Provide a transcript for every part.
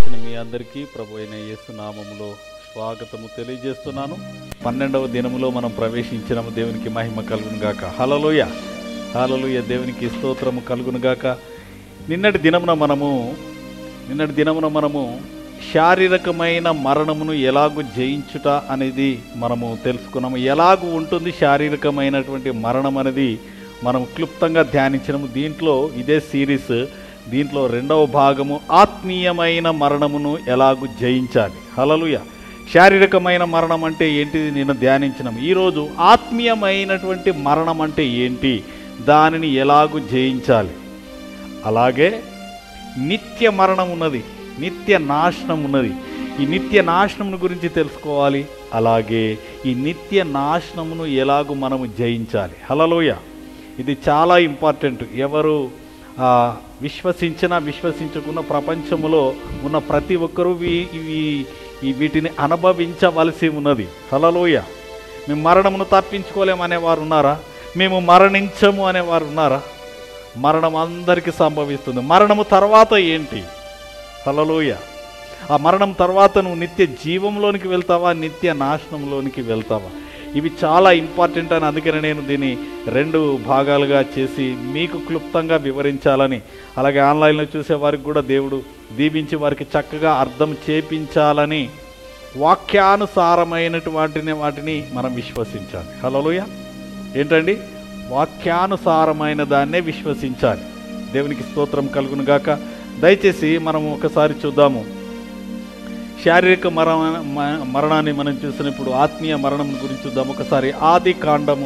వచ్చిన మీ అందరికీ ప్రభు అయిన యేసు నామములో స్వాగతము తెలియజేస్తున్నాను పన్నెండవ దినములో మనం ప్రవేశించిన దేవునికి మహిమ కలుగును గాక హలలోయ హలలోయ దేవునికి స్తోత్రము కలుగును గాక నిన్నటి దినమున మనము నిన్నటి దినమున మనము శారీరకమైన మరణమును ఎలాగూ జయించుట అనేది మనము తెలుసుకున్నాము ఎలాగూ ఉంటుంది శారీరకమైనటువంటి మరణం అనేది మనం క్లుప్తంగా ధ్యానించినము దీంట్లో ఇదే సిరీస్ దీంట్లో రెండవ భాగము ఆత్మీయమైన మరణమును ఎలాగూ జయించాలి హలలుయ శారీరకమైన మరణం అంటే ఏంటిది నేను ధ్యానించినాం ఈరోజు ఆత్మీయమైనటువంటి మరణం అంటే ఏంటి దానిని ఎలాగూ జయించాలి అలాగే నిత్య మరణం ఉన్నది నిత్య నాశనం ఉన్నది ఈ నిత్య నాశనమును గురించి తెలుసుకోవాలి అలాగే ఈ నిత్య నాశనమును ఎలాగూ మనము జయించాలి హలలోయ ఇది చాలా ఇంపార్టెంట్ ఎవరు ఆ, విశ్వసించినా విశ్వసించకున్న ప్రపంచములో ఉన్న ప్రతి ఒక్కరూ వీ- ఇవి ఈ వీటిని అనుభవించవలసి ఉన్నది హలలోయ మేము మరణమును తప్పించుకోలేము అనేవారు ఉన్నారా మేము మరణించము అనేవారు ఉన్నారా మరణం అందరికీ సంభవిస్తుంది మరణము తర్వాత ఏంటి హలలోయ ఆ మరణం తర్వాత నువ్వు నిత్య జీవంలోనికి వెళ్తావా నిత్య నాశనంలోనికి వెళ్తావా ఇవి చాలా ఇంపార్టెంట్ అని అందుకని నేను దీన్ని రెండు భాగాలుగా చేసి మీకు క్లుప్తంగా వివరించాలని అలాగే ఆన్లైన్లో చూసే వారికి కూడా దేవుడు దీవించి వారికి చక్కగా అర్థం చేపించాలని వాక్యానుసారమైనటువంటి వాటిని మనం విశ్వసించాలి హలోయ ఏంటండి వాక్యానుసారమైన దాన్నే విశ్వసించాలి దేవునికి స్తోత్రం కలుగును గాక దయచేసి మనం ఒకసారి చూద్దాము శారీరక మరణ మ- మరణాన్ని మనం చూసినప్పుడు ఆత్మీయ మరణం గురించి చూద్దాం ఒకసారి ఆది కాండము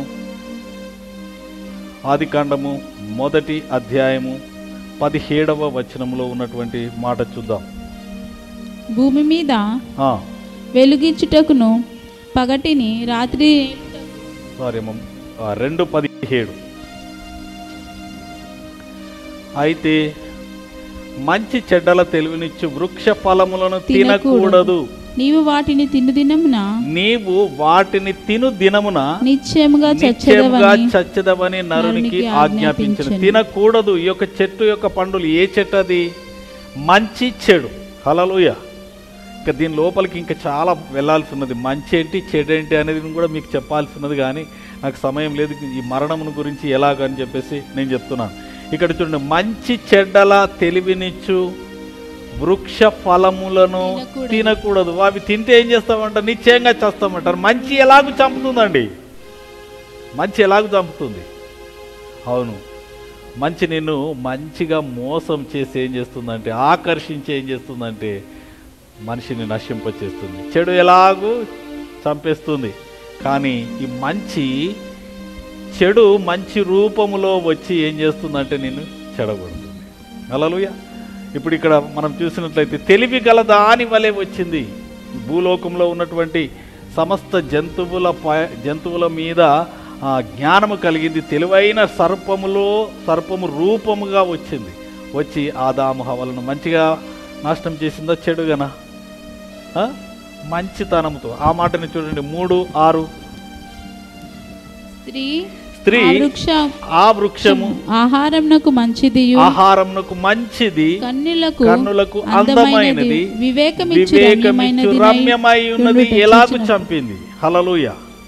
ఆది కాండము మొదటి అధ్యాయము పదిహేడవ వచనంలో ఉన్నటువంటి మాట చూద్దాం భూమి మీద ఆ, వెలుగించుటకును పగటిని రాత్రి సారీ అమ్మ. ఆ, రెండు పదిహేడు అయితే మంచి చెడ్డల తెలివినిచ్చు వృక్ష ఫలములను తినకూడదు నీవు వాటిని తిను దినమున నీవు వాటిని తిను దినమున నిశ్చయముగా నిశ్చయముగా చచ్చదవని చచ్చదవని నరునికి నరునికి ఆజ్ఞాపించను ఆజ్ఞాపించెను. తినకూడదు ఈ యొక్క చెట్టు యొక్క పండులు ఏ చెట్టు అది మంచి చెడు హలలుయ ఇంకా దీని లోపలికి ఇంకా చాలా వెళ్ళాల్సి ఉన్నది మంచి ఏంటి చెడు ఏంటి అనేది కూడా మీకు చెప్పాల్సి ఉన్నది కానీ నాకు సమయం లేదు ఈ మరణమును గురించి ఎలాగని చెప్పేసి నేను చెప్తున్నాను ఇక్కడ చూడండి మంచి చెడ్డల తెలివినిచ్చు వృక్ష ఫలములను తినకూడదు. తినకూడదు అవి తింటే ఏం చేస్తామంట నిశ్చయంగా చేస్తామంటారు మంచి ఎలాగూ చంపుతుందండి మంచి ఎలాగూ చంపుతుంది అవును మంచి నిన్ను మంచిగా మోసం చేసి ఏం చేస్తుందంటే ఆకర్షించి ఏం చేస్తుందంటే మనిషిని నశింపచేస్తుంది చెడు ఎలాగూ చంపేస్తుంది కానీ ఈ మంచి చెడు మంచి రూపములో వచ్చి ఏం చేస్తుందంటే నిన్ను చెడగొడుతుంది అలలుయ ఇప్పుడు ఇక్కడ మనం చూసినట్లయితే తెలివి గల దాని వలె వచ్చింది ఈ భూలోకంలో ఉన్నటువంటి సమస్త జంతువుల ప జంతువుల మీద ఆ, జ్ఞానము కలిగింది తెలివైన సర్పములో సర్పము రూపముగా వచ్చింది వచ్చి ఆదాము హవలను మంచిగా నాశనం చేసిందా చెడుగనా ఆ? మంచితనంతో ఆ మాటని చూడండి మూడు ఆరు స్త్రీ స్త్రీ ఆ వృక్ష ఆ వృక్షము ఆహారంనకు మంచిదియు ఆహారమునకు మంచిది కన్నులకు కన్నులకు అందమైనది అందమైనది వివేకమిచ్చు వివేకమిచ్చు రమ్యమైనది రమ్యమై ఉన్నది ఉండుట ఎలాగు చూచిన- చంపింది హలలుయ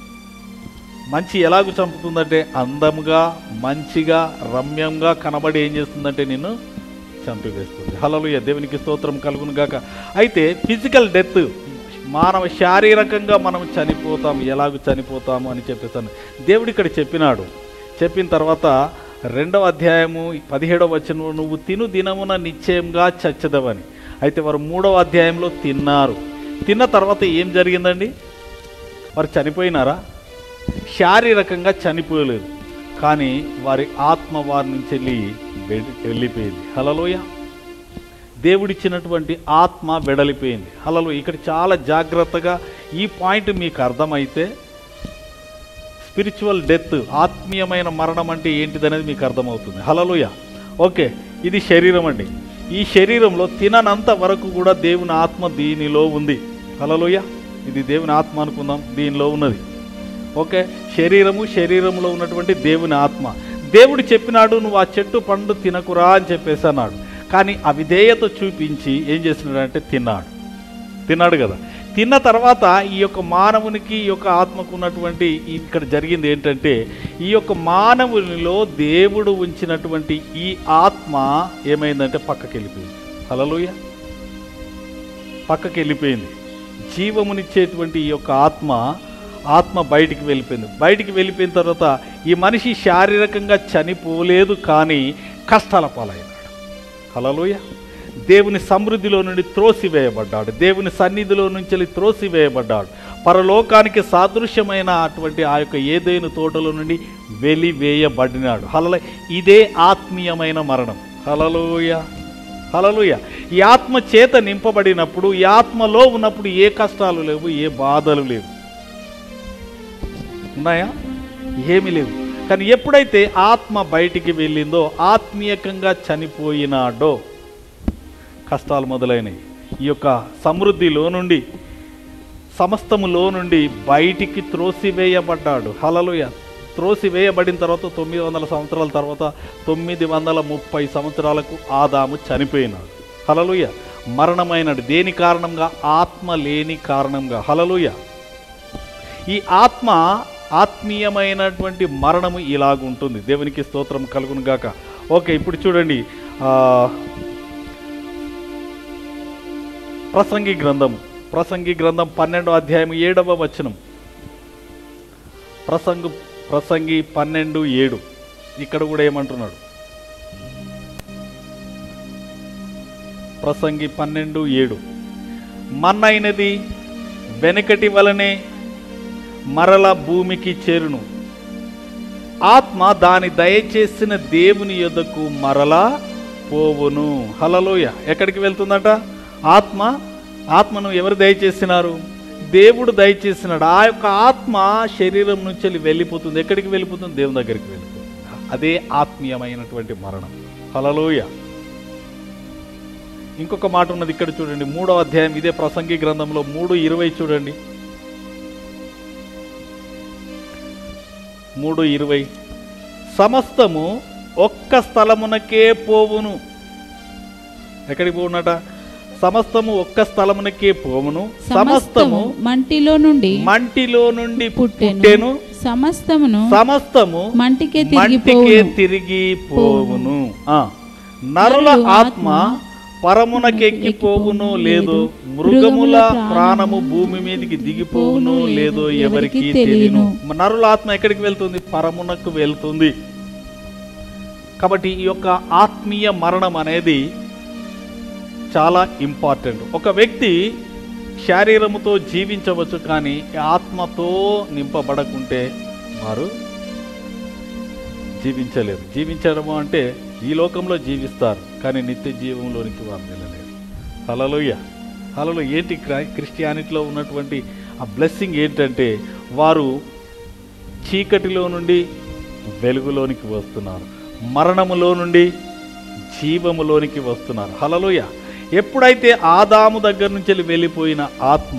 మంచి ఎలాగు చంపుతుందంటే అందముగా మంచిగా రమ్యంగా కనబడి ఏం చేస్తుందంటే నిన్ను చంపివేస్తుంది హలలుయ దేవునికి స్తోత్రం కలుగును గాక అయితే ఫిజికల్ డెత్ మానవ శారీరకంగా మనం చనిపోతాం ఎలాగూ చనిపోతాము అని చెప్పేసాను దేవుడు ఇక్కడ చెప్పినాడు చెప్పిన తర్వాత రెండవ అధ్యాయము పదిహేడవ వచనంలో నువ్వు తిను దినమున నిశ్చయంగా చచ్చదవని అయితే వారు మూడవ అధ్యాయంలో తిన్నారు తిన్న తర్వాత ఏం జరిగిందండి వారు చనిపోయినారా శారీరకంగా చనిపోయలేదు కానీ వారి ఆత్మ వారి నుంచి వెళ్ళి వెడి- వెళ్ళిపోయింది హలలోయ దేవుడిచ్చినటువంటి ఆత్మ వెడలిపోయింది హలలో ఇక్కడ చాలా జాగ్రత్తగా ఈ పాయింట్ మీకు అర్థమైతే స్పిరిచువల్ డెత్ ఆత్మీయమైన మరణం అంటే ఏంటిదనేది మీకు అర్థమవుతుంది హలలుయ ఓకే ఇది శరీరం అండి ఈ శరీరంలో తిననంత వరకు కూడా దేవుని ఆత్మ దీనిలో ఉంది హలలుయ ఇది దేవుని ఆత్మ అనుకుందాం దీనిలో ఉన్నది ఓకే శరీరము శరీరంలో ఉన్నటువంటి దేవుని ఆత్మ దేవుడు చెప్పినాడు నువ్వు ఆ చెట్టు పండు తినకురా అని చెప్పేసి అన్నాడు కానీ అవిధేయత చూపించి ఏం చేస్తున్నాడంటే తిన్నాడు తిన్నాడు కదా తిన్న తర్వాత ఈ యొక్క మానవునికి ఈ యొక్క ఆత్మకు ఉన్నటువంటి ఇక్కడ జరిగింది ఏంటంటే ఈ యొక్క మానవునిలో దేవుడు ఉంచినటువంటి ఈ ఆత్మ ఏమైందంటే పక్కకి వెళ్ళిపోయింది హలలుయ పక్కకి వెళ్ళిపోయింది జీవమునిచ్చేటువంటి ఈ యొక్క ఆత్మ ఆత్మ బయటికి వెళ్ళిపోయింది బయటికి వెళ్ళిపోయిన తర్వాత ఈ మనిషి శారీరకంగా చనిపోలేదు కానీ కష్టాల పాలైనాడు హలలోయ దేవుని సమృద్ధిలో నుండి త్రోసివేయబడ్డాడు దేవుని సన్నిధిలో నుంచి త్రోసివేయబడ్డాడు పరలోకానికి సాదృశ్యమైన అటువంటి ఆ యొక్క ఏదైనా తోటలో నుండి వెలివేయబడినాడు హలల ఇదే ఆత్మీయమైన మరణం హలలోయ హలలుయ ఈ ఆత్మ చేత నింపబడినప్పుడు ఈ ఆత్మలో ఉన్నప్పుడు ఏ కష్టాలు లేవు ఏ బాధలు లేవు ఉన్నాయా ఏమీ లేవు కానీ ఎప్పుడైతే ఆత్మ బయటికి వెళ్ళిందో ఆత్మీయకంగా చనిపోయినాడో కష్టాలు మొదలైనవి ఈ యొక్క సమృద్ధిలో నుండి సమస్తములో నుండి బయటికి త్రోసివేయబడ్డాడు హలలుయ త్రోసివేయబడిన తర్వాత తొమ్మిది వందల సంవత్సరాల తర్వాత తొమ్మిది వందల ముప్పై సంవత్సరాలకు ఆదాము చనిపోయినాడు హలలుయ మరణమైనడు దేని కారణంగా ఆత్మ లేని కారణంగా హలలుయ ఈ ఆత్మ ఆత్మీయమైనటువంటి మరణము ఇలాగుంటుంది దేవునికి స్తోత్రం కలుగును గాక ఓకే ఇప్పుడు చూడండి ఆ, ప్రసంగి గ్రంథం ప్రసంగి గ్రంథం పన్నెండో అధ్యాయం ఏడవ వచనం ప్రసంగు ప్రసంగి పన్నెండు ఏడు ఇక్కడ కూడా ఏమంటున్నాడు ప్రసంగి పన్నెండు ఏడు మన్నైనది వెనకటి వలనే మరల భూమికి చేరును ఆత్మ దాని దయచేసిన దేవుని యొద్దకు మరలా పోవును హలలోయ ఎక్కడికి వెళ్తుందట ఆత్మ ఆత్మను ఎవరు దయచేసినారు దేవుడు దయచేసినాడు ఆ యొక్క ఆత్మ శరీరం నుంచి వెళ్ళి వెళ్ళిపోతుంది ఎక్కడికి వెళ్ళిపోతుంది దేవుని దగ్గరికి వెళ్ళిపోతుంది అదే ఆత్మీయమైనటువంటి మరణం హలలోయ ఇంకొక మాట ఉన్నది ఇక్కడ చూడండి మూడో అధ్యాయం ఇదే ప్రసంగి గ్రంథంలో మూడు ఇరవై చూడండి మూడు ఇరవై సమస్తము ఒక్క స్థలమునకే పోవును ఎక్కడికి పోవునట సమస్తము ఒక్క స్థలమునకే పోవును సమస్తము సమస్తము మంటిలో నుండి మంటిలో నుండి పుట్టెను పుట్టెను సమస్తమును సమస్తము మంటికే మంటికే తిరిగిపోవును తిరిగి పోవును ఆ, నరుల నరుల ఆత్మ పరమునకెక్కిపోవును లేదో మృగముల ప్రాణము భూమి మీదకి దిగిపోవును లేదో ఎవరికి తెలియను నరుల ఆత్మ ఎక్కడికి వెళ్తుంది పరమునకు వెళ్తుంది కాబట్టి ఈ యొక్క ఆత్మీయ మరణం అనేది చాలా ఇంపార్టెంట్ ఒక వ్యక్తి శారీరముతో జీవించవచ్చు కానీ ఆత్మతో నింపబడకుంటే వారు జీవించలేరు జీవించడము అంటే ఈ లోకంలో జీవిస్తారు కానీ నిత్య జీవంలోనికి వారు వెళ్ళలేరు హలలోయ హలలో ఏంటి క్రై- క్రిస్టియానిటీలో ఉన్నటువంటి ఆ బ్లెస్సింగ్ ఏంటంటే వారు చీకటిలో నుండి వెలుగులోనికి వస్తున్నారు మరణములో నుండి జీవములోనికి వస్తున్నారు హలలోయ ఎప్పుడైతే ఆదాము దగ్గర నుంచి వెళ్ళి వెళ్ళిపోయిన ఆత్మ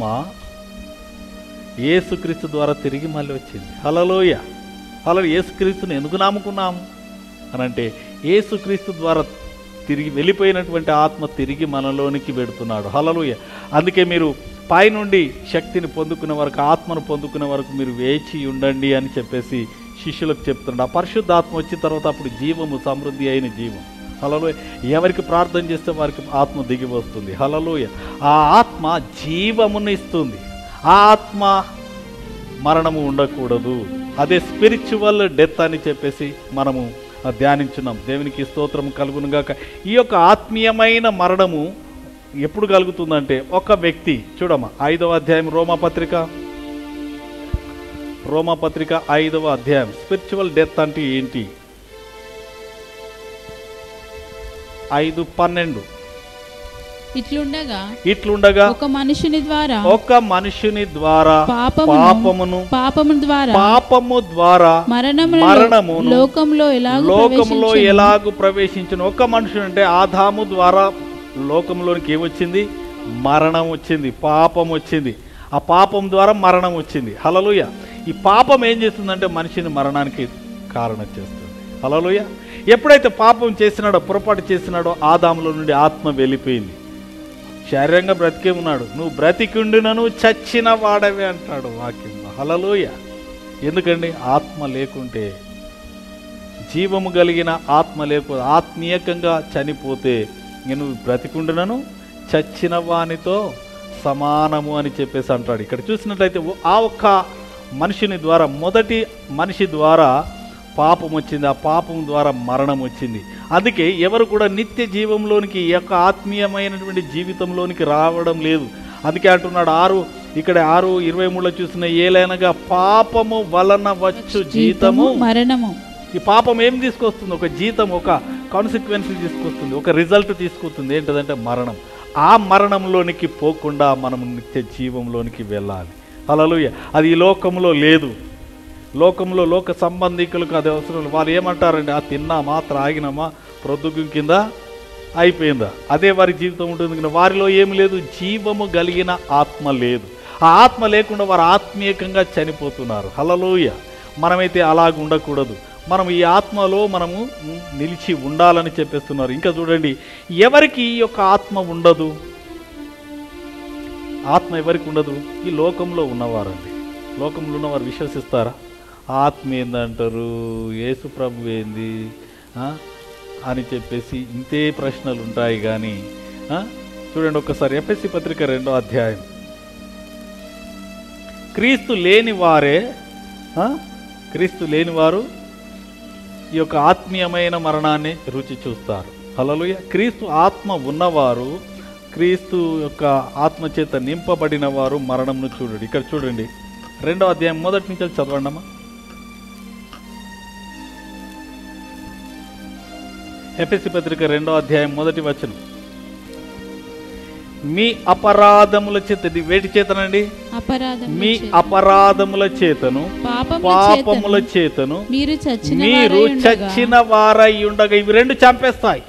యేసుక్రీస్తు ద్వారా తిరిగి మళ్ళీ వచ్చింది హలలోయ హలో యేసుక్రీస్తుని ఎందుకు నమ్ముకున్నాము అని అంటే యేసుక్రీస్తు ద్వారా తిరిగి వెళ్ళిపోయినటువంటి ఆత్మ తిరిగి మనలోనికి పెడుతున్నాడు హలలుయ అందుకే మీరు పైనుండి శక్తిని పొందుకునే వరకు ఆత్మను పొందుకునే వరకు మీరు వేచి ఉండండి అని చెప్పేసి శిష్యులకు చెప్తున్నాడు ఆ పరిశుద్ధాత్మ వచ్చిన తర్వాత అప్పుడు జీవము సమృద్ధి అయిన జీవం హలలోయ ఎవరికి ప్రార్థన చేస్తే వారికి ఆత్మ దిగి వస్తుంది హలలోయ ఆ ఆత్మ జీవమును ఇస్తుంది ఆ ఆత్మ మరణము ఉండకూడదు అదే స్పిరిచువల్ డెత్ అని చెప్పేసి మనము ఆ, ధ్యానించున్నాం దేవునికి స్తోత్రం కలుగునుగాక ఈ యొక్క ఆత్మీయమైన మరణము ఎప్పుడు కలుగుతుందంటే ఒక వ్యక్తి చూడమ్మా ఐదవ అధ్యాయం రోమాపత్రిక రోమాపత్రిక ఐదవ అధ్యాయం స్పిరిచువల్ డెత్ అంటే ఏంటి ఐదు పన్నెండు ఇట్లుండగా ఇట్లుండగా ఒక మనుషుని ద్వారా ఒక మనుషుని ద్వారా పాపమును పాపమును పాపము ద్వారా పాపము ద్వారా మరణమును మరణమును లోకంలో ఎలాగో లోకంలో ప్రవేశించెను. ఎలాగూ ప్రవేశించిన ఒక మనుషుడు అంటే ఆదాము ద్వారా లోకంలోనికి ఏమొచ్చింది మరణం వచ్చింది పాపం వచ్చింది ఆ పాపం ద్వారా మరణం వచ్చింది హలలుయ ఈ పాపం ఏం చేస్తుందంటే మనిషిని మరణానికి కారణం చేస్తుంది హలోయ ఎప్పుడైతే పాపం చేసినాడో పొరపాటు చేసినాడో ఆదాములో నుండి ఆత్మ వెళ్ళిపోయింది శారీరంగా బ్రతికే ఉన్నాడు నువ్వు బ్రతికుండినను చచ్చిన వాడవే అంటాడు వాక్యం హలలోయ ఎందుకండి ఆత్మ లేకుంటే జీవము కలిగిన ఆత్మ లేకపోతే ఆత్మీయకంగా చనిపోతే ఇంక నువ్వు బ్రతికుండునను చచ్చిన వానితో సమానము అని చెప్పేసి అంటాడు ఇక్కడ చూసినట్లయితే ఓ- ఆ ఒక్క మనిషిని ద్వారా మొదటి మనిషి ద్వారా పాపం వచ్చింది ఆ పాపం ద్వారా మరణం వచ్చింది అందుకే ఎవరు కూడా నిత్య జీవంలోనికి ఈ యొక్క ఆత్మీయమైనటువంటి జీవితంలోనికి రావడం లేదు అందుకే అంటున్నాడు ఆరు ఇక్కడ ఆరు ఇరవై మూడులో చూసిన ఏలైనగా పాపము వలన వచ్చు జీతము మరణము ఈ పాపం ఏం తీసుకొస్తుంది ఒక జీతం ఒక కాన్సిక్వెన్స్ తీసుకొస్తుంది ఒక రిజల్ట్ తీసుకొస్తుంది ఏంటంటే మరణం ఆ మరణంలోనికి పోకుండా మనం నిత్య జీవంలోనికి వెళ్ళాలి హల్లెలూయా అది ఈ లోకంలో లేదు లోకంలో లోక సంబంధికులకు అది అవసరం లేదు. వాళ్ళు ఏమంటారండి ఆ తిన్నామా త్రాగినామా ప్రొద్దుగు కింద అయిపోయిందా అదే వారి జీవితం ఉంటుంది కానీ వారిలో ఏమి లేదు జీవము కలిగిన ఆత్మ లేదు ఆ ఆత్మ లేకుండా వారు ఆత్మీయకంగా చనిపోతున్నారు హలలోయ మనమైతే అలాగ ఉండకూడదు మనం ఈ ఆత్మలో మనము నిలిచి ఉండాలని చెప్పేస్తున్నారు ఇంకా చూడండి ఎవరికి ఈ యొక్క ఆత్మ ఉండదు ఆత్మ ఎవరికి ఉండదు ఈ లోకంలో ఉన్నవారండి లోకంలో ఉన్నవారు విశ్వసిస్తారా ఆత్మ ఏందంటారు యేసు ప్రభు ఏంది ఆ? అని చెప్పేసి ఇంతే ప్రశ్నలు ఉంటాయి కానీ ఆ? చూడండి ఒకసారి ఎఫ్ఎస్సి పత్రిక రెండో అధ్యాయం క్రీస్తు లేని వారే ఆ? క్రీస్తు లేని వారు ఈ యొక్క ఆత్మీయమైన మరణాన్ని రుచి చూస్తారు హలలుయ క్రీస్తు ఆత్మ ఉన్నవారు క్రీస్తు యొక్క ఆత్మ చేత నింపబడిన వారు మరణంను చూడండి ఇక్కడ చూడండి రెండో అధ్యాయం మొదటి నుంచి చదవండి అమ్మా ఎఫ్ఎస్సి పత్రిక రెండో అధ్యాయం మొదటి వచనం మీ అపరాధముల చేత ఇది వేటి చేతనండి అపరాధం మీ అపరాధముల చేతను పాపముల చేతను మీరు చచ్చిన మీరు వారై ఉండగా చచ్చిన వారై ఉండగా ఇవి రెండు చంపేస్తాయి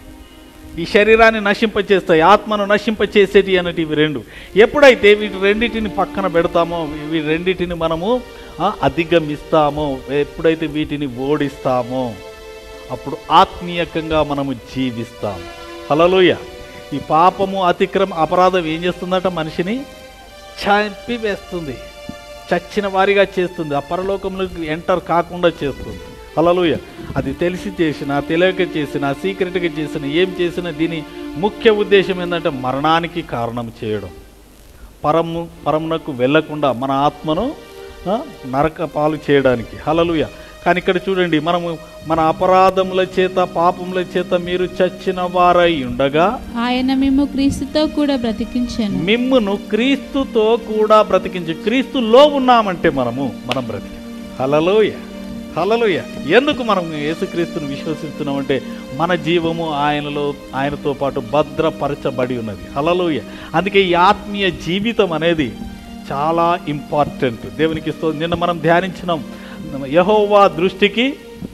ఈ శరీరాన్ని నశింపచేస్తాయి ఆత్మను నశింపచేసేటి అన్నట్టు ఇవి రెండు ఎప్పుడైతే వీటి రెండింటిని పక్కన పెడతామో ఇవి రెండింటిని మనము ఆ, అధిగమిస్తామో ఎప్పుడైతే వీటిని ఓడిస్తామో అప్పుడు ఆత్మీయకంగా మనము జీవిస్తాం హలలోయ ఈ పాపము అతిక్రమ అపరాధం ఏం చేస్తుందట మనిషిని చంపివేస్తుంది చచ్చిన వారిగా చేస్తుంది ఆ పరలోకంలోకి ఎంటర్ కాకుండా చేస్తుంది హలలుయ అది తెలిసి చేసిన తెలియక చేసిన సీక్రెట్గా చేసిన ఏం చేసిన దీని ముఖ్య ఉద్దేశం ఏంటంటే మరణానికి కారణం చేయడం పరము పరమునకు వెళ్ళకుండా మన ఆత్మను ఆ, నరక పాలు చేయడానికి హలలుయ కానీ ఇక్కడ చూడండి మనము మన అపరాధముల చేత పాపముల చేత మీరు చచ్చిన వారై ఉండగా ఆయన మేము క్రీస్తుతో కూడా బ్రతికించాను మిమ్మును క్రీస్తుతో కూడా బ్రతికించి క్రీస్తులో ఉన్నామంటే మనము మనం బ్రతికి హలలోయ హలలోయ ఎందుకు మనం యేసుక్రీస్తుని విశ్వసిస్తున్నామంటే మన జీవము ఆయనలో ఆయనతో పాటు భద్రపరచబడి ఉన్నది హలలోయ అందుకే ఈ ఆత్మీయ జీవితం అనేది చాలా ఇంపార్టెంట్ దేవునికి ఇస్తూ నిన్న మనం ధ్యానించినాం యహోవా దృష్టికి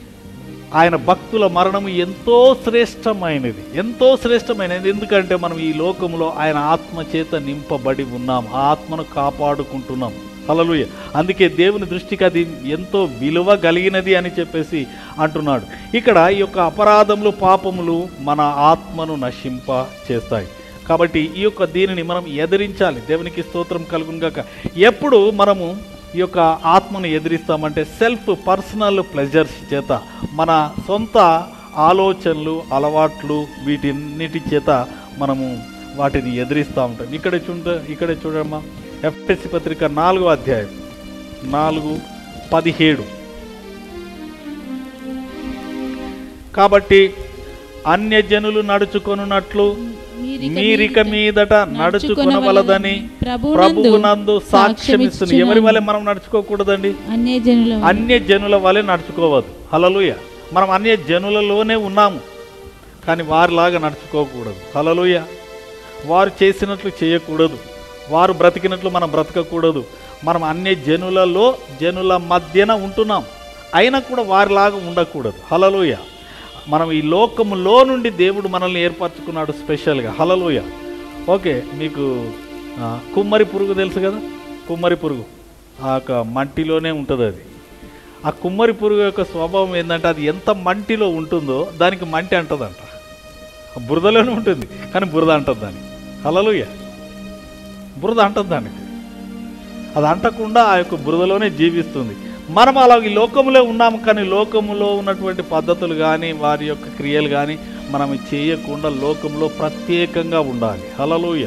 ఆయన భక్తుల మరణము ఎంతో శ్రేష్టమైనది ఎంతో శ్రేష్టమైనది ఎందుకంటే మనం ఈ లోకంలో ఆయన ఆత్మ చేత నింపబడి ఉన్నాం ఆ ఆత్మను కాపాడుకుంటున్నాం హల్లెలూయా అందుకే దేవుని దృష్టికి అది ఎంతో విలువ కలిగినది అని చెప్పేసి అంటున్నాడు ఇక్కడ ఈ యొక్క అపరాధములు పాపములు మన ఆత్మను నశింప చేస్తాయి కాబట్టి ఈ యొక్క దీనిని మనం ఎదిరించాలి దేవునికి స్తోత్రం కలుగునుగాక ఎప్పుడు మనము ఈ యొక్క ఆత్మను ఎదిరిస్తామంటే సెల్ఫ్ పర్సనల్ ప్లెజర్స్ చేత మన సొంత ఆలోచనలు అలవాట్లు వీటిన్నిటి చేత మనము వాటిని ఎదిరిస్తూ ఉంటాం ఇక్కడ చూడ ఇక్కడ చూడమ్మా ఎఫ్ఎస్సి పత్రిక నాలుగో అధ్యాయం నాలుగు పదిహేడు కాబట్టి అన్యజనులు నడుచుకొనున్నట్లు మీరిక మీదట నడుచుకొనవలదని ప్రభువునందు సాక్ష్యమిస్తుంది ఎవరి వల్ల మనం నడుచుకోకూడదండి అన్య జనుల అన్య జనుల వలె నడుచుకోవద్దు హలలుయ మనం అన్య జనులలోనే ఉన్నాము కానీ వారిలాగా నడుచుకోకూడదు హలలుయ వారు చేసినట్లు చేయకూడదు వారు బ్రతికినట్లు మనం బ్రతకకూడదు మనం అన్య జనులలో జనుల మధ్యన ఉంటున్నాం అయినా కూడా వారిలాగా ఉండకూడదు హలలుయ మనం ఈ లోకములో నుండి దేవుడు మనల్ని ఏర్పరచుకున్నాడు స్పెషల్గా హలలుయ ఓకే మీకు ఆ, కుమ్మరి పురుగు తెలుసు కదా కుమ్మరి పురుగు ఆ యొక్క మట్టిలోనే ఉంటుంది అది ఆ కుమ్మరి పురుగు యొక్క స్వభావం ఏంటంటే అది ఎంత మంటిలో ఉంటుందో దానికి మంటి అంటదంట బురదలోనే ఉంటుంది కానీ బురద అంటది దానికి హలలుయ బురద అంటది దానికి అది అంటకుండా ఆ యొక్క బురదలోనే జీవిస్తుంది మనం అలా ఈ లోకములో ఉన్నాము కానీ లోకములో ఉన్నటువంటి పద్ధతులు కానీ వారి యొక్క క్రియలు కానీ మనం చేయకుండా లోకంలో ప్రత్యేకంగా ఉండాలి హలలుయ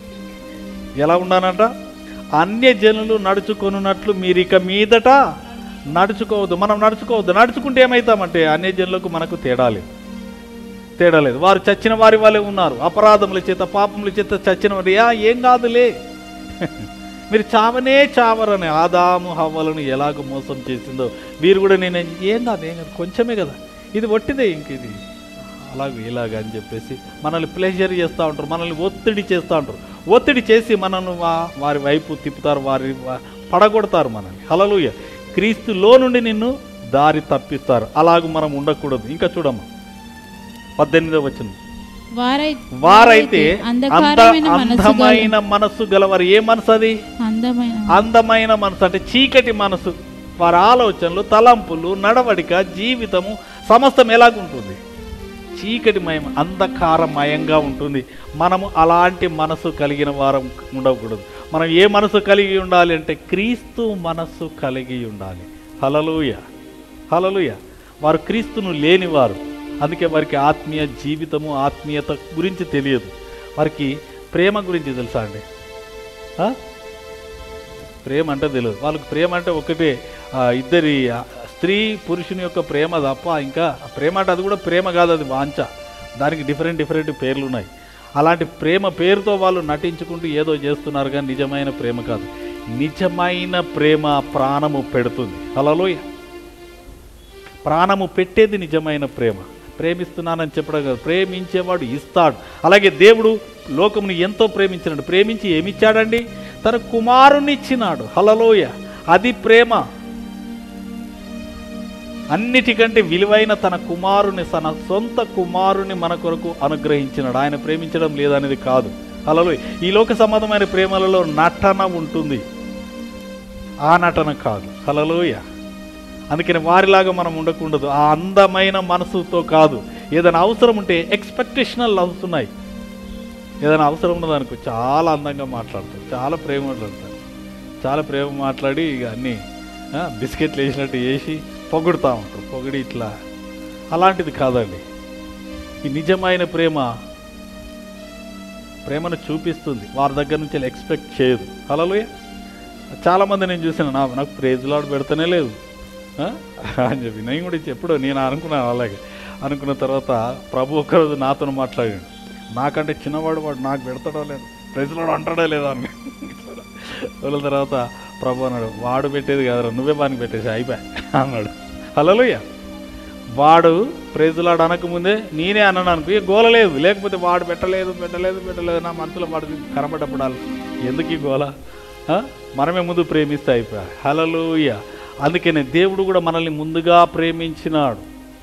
ఎలా ఉండాలంట అన్య జనులు నడుచుకొనున్నట్లు మీరు ఇక మీదట నడుచుకోవద్దు మనం నడుచుకోవద్దు నడుచుకుంటే ఏమవుతామంటే అన్య జనులకు మనకు తేడా లేదు తేడా లేదు వారు చచ్చిన వారి వాళ్ళే ఉన్నారు అపరాధముల చేత పాపముల చేత చచ్చిన వారు యా ఏం కాదులే మీరు చావనే చావరని ఆదాము హవ్వలను ఎలాగ మోసం చేసిందో వీరు కూడా నేను ఏం కాదు ఏం కాదు కొంచెమే కదా ఇది ఒట్టిదే ఇంక ఇది అలాగే ఇలాగ అని చెప్పేసి మనల్ని ప్లెజర్ చేస్తూ ఉంటారు మనల్ని ఒత్తిడి చేస్తూ ఉంటారు ఒత్తిడి చేసి మనల్ని వా- వారి వైపు తిప్పుతారు వారి వా- పడగొడతారు మనల్ని హలలుయ క్రీస్తులో నుండి నిన్ను దారి తప్పిస్తారు అలాగ మనం ఉండకూడదు ఇంకా చూడమ్మా పద్దెనిమిదో వచ్చింది వారై వారైతే అంత అంధకారమైన మనసు గల- అందమైన మనస్సు గలవారు ఏ మనసు అది అందమైన అందమైన మనసు అంటే చీకటి మనసు వారి ఆలోచనలు తలంపులు నడవడిక జీవితము సమస్తం ఎలాగుంటుంది చీకటిమయం అంధకారమయంగా ఉంటుంది మనము అలాంటి మనసు కలిగిన వారం ఉండకూడదు మనం ఏ మనసు కలిగి ఉండాలి అంటే క్రీస్తు మనస్సు కలిగి ఉండాలి హలలుయ హలలుయ వారు క్రీస్తును లేనివారు అందుకే వారికి ఆత్మీయ జీవితము ఆత్మీయత గురించి తెలియదు వారికి ప్రేమ గురించి తెలుసా అండి ఆ? ప్రేమ అంటే తెలియదు వాళ్ళకి ప్రేమ అంటే ఒకటే ఆ, ఇద్దరి ఆ, స్త్రీ పురుషుని యొక్క ప్రేమ తప్ప ఇంకా ప్రేమ అంటే అది కూడా ప్రేమ కాదు అది వాంఛ దానికి డిఫరెంట్ డిఫరెంట్ పేర్లు ఉన్నాయి అలాంటి ప్రేమ పేరుతో వాళ్ళు నటించుకుంటూ ఏదో చేస్తున్నారు కానీ నిజమైన ప్రేమ కాదు నిజమైన ప్రేమ ప్రాణము పెడుతుంది హలోయ ప్రాణము పెట్టేది నిజమైన ప్రేమ ప్రేమిస్తున్నానని చెప్పడం కాదు ప్రేమించేవాడు ఇస్తాడు అలాగే దేవుడు లోకముని ఎంతో ప్రేమించినాడు ప్రేమించి ఏమిచ్చాడండి తన కుమారుని ఇచ్చినాడు హలలోయ అది ప్రేమ అన్నిటికంటే విలువైన తన కుమారుని తన సొంత కుమారుని మన కొరకు అనుగ్రహించినాడు ఆయన ప్రేమించడం లేదనేది కాదు హలలో ఈ లోక సంబంధమైన ప్రేమలలో నటన ఉంటుంది ఆ నటన కాదు హలలోయ అందుకని వారిలాగా మనం ఉండకూడదు ఆ అందమైన మనసుతో కాదు ఏదైనా అవసరం ఉంటే ఎక్స్పెక్టేషనల్ లవ్స్ ఉన్నాయి ఏదైనా అవసరం ఉన్నదనుకో చాలా అందంగా మాట్లాడతారు చాలా ప్రేమ మాట్లాడతారు చాలా ప్రేమ మాట్లాడి ఇక అన్నీ ఆ, బిస్కెట్లు వేసినట్టు వేసి పొగుడుతూ ఉంటారు పొగిడి ఇట్లా అలాంటిది కాదండి ఈ నిజమైన ప్రేమ ప్రేమను చూపిస్తుంది వారి దగ్గర నుంచి ఎక్స్పెక్ట్ చేయదు హలోయ చాలామంది నేను చూసిన నా నాకు ప్రేజ్ లాడ్ పెడతానే లేదు ఆ? అని చెప్పి నేను కూడా ఎప్పుడో నేను అనుకున్నాను అలాగే అనుకున్న తర్వాత ప్రభు ఒక్కరోజు నాతో మాట్లాడాడు నాకంటే చిన్నవాడు వాడు నాకు పెడతాడో లేదు ప్రైజ్ లాడ్ అంటాడో లేదా అని వాళ్ళ తర్వాత ప్రభు అన్నాడు వాడు పెట్టేది కాదురా నువ్వే వానికి పెట్టేసి అయిపోయా అన్నాడు హలోయ వాడు ప్రైజులాడు అనకముందే నేనే అన్నాను అనుకో ఇక గోల లేదు లేకపోతే వాడు పెట్టలేదు పెట్టలేదు పెట్టలేదు నా మనసులో వాడు కనబడపడాలి ఎందుకు ఈ గోల ఆ? మనమే ముందు ప్రేమిస్తే అయిపోయా హలలుయ అందుకనే దేవుడు కూడా మనల్ని ముందుగా ప్రేమించినాడు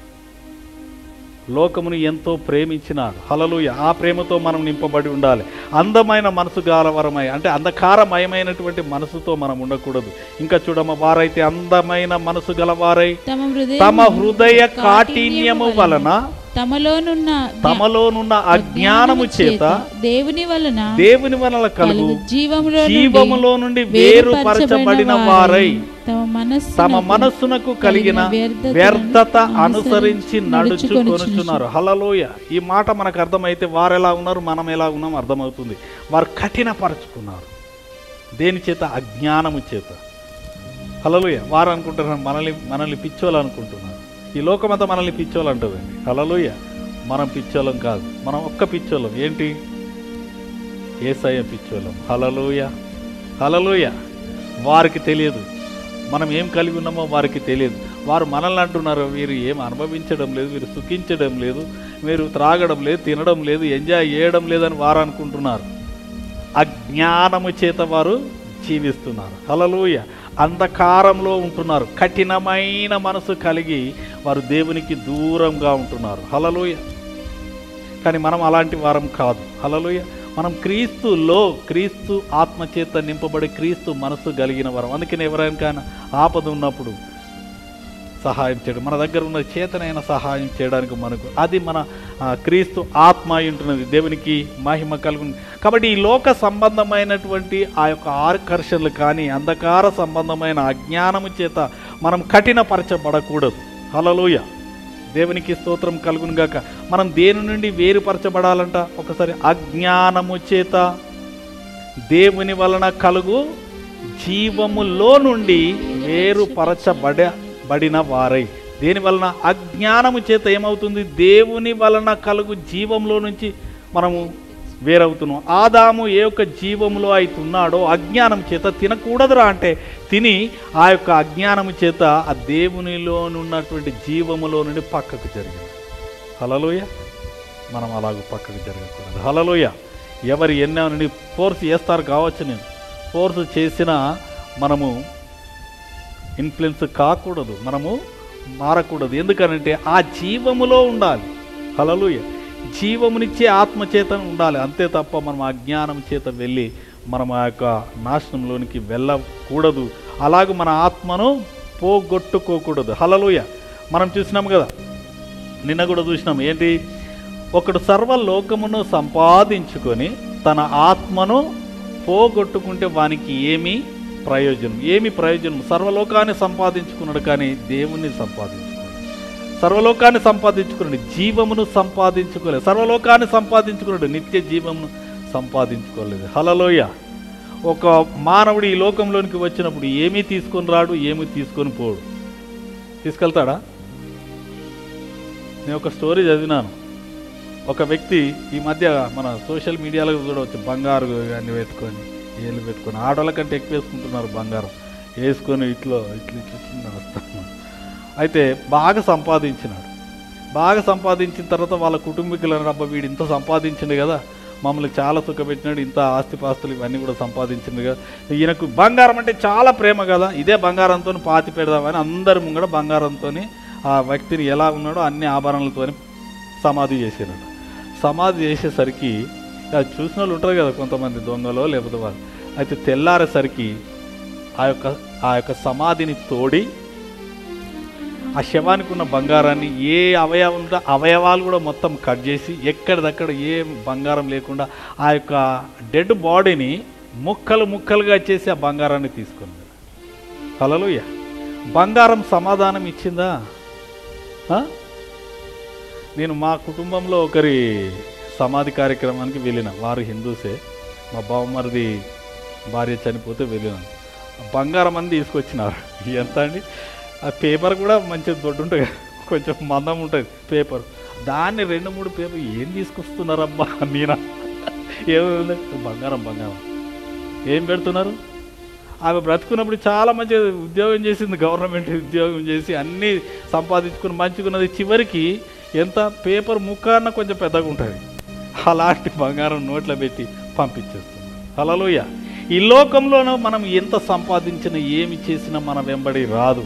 లోకమును ఎంతో ప్రేమించినాడు హలలుయ ఆ ప్రేమతో మనం నింపబడి ఉండాలి అందమైన మనసు గాలవరమై అంటే అంధకారమయమైనటువంటి మనసుతో మనం ఉండకూడదు ఇంకా చూడమ్మ వారైతే అందమైన మనసు గలవారై తమ హృదయ తమ హృదయ కాఠిన్యము వలన తమలోనున్న తమలోనున్న అజ్ఞానము చేత దేవుని వలన దేవుని వలన కలుగు కలుగు జీవములో నుండి జీవములో నుండి వేరుపరచబడిన వారై తమ మనస్సు తమ మనస్సునకు కలిగిన వ్యర్థత అనుసరించి నడుచుకొనుచున్నారు హలలోయ ఈ మాట మనకు అర్థమైతే వారు ఎలా ఉన్నారు మనం ఎలా ఉన్నాం అర్థమవుతుంది వారు కఠినపరుచుకున్నారు దేని చేత అజ్ఞానము చేత హలలోయ వారు అనుకుంటున్నారు మనల్ని మనల్ని పిచ్చోళ్ళు అనుకుంటున్నారు ఈ లోకమంతా మనల్ని పిచ్చోళ్ళు అంటుందండి హలలోయ మనం పిచ్చోళ్ళం కాదు మనం ఒక్క పిచ్చోళ్ళం ఏంటి ఏసయ్య పిచ్చోళ్ళం హలలోయ హలలోయ వారికి తెలియదు మనం ఏం కలిగి ఉన్నామో వారికి తెలియదు వారు మనల్ని అంటున్నారు వీరు ఏం అనుభవించడం లేదు వీరు సుఖించడం లేదు మీరు త్రాగడం లేదు తినడం లేదు ఎంజాయ్ చేయడం లేదని వారు అనుకుంటున్నారు అజ్ఞానము చేత వారు జీవిస్తున్నారు హలలుయ అంధకారంలో ఉంటున్నారు కఠినమైన మనసు కలిగి వారు దేవునికి దూరంగా ఉంటున్నారు హలలుయ కానీ మనం అలాంటి వారం కాదు హలలుయ మనం క్రీస్తులో క్రీస్తు ఆత్మచేత నింపబడి క్రీస్తు మనసు కలిగిన వారం అందుకని ఎవరైనా ఆపద ఉన్నప్పుడు సహాయం చేయడం మన దగ్గర ఉన్న చేతనైన సహాయం చేయడానికి మనకు అది మన ఆ, క్రీస్తు ఆత్మ అయి ఉంటున్నది దేవునికి మహిమ కలుగు కాబట్టి ఈ లోక సంబంధమైనటువంటి ఆ యొక్క ఆకర్షణలు కానీ అంధకార సంబంధమైన అజ్ఞానము చేత మనం కఠినపరచబడకూడదు హలలోయ దేవునికి స్తోత్రం కలుగును గాక మనం దేని నుండి వేరుపరచబడాలంట ఒకసారి అజ్ఞానము చేత దేవుని వలన కలుగు జీవములో నుండి వేరుపరచబడ బడిన వారై దేని వలన అజ్ఞానము చేత ఏమవుతుంది దేవుని వలన కలుగు జీవంలో నుంచి మనము వేరవుతున్నాం ఆదాము ఏ యొక్క జీవములో అయితున్నాడో అజ్ఞానం చేత తినకూడదురా అంటే తిని ఆ యొక్క అజ్ఞానము చేత ఆ దేవునిలో ఉన్నటువంటి జీవములో నుండి పక్కకు జరిగింది హలలోయ మనం అలాగ పక్కకు జరగకూడదు హలలోయ ఎవరు ఎన్నో నుండి ఫోర్స్ చేస్తారు కావచ్చు నేను ఫోర్స్ చేసినా మనము ఇన్ఫ్లుయెన్స్ కాకూడదు మనము మారకూడదు ఎందుకనంటే ఆ జీవములో ఉండాలి హలలుయ జీవమునిచ్చే ఆత్మ చేత ఉండాలి అంతే తప్ప మనం అజ్ఞానం చేత వెళ్ళి మనం ఆ యొక్క నాశనంలోనికి వెళ్ళకూడదు అలాగ మన ఆత్మను పోగొట్టుకోకూడదు హలలుయ మనం చూసినాం కదా నిన్న కూడా చూసినాం ఏంటి ఒకడు సర్వలోకమును సంపాదించుకొని తన ఆత్మను పోగొట్టుకుంటే వానికి ఏమి ప్రయోజనం ఏమి ప్రయోజనం సర్వలోకాన్ని సంపాదించుకున్నాడు కానీ దేవుణ్ణి సంపాదించుకున్నాడు సర్వలోకాన్ని సంపాదించుకున్నాడు జీవమును సంపాదించుకోలేదు సర్వలోకాన్ని సంపాదించుకున్నాడు నిత్య జీవమును సంపాదించుకోలేదు హలలోయ ఒక మానవుడు ఈ లోకంలోనికి వచ్చినప్పుడు ఏమీ తీసుకొని రాడు ఏమీ తీసుకొని పోడు తీసుకెళ్తాడా నేను ఒక స్టోరీ చదివినాను ఒక వ్యక్తి ఈ మధ్య మన సోషల్ మీడియాలో చూడవచ్చు బంగారు అన్ని పెట్టుకొని ఏళ్ళు పెట్టుకొని ఆడవాళ్ళ కంటే ఎక్కువ వేసుకుంటున్నారు బంగారం వేసుకొని ఇట్లో ఇట్లా ఇట్లా చిన్న వస్తాను అయితే బాగా సంపాదించినాడు బాగా సంపాదించిన తర్వాత వాళ్ళ కుటుంబీకులను రబ్బ వీడు ఇంత సంపాదించిండు కదా మమ్మల్ని చాలా సుఖపెట్టినాడు ఇంత ఆస్తిపాస్తులు ఇవన్నీ కూడా సంపాదించింది కదా ఈయనకు బంగారం అంటే చాలా ప్రేమ కదా ఇదే బంగారంతో పాతి పెడదామని అందరి ముంగడ బంగారంతో ఆ వ్యక్తిని ఎలా ఉన్నాడో అన్ని ఆభరణలతో సమాధి చేసినాడు సమాధి చేసేసరికి అది చూసిన వాళ్ళు ఉంటారు కదా కొంతమంది దొంగలో లేకపోతే వాళ్ళు అయితే తెల్లారేసరికి ఆ యొక్క ఆ యొక్క సమాధిని తోడి ఆ శవానికి ఉన్న బంగారాన్ని ఏ అవయవం ఉంటే అవయవాలు కూడా మొత్తం కట్ చేసి ఎక్కడిదక్కడ ఏ బంగారం లేకుండా ఆ యొక్క డెడ్ బాడీని ముక్కలు ముక్కలుగా చేసి ఆ బంగారాన్ని తీసుకుంది హల్లెలూయా బంగారం సమాధానం ఇచ్చిందా ఆ? నేను మా కుటుంబంలో ఒకరి సమాధి కార్యక్రమానికి వెళ్ళిన వారు హిందూసే మా బావమరిది భార్య చనిపోతే వెళ్ళినాను బంగారం అని తీసుకొచ్చినారు ఎంత అండి ఆ పేపర్ కూడా మంచి దొడ్డు ఉంటుంది కదా, కొంచెం మందం ఉంటుంది పేపర్ దాన్ని రెండు మూడు పేపర్ ఏం తీసుకొస్తున్నారబ్బా నేనా ఏమి బంగారం బంగారం ఏం పెడుతున్నారు ఆమె బ్రతుకున్నప్పుడు చాలా మంచి ఉద్యోగం చేసింది గవర్నమెంట్ ఉద్యోగం చేసి అన్నీ సంపాదించుకుని మంచిగున్నది చివరికి ఎంత పేపర్ ముక్కన్న కొంచెం పెద్దగా ఉంటుంది అలాంటి బంగారం నోట్లో పెట్టి పంపించేస్తుంది హలలోయ ఈ లోకంలోనూ మనం ఎంత సంపాదించినా ఏమి చేసినా మన వెంబడి రాదు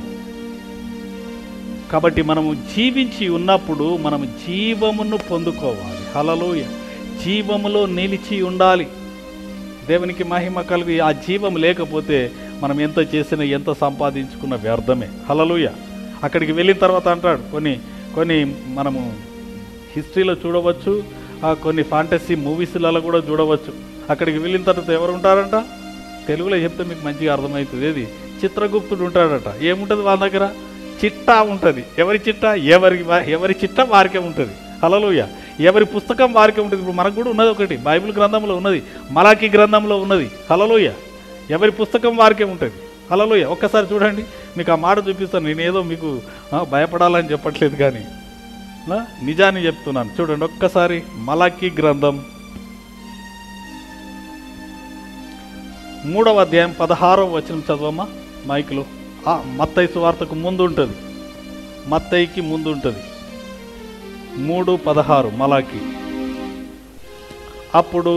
కాబట్టి మనము జీవించి ఉన్నప్పుడు మనము జీవమును పొందుకోవాలి హలలోయ జీవములో నిలిచి ఉండాలి దేవునికి మహిమ కలిగి ఆ జీవం లేకపోతే మనం ఎంత చేసినా ఎంత సంపాదించుకున్న వ్యర్థమే హలలుయ అక్కడికి వెళ్ళిన తర్వాత అంటాడు కొన్ని కొన్ని మనము హిస్టరీలో చూడవచ్చు ఆ కొన్ని ఫాంటసీ మూవీస్లలో కూడా చూడవచ్చు అక్కడికి వెళ్ళిన తర్వాత ఎవరు ఉంటారంట తెలుగులో చెప్తే మీకు మంచిగా అర్థమవుతుంది ఏది చిత్రగుప్తుడు ఉంటాడట ఏముంటుంది వాళ్ళ దగ్గర చిట్టా ఉంటుంది ఎవరి చిట్టా ఎవరి ఎవరి చిట్టా వారికే ఉంటుంది హలలుయ ఎవరి పుస్తకం వారికే ఉంటుంది ఇప్పుడు మనకు కూడా ఉన్నది ఒకటి బైబిల్ గ్రంథంలో ఉన్నది మలాకి గ్రంథంలో ఉన్నది హలలోయ ఎవరి పుస్తకం వారికే ఉంటుంది హలలోయ ఒక్కసారి చూడండి మీకు ఆ మాట చూపిస్తాను నేనేదో మీకు ఆ, భయపడాలని చెప్పట్లేదు కానీ ఆ, నిజాన్ని చెప్తున్నాను చూడండి ఒక్కసారి మలాకి గ్రంథం మూడవ అధ్యాయం పదహారవ వచనం చదవమ్మా మైకులో ఆ, మత్తయి సువార్తకు ముందు ఉంటుంది మత్తయికి ముందు ఉంటుంది మూడు పదహారు మలాకి అప్పుడు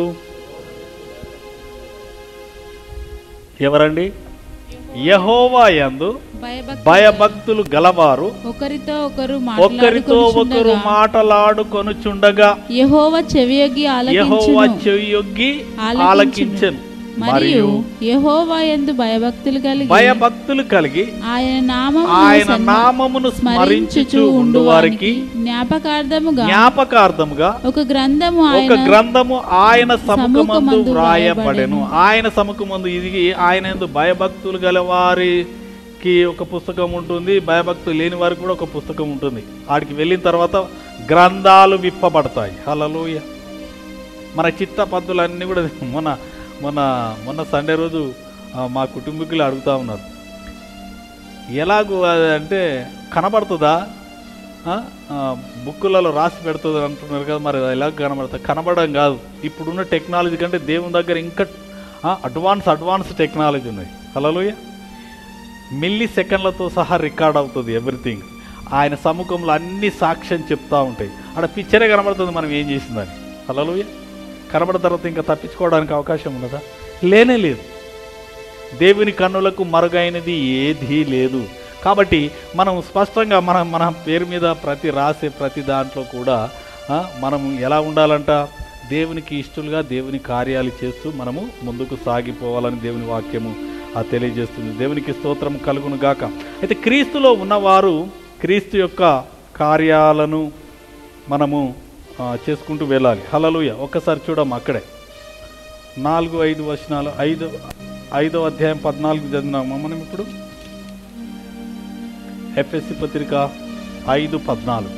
ఎవరండి యహోవా యందు భయభక్తి భయభక్తులు గలవారు ఒకరితో ఒకరు ఒకరితో ఒకరు మాట్లాడుకొనుచుండగా మాటలాడుకొనుచుండగా యెహోవా చెవియొగ్గి యహోవా ఆలకించును చెయ్యొగ్గి ఆలకించును. ఆలకించెను మరియు యెహోవా యందు భయభక్తులు కలిగి భయభక్తులు కలిగి ఆయన నామము ఆయన నామమును స్మరించుచు ఉండు వారికి జ్ఞాపకార్థముగా జ్ఞాపకార్థముగా ఒక గ్రంథము ఒక ఆయన గ్రంథము ఆయన సముఖమందు సముఖమందు వ్రాయబడెను ఆయన సముఖమందు ఇది ఆయన యందు భయభక్తులు గల వారికి ఒక పుస్తకం ఉంటుంది భయభక్తులు లేని వారికి కూడా ఒక పుస్తకం ఉంటుంది ఆడికి వెళ్ళిన తర్వాత గ్రంథాలు విప్పబడతాయి హలలోయ మన చిత్త పద్ధతులన్నీ కూడా మొన్న మొన్న మొన్న సండే రోజు ఆ, మా కుటుంబీకులు అడుగుతా ఉన్నారు ఎలాగూ అది అంటే కనబడుతుందా ఆ? ఆ, బుక్కులలో రాసి పెడుతుంది అంటున్నారు కదా మరి అది ఎలా కనబడుతుంది కనబడడం కాదు ఇప్పుడున్న టెక్నాలజీ కంటే దేవుని దగ్గర ఇంకా అడ్వాన్స్ అడ్వాన్స్ టెక్నాలజీ ఉన్నాయి హలోయ మిల్లీ సెకండ్లతో సహా రికార్డ్ అవుతుంది ఎవ్రీథింగ్ ఆయన సముఖంలో అన్ని సాక్ష్యం చెప్తా ఉంటాయి అక్కడ పిక్చరే కనబడుతుంది మనం ఏం చేసిందని హలోయ కనబడిన తర్వాత ఇంకా తప్పించుకోవడానికి అవకాశం ఉన్నదా లేనే లేదు దేవుని కన్నులకు మరుగైనది ఏదీ లేదు కాబట్టి మనం స్పష్టంగా మన మన పేరు మీద ప్రతి రాసే ప్రతి దాంట్లో కూడా ఆ, మనము ఎలా ఉండాలంట దేవునికి ఇష్టలుగా దేవుని కార్యాలు చేస్తూ మనము ముందుకు సాగిపోవాలని దేవుని వాక్యము ఆ తెలియజేస్తుంది దేవునికి స్తోత్రం కలుగును గాక అయితే క్రీస్తులో ఉన్నవారు క్రీస్తు యొక్క కార్యాలను మనము ఆ, చేసుకుంటూ వెళ్ళాలి హలలుయ ఒక్కసారి చూడము అక్కడే నాలుగు ఐదు వచనాలు ఐదు ఐదో అధ్యాయం పద్నాలుగు చదివినామా మనం ఇప్పుడు ఎఫ్ఎస్సి పత్రిక ఐదు పద్నాలుగు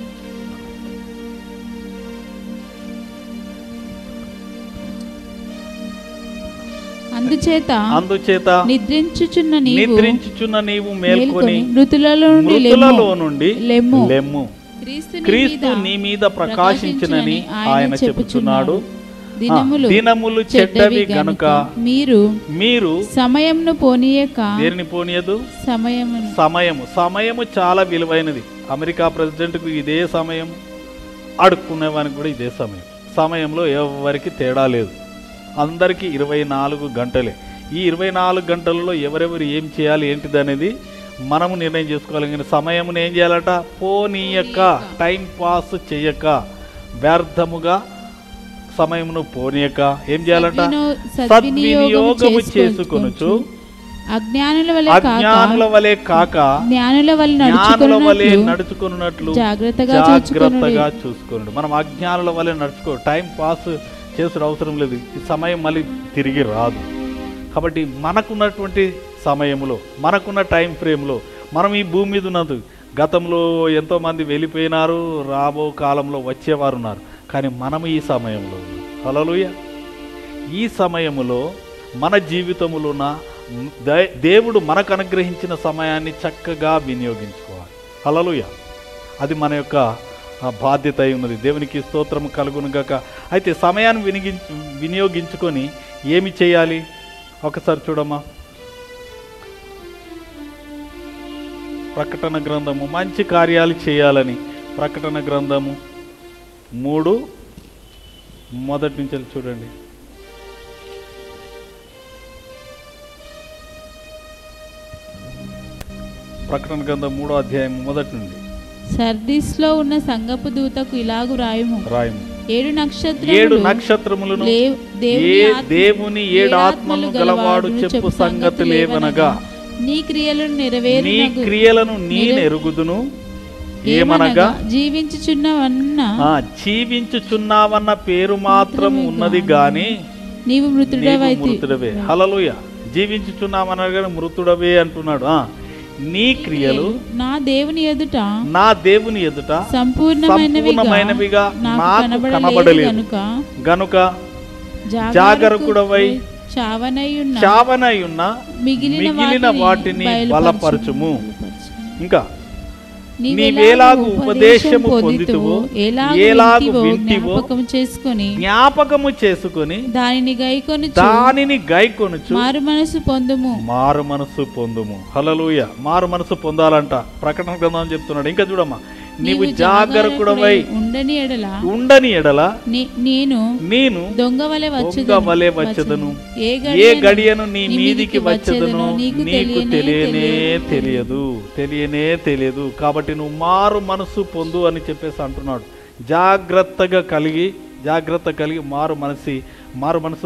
అందుచేత అందుచేత నిద్రించుచున్న నీవు నిద్రించుచున్న నీవు మేల్కొని మేల్కొని మృతులలో నుండి మృతులలో లెమ్ము. నుండి లెమ్ము. లెమ్ము క్రీస్తు నీ క్రీస్తు మీద నీ మీద ప్రకాశించినని ఆయన చెప్పుచున్నాడు దినములు ఆ, దినములు చెడ్డవి గనుక మీరు మీరు సమయంను పోనీయక దేనిని పోనీయదు సమయమును సమయము సమయము చాలా విలువైనది అమెరికా ప్రెసిడెంట్కు ఇదే సమయం అడుక్కునేవానికి కూడా ఇదే సమయం సమయంలో ఎవరికి తేడా లేదు అందరికీ ఇరవై నాలుగు గంటలే ఈ ఇరవై నాలుగు గంటలలో ఎవరెవరు ఏం చేయాలి ఏంటిది అనేది మనము నిర్ణయం చేసుకోవాలి కానీ సమయమును ఏం చేయాలట పోనీయక టైం పాస్ చేయక వ్యర్థముగా సమయమును పోనీయక ఏం చేయాలట సద్వినియో- సద్వినియోగము చేసుకొనుచు అజ్ఞానుల వలె కాక అజ్ఞానుల వలె కాక జ్ఞానుల వలె జ్ఞానుల వలె నడుచుకున్నట్లు నడుచుకున్నట్లు జాగ్రత్తగా జాగ్రత్తగా చూసుకోండి మనం అజ్ఞానుల వలె నడుచుకో టైం పాస్ చేసుడు అవసరం లేదు ఈ సమయం మళ్ళీ తిరిగి రాదు కాబట్టి మనకున్నటువంటి సమయంలో మనకున్న టైం ఫ్రేమ్లో మనం ఈ భూమి మీద ఉన్నది గతంలో ఎంతోమంది వెళ్ళిపోయినారు రాబో కాలంలో వచ్చేవారు ఉన్నారు కానీ మనం ఈ సమయంలో ఉన్నాం హలోయ ఈ సమయములో మన జీవితములో ఉన్న దే- దేవుడు మనకు అనుగ్రహించిన సమయాన్ని చక్కగా వినియోగించుకోవాలి హలలుయ అది మన యొక్క ఆ, బాధ్యత అయి ఉన్నది దేవునికి స్తోత్రం కలుగునుగాక అయితే సమయాన్ని వినిగి వినియోగించుకొని ఏమి చేయాలి ఒకసారి చూడమ్మా ప్రకటన గ్రంథము మంచి కార్యాలు చేయాలని ప్రకటన గ్రంథము మూడు మొదటి నుంచి వెళ్ళి చూడండి ప్రకటన గ్రంథం మూడో అధ్యాయం మొదటి నుండి సర్దిస్ లో ఉన్న సంగపు దూతకు ఇలాగు రాయము రాయము ఏడు ఏడు నక్షత్రములు నక్షత్రములను లేవ్- దేవుని ఏ ఆత్మ- దేవుని ఏడు ఆత్మలు గలవాడు చెప్పు సంగతి లేవనగా నీ క్రియలను నీ నెరవేరు క్రియలను నీ ఎరుగుదును ఏమనగా జీవించుచున్నవన్న ఆ జీవించుచున్నావన్న పేరు మాత్రం ఉన్నది గాని నీవు నీవు మృతుడవైతే మృతుడవే హలలుయ జీవించుచున్నామనగా మృతుడవే అంటున్నాడు ఆ నీ క్రియలు నా దేవుని ఎదుట నా దేవుని ఎదుట సంపూర్ణమైనవిగా సంపూర్ణమైనవిగా నాకు నాకు కనబడలేదు కనబడలేదు గనుక గనుక జాగరూకుడవై జాగరూకుడవై చావనై ఉన్న చావనై ఉన్న మిగిలిన మిగిలిన వాటిని బలపరచుము ఇంకా నీవేలాగు నీవేలాగు ఉపదేశము ఉపదేశము పొందితువో పొందితువో, ఎలాగు ఏలాగు వింటివో వింటివో, జ్ఞాపకం చేసుకొని జ్ఞాపకము చేసుకొని దానిని గైకొని దానిని గైకొనుచు మారు మనసు పొందుము మారు మనసు పొందుము హలలుయ మారు మనసు పొందాలంట ప్రకటన గ్రంథం చెప్తున్నాడు ఇంకా చూడమ్మా నీవు జాగరకుడవై ఉండని ఎడల ఉండని ఎడల నే- నేను నేను దొంగ వలె దొంగ వచ్చేదను వలె వచ్చేదను ఏ ఏ గడియను గడియను నీ నీ మీదికి వచ్చేదను నీకు నీకు తెలియనే తెలియనే తెలియదు తెలియనే తెలియదు కాబట్టి నువ్వు మారు మనసు పొందు అని చెప్పేసి అంటున్నాడు జాగ్రత్తగా కలిగి జాగ్రత్త కలిగి మారు మనసి మారు మనసు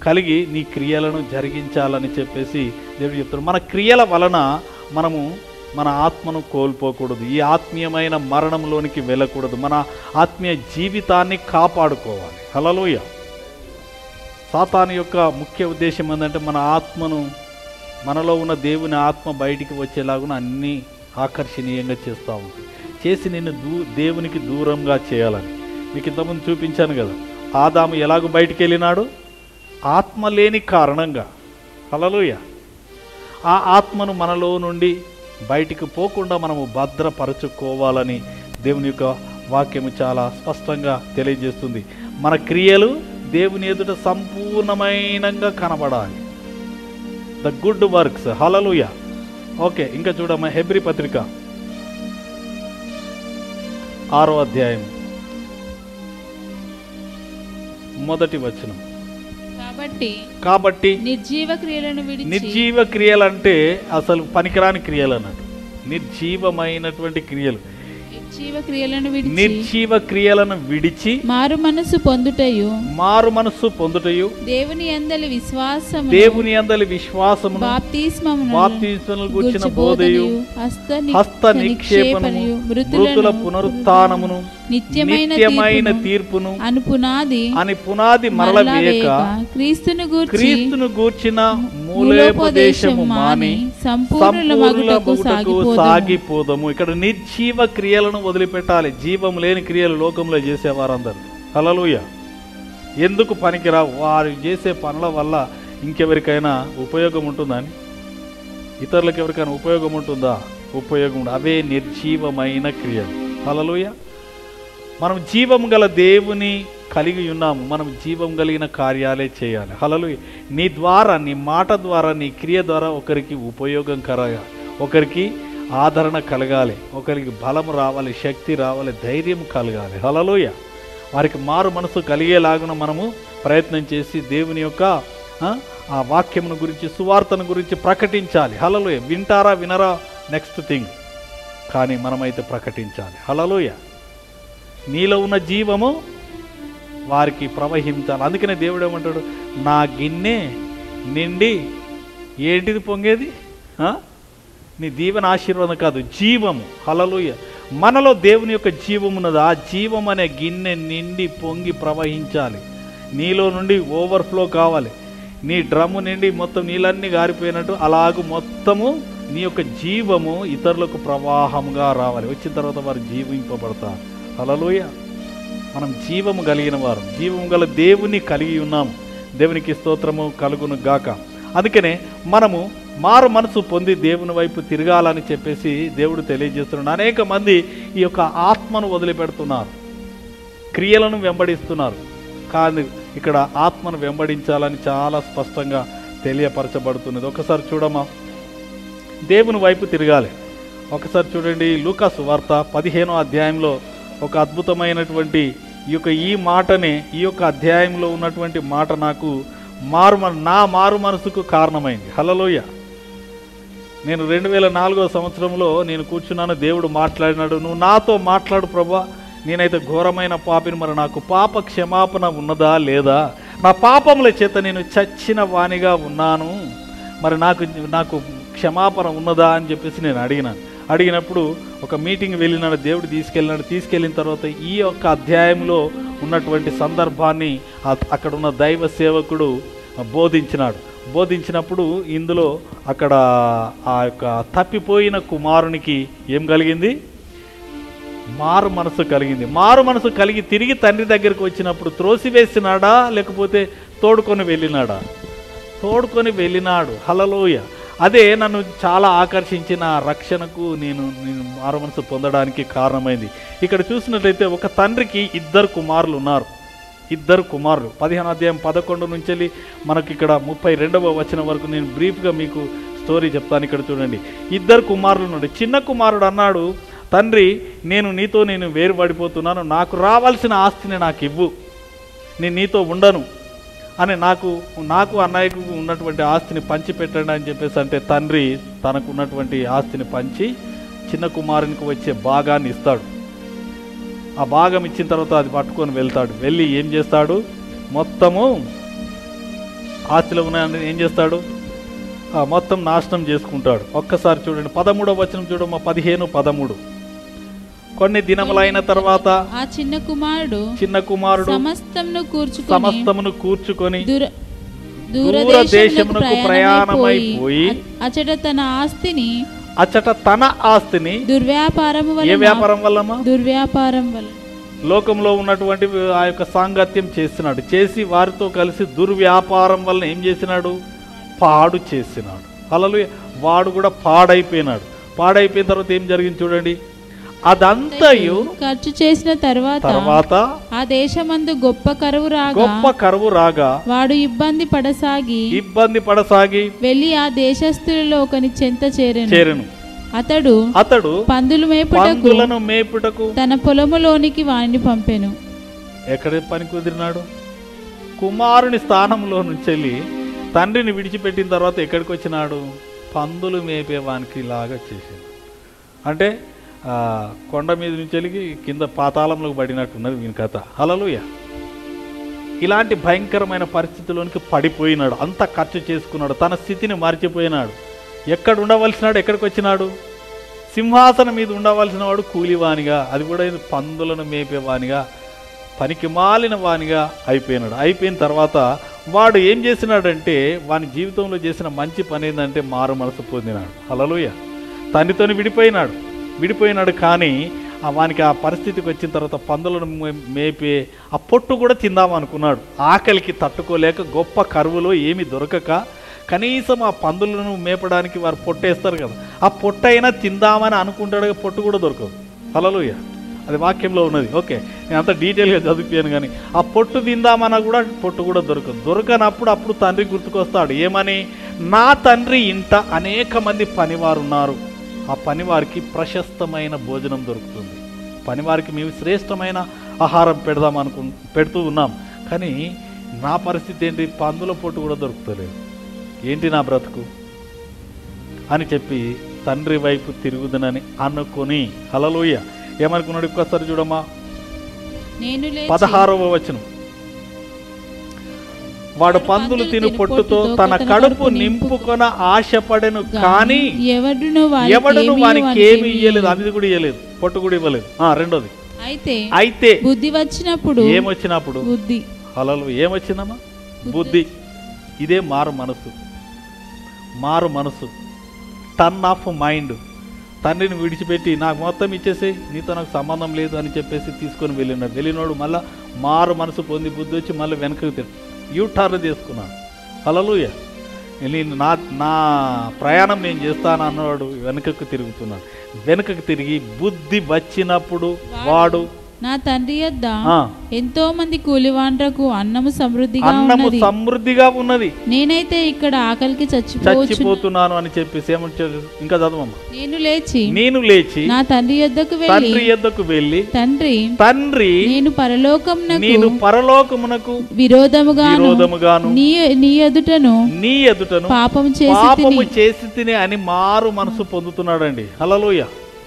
కలిగి నీ క్రియలను జరిగించాలని చెప్పేసి దేవుడు చెప్తాడు మన క్రియల వలన మనము మన ఆత్మను కోల్పోకూడదు ఈ ఆత్మీయమైన మరణంలోనికి వెళ్ళకూడదు మన ఆత్మీయ జీవితాన్ని కాపాడుకోవాలి హలలోయ సాతాను యొక్క ముఖ్య ఉద్దేశం ఏంటంటే మన ఆత్మను మనలో ఉన్న దేవుని ఆత్మ బయటికి వచ్చేలాగున అన్నీ ఆకర్షణీయంగా చేస్తూ ఉంటుంది చేసి నిన్ను దూ దేవునికి దూరంగా చేయాలని మీకు ఇంతకుముందు చూపించాను కదా ఆదాము ఎలాగో బయటికి వెళ్ళినాడు ఆత్మ లేని కారణంగా హలలోయ ఆ ఆత్మను మనలో నుండి బయటికి పోకుండా మనము భద్రపరచుకోవాలని దేవుని యొక్క వాక్యము చాలా స్పష్టంగా తెలియజేస్తుంది మన క్రియలు దేవుని ఎదుట సంపూర్ణమైనంగా కనబడాలి the good works hallelujah okay ఇంకా చూడమ్మా హెబ్రి పత్రిక ఆరో అధ్యాయం మొదటి వచనం కాబట్టి కాబట్టి నిర్జీవ క్రియలను విడిచి నిర్జీవ క్రియలు అంటే అసలు పనికిరాని క్రియలు అన్నట్టు నిర్జీవమైనటువంటి క్రియలు నిర్జీవ క్రియలను విడిచి నిర్జీవ క్రియలను విడిచి మారు మనసు పొందుటయు మారు మనస్సు పొందుటయు దేవుని అందలి విశ్వాసము దేవుని అందలి విశ్వాసమును బాప్తిస్మమును బాప్తిస్మమును గూర్చిన గూర్చి బోధయు బోధయు, హస్త హస్త నిక్షేపణము మృతులను మృతుల పునరుత్నమును నిత్యమైన నిత్యమైన తీర్పును తీర్పును అను పునాది అని పునాది మరల మరలా వేయక వేయక క్రీస్తును గూర్చి క్రీస్తును గూర్చిన మూలోపదేశము మాని సంపూర్ణుల సంపూర్ణ మగుటకు మగుటకు సాగిపోదుము. సాగిపోదము ఇక్కడ నిర్జీవ క్రియలను వదిలిపెట్టాలి జీవం లేని క్రియలు లోకంలో చేసేవారందరూ హలలుయ ఎందుకు పనికిరావు వారు చేసే పనుల వల్ల ఇంకెవరికైనా ఉపయోగం ఉంటుందని ఇతరులకు ఎవరికైనా ఉపయోగం ఉంటుందా ఉపయోగం ఉండదు అవే నిర్జీవమైన క్రియలు హలలుయ మనం జీవం గల దేవుని కలిగి ఉన్నాము మనం జీవం కలిగిన కార్యాలే చేయాలి హలలు నీ ద్వారా నీ మాట ద్వారా నీ క్రియ ద్వారా ఒకరికి ఉపయోగం కలగాలి ఒకరికి ఆదరణ కలగాలి ఒకరికి బలం రావాలి శక్తి రావాలి ధైర్యం కలగాలి హలలోయ వారికి మారు మనసు కలిగేలాగున మనము ప్రయత్నం చేసి దేవుని యొక్క ఆ, ఆ వాక్యమును గురించి సువార్తను గురించి ప్రకటించాలి హలలోయ వింటారా వినరా నెక్స్ట్ థింగ్ కానీ మనమైతే ప్రకటించాలి హలలోయ నీలో ఉన్న జీవము వారికి ప్రవహించాలి అందుకనే దేవుడు ఏమంటాడు నా గిన్నె నిండి ఏంటిది పొంగేది ఆ? నీ దీవెన ఆశీర్వాదం కాదు జీవము హలలుయ మనలో దేవుని యొక్క జీవం ఉన్నది ఆ జీవం అనే గిన్నె నిండి పొంగి ప్రవహించాలి నీలో నుండి ఓవర్ఫ్లో కావాలి నీ డ్రమ్ము నిండి మొత్తం నీళ్ళన్నీ గారిపోయినట్టు అలాగూ మొత్తము నీ యొక్క జీవము ఇతరులకు ప్రవాహంగా రావాలి వచ్చిన తర్వాత వారు జీవింపబడతారు హలలుయ మనం జీవము కలిగిన వారు జీవము గల దేవుని కలిగి ఉన్నాము దేవునికి స్తోత్రము కలుగును గాక అందుకనే మనము మారు మనసు పొంది దేవుని వైపు తిరగాలని చెప్పేసి దేవుడు తెలియజేస్తున్నాడు అనేక మంది ఈ యొక్క ఆత్మను వదిలిపెడుతున్నారు క్రియలను వెంబడిస్తున్నారు కానీ ఇక్కడ ఆత్మను వెంబడించాలని చాలా స్పష్టంగా తెలియపరచబడుతున్నది ఒకసారి చూడమ్మా దేవుని వైపు తిరగాలి ఒకసారి చూడండి లూకాసు వార్త పదిహేనో అధ్యాయంలో ఒక అద్భుతమైనటువంటి ఈ యొక్క ఈ మాటనే ఈ యొక్క అధ్యాయంలో ఉన్నటువంటి మాట నాకు మారు మన- నా మారు మనసుకు కారణమైంది హలలోయ నేను రెండు వేల నాలుగో సంవత్సరంలో నేను కూర్చున్నాను దేవుడు మాట్లాడినాడు నువ్వు నాతో మాట్లాడు ప్రభా నేనైతే ఘోరమైన పాపిని మరి నాకు పాప క్షమాపణ ఉన్నదా లేదా నా పాపముల చేత నేను చచ్చిన వానిగా ఉన్నాను మరి నాకు నాకు క్షమాపణ ఉన్నదా అని చెప్పేసి నేను అడిగినాను అడిగినప్పుడు ఒక మీటింగ్ వెళ్ళినాడు దేవుడు తీసుకెళ్ళినాడు తీసుకెళ్ళిన తర్వాత ఈ యొక్క అధ్యాయంలో ఉన్నటువంటి సందర్భాన్ని ఆ- అక్కడ ఉన్న దైవ సేవకుడు బోధించినాడు బోధించినప్పుడు ఇందులో అక్కడ ఆ యొక్క తప్పిపోయిన కుమారునికి ఏం కలిగింది మారు మనసు కలిగింది మారు మనసు కలిగి తిరిగి తండ్రి దగ్గరికి వచ్చినప్పుడు త్రోసివేసినాడా లేకపోతే తోడుకొని వెళ్ళినాడా తోడుకొని వెళ్ళినాడు హలలోయ అదే నన్ను చాలా ఆకర్షించిన ఆ రక్షణకు నేను నేను మారు మనసు పొందడానికి కారణమైంది ఇక్కడ చూసినట్లయితే ఒక తండ్రికి ఇద్దరు కుమారులు ఉన్నారు ఇద్దరు కుమారులు పదిహేను అధ్యాయం పదకొండు నుంచి వెళ్ళి మనకి ఇక్కడ ముప్పై రెండవ వచనం వరకు నేను బ్రీఫ్గా మీకు స్టోరీ చెప్తాను ఇక్కడ చూడండి ఇద్దరు కుమారులు ఉన్నాడు చిన్న కుమారుడు అన్నాడు తండ్రి నేను నీతో నేను వేరుపడిపోతున్నాను నాకు రావాల్సిన ఆస్తిని నాకు ఇవ్వు నేను నీతో ఉండను అని నాకు నాకు అన్నయ్యకు ఉన్నటువంటి ఆస్తిని పంచి పెట్టండి అని చెప్పేసి అంటే తండ్రి తనకు ఉన్నటువంటి ఆస్తిని పంచి చిన్న కుమారునికి వచ్చే భాగాన్ని ఇస్తాడు ఆ భాగం ఇచ్చిన తర్వాత అది పట్టుకొని వెళ్తాడు వెళ్ళి ఏం చేస్తాడు మొత్తము ఆస్తిలో ఉన్నాయని ఏం చేస్తాడు ఆ, మొత్తం నాశనం చేసుకుంటాడు ఒక్కసారి చూడండి పదమూడవ వచనం చూడమ్మా పదిహేను పదమూడు కొన్ని దినములైన తర్వాత ఆ చిన్న కుమారుడు చిన్న కుమారుడు సమస్తమును కూర్చుకొని సమస్తమును కూర్చుకొని దూర దూరదేశమునకు దూరదేశమునకు ప్రయాణమైపోయి ప్రయాణమైపోయి అచట తన ఆస్తిని అచ్చట తన ఆస్తిని దుర్వ్యాపారము ఏ వలన వ్యాపారం వల్లమ్మా దుర్వ్యాపారం వలన లోకంలో ఉన్నటువంటి ఆ యొక్క సాంగత్యం చేసినాడు చేసి వారితో కలిసి దుర్వ్యాపారం వలన ఏం చేసినాడు పాడు చేసినాడు అలలు వాడు కూడా పాడైపోయినాడు పాడైపోయిన తర్వాత ఏం జరిగింది చూడండి అదంతయు ఖర్చు చేసిన తర్వాత తర్వాత ఆ దేశమందు గొప్ప కరువు రాగా గొప్ప కరువు రాగా వాడు ఇబ్బంది పడసాగి ఇబ్బంది పడసాగి వెళ్లి ఆ దేశస్థులలో ఒకని చెంత చేరెను చేరెను అతడు అతడు పందులు మేపుటకు పందులను మేపుటకు తన పొలములోనికి వాణ్ణి పంపెను ఎక్కడ పని కుదిరినాడు కుమారుని స్థానంలో నుంచి వెళ్ళి తండ్రిని విడిచిపెట్టిన తర్వాత ఎక్కడికి వచ్చినాడు పందులు మేపేవానికి లాగా చేసింది అంటే ఆ, కొండ మీద నుంచి వెళ్ళి కింద పాతాళంలోకి పడినట్టున్నది వీని కథ హలలుయ ఇలాంటి భయంకరమైన పరిస్థితిలోనికి పడిపోయినాడు అంత ఖర్చు చేసుకున్నాడు తన స్థితిని మర్చిపోయినాడు ఎక్కడ ఉండవలసినాడు ఎక్కడికి వచ్చినాడు సింహాసనం మీద ఉండవలసిన వాడు కూలివానిగా అది కూడా ఇది పందులను మేపేవానిగా పనికి మాలిన వానిగా అయిపోయినాడు అయిపోయిన తర్వాత వాడు ఏం చేసినాడంటే వాని జీవితంలో చేసిన మంచి పని ఏంటంటే మారు మనసు పొందినాడు హలలుయ తండ్రితోని విడిపోయినాడు విడిపోయినాడు కానీ ఆ వానికి ఆ పరిస్థితికి వచ్చిన తర్వాత పందులను మే- మేపే ఆ పొట్టు కూడా తిందాం అనుకున్నాడు ఆకలికి తట్టుకోలేక గొప్ప కరువులో ఏమి దొరకక కనీసం ఆ పందులను మేపడానికి వారు పొట్టేస్తారు కదా ఆ పొట్టు అయినా తిందామని అనుకుంటాడు కానీ పొట్టు కూడా దొరకదు హలలుయ అది వాక్యంలో ఉన్నది ఓకే నేను అంత డీటెయిల్గా చదివిపోయాను కానీ ఆ పొట్టు తిందామన్నా కూడా పొట్టు కూడా దొరకదు దొరకనప్పుడు అప్పుడు తండ్రి గుర్తుకొస్తాడు ఏమని నా తండ్రి ఇంట అనేక మంది పనివారు ఉన్నారు ఆ పనివారికి ప్రశస్తమైన భోజనం దొరుకుతుంది పనివారికి మేము శ్రేష్టమైన ఆహారం పెడదాం అనుకు పెడుతూ ఉన్నాం కానీ నా పరిస్థితి ఏంటి పందుల పొట్టు కూడా దొరుకుతలేదు ఏంటి నా బ్రతుకు అని చెప్పి తండ్రి వైపు తిరుగుదనని అనుకొని హలలోయ ఏమనుకున్నాడు ఒక్కసారి చూడమ్మా నేను లేచి పదహారవ వచనం వాడు పందులు తిను పొట్టుతో తన కడుపు నింపుకొన ఆశపడెను కానీ ఎవడును వారికి ఎవడును ఏమీ వానికి వానికి ఏమి ఏమీ ఇయ్యలేదు అది కూడా ఇయ్యలేదు పొట్టు కూడా ఇవ్వలేదు ఆ, రెండోది అయితే అయితే బుద్ధి వచ్చినప్పుడు ఏమొచ్చినప్పుడు బుద్ధి హలలు ఏమొచ్చిందమ్మా బుద్ధి ఇదే మారు మనసు మారు మనసు టర్న్ ఆఫ్ మైండ్ తండ్రిని విడిచిపెట్టి నాకు మొత్తం ఇచ్చేసి నీతో నాకు సంబంధం లేదు అని చెప్పేసి తీసుకొని వెళ్ళినాడు వెళ్ళినోడు మళ్ళా మారు మనసు పొంది బుద్ధి వచ్చి మళ్ళీ వెనక్కి తిరిగి యూ టర్న్ చేసుకున్నాడు హలలుయ నేను నా నా ప్రయాణం నేను చేస్తాను అన్నవాడు వెనుకకు తిరుగుతున్నాడు వెనుకకు తిరిగి బుద్ధి వచ్చినప్పుడు వాడు నా తండ్రి యొద్ద ఆ, ఎంతో మంది కూలివాండ్రకు అన్నము సమృద్ధిగా అన్నము ఉన్నది సమృద్ధిగా ఉన్నది నేనైతే ఇక్కడ ఆకలికి చచ్చిపోవచ్చు చచ్చిపోతున్నాను అని చెప్పేసి ఏమంటే ఇంకా చదవమ్మ నేను లేచి నేను లేచి నా తండ్రి యొద్దకు వెళ్ళి తండ్రి ఎద్దకు వెళ్ళి తండ్రి తండ్రి నేను పరలోకమునకు నేను పరలోకమునకు విరోధముగాను విరోధముగాను నీ నీ ఎదుటను నీ ఎదుటను పాపం చేసి పాపము చేసి తిని అని మారు మనసు పొందుతున్నాడండి హలలోయ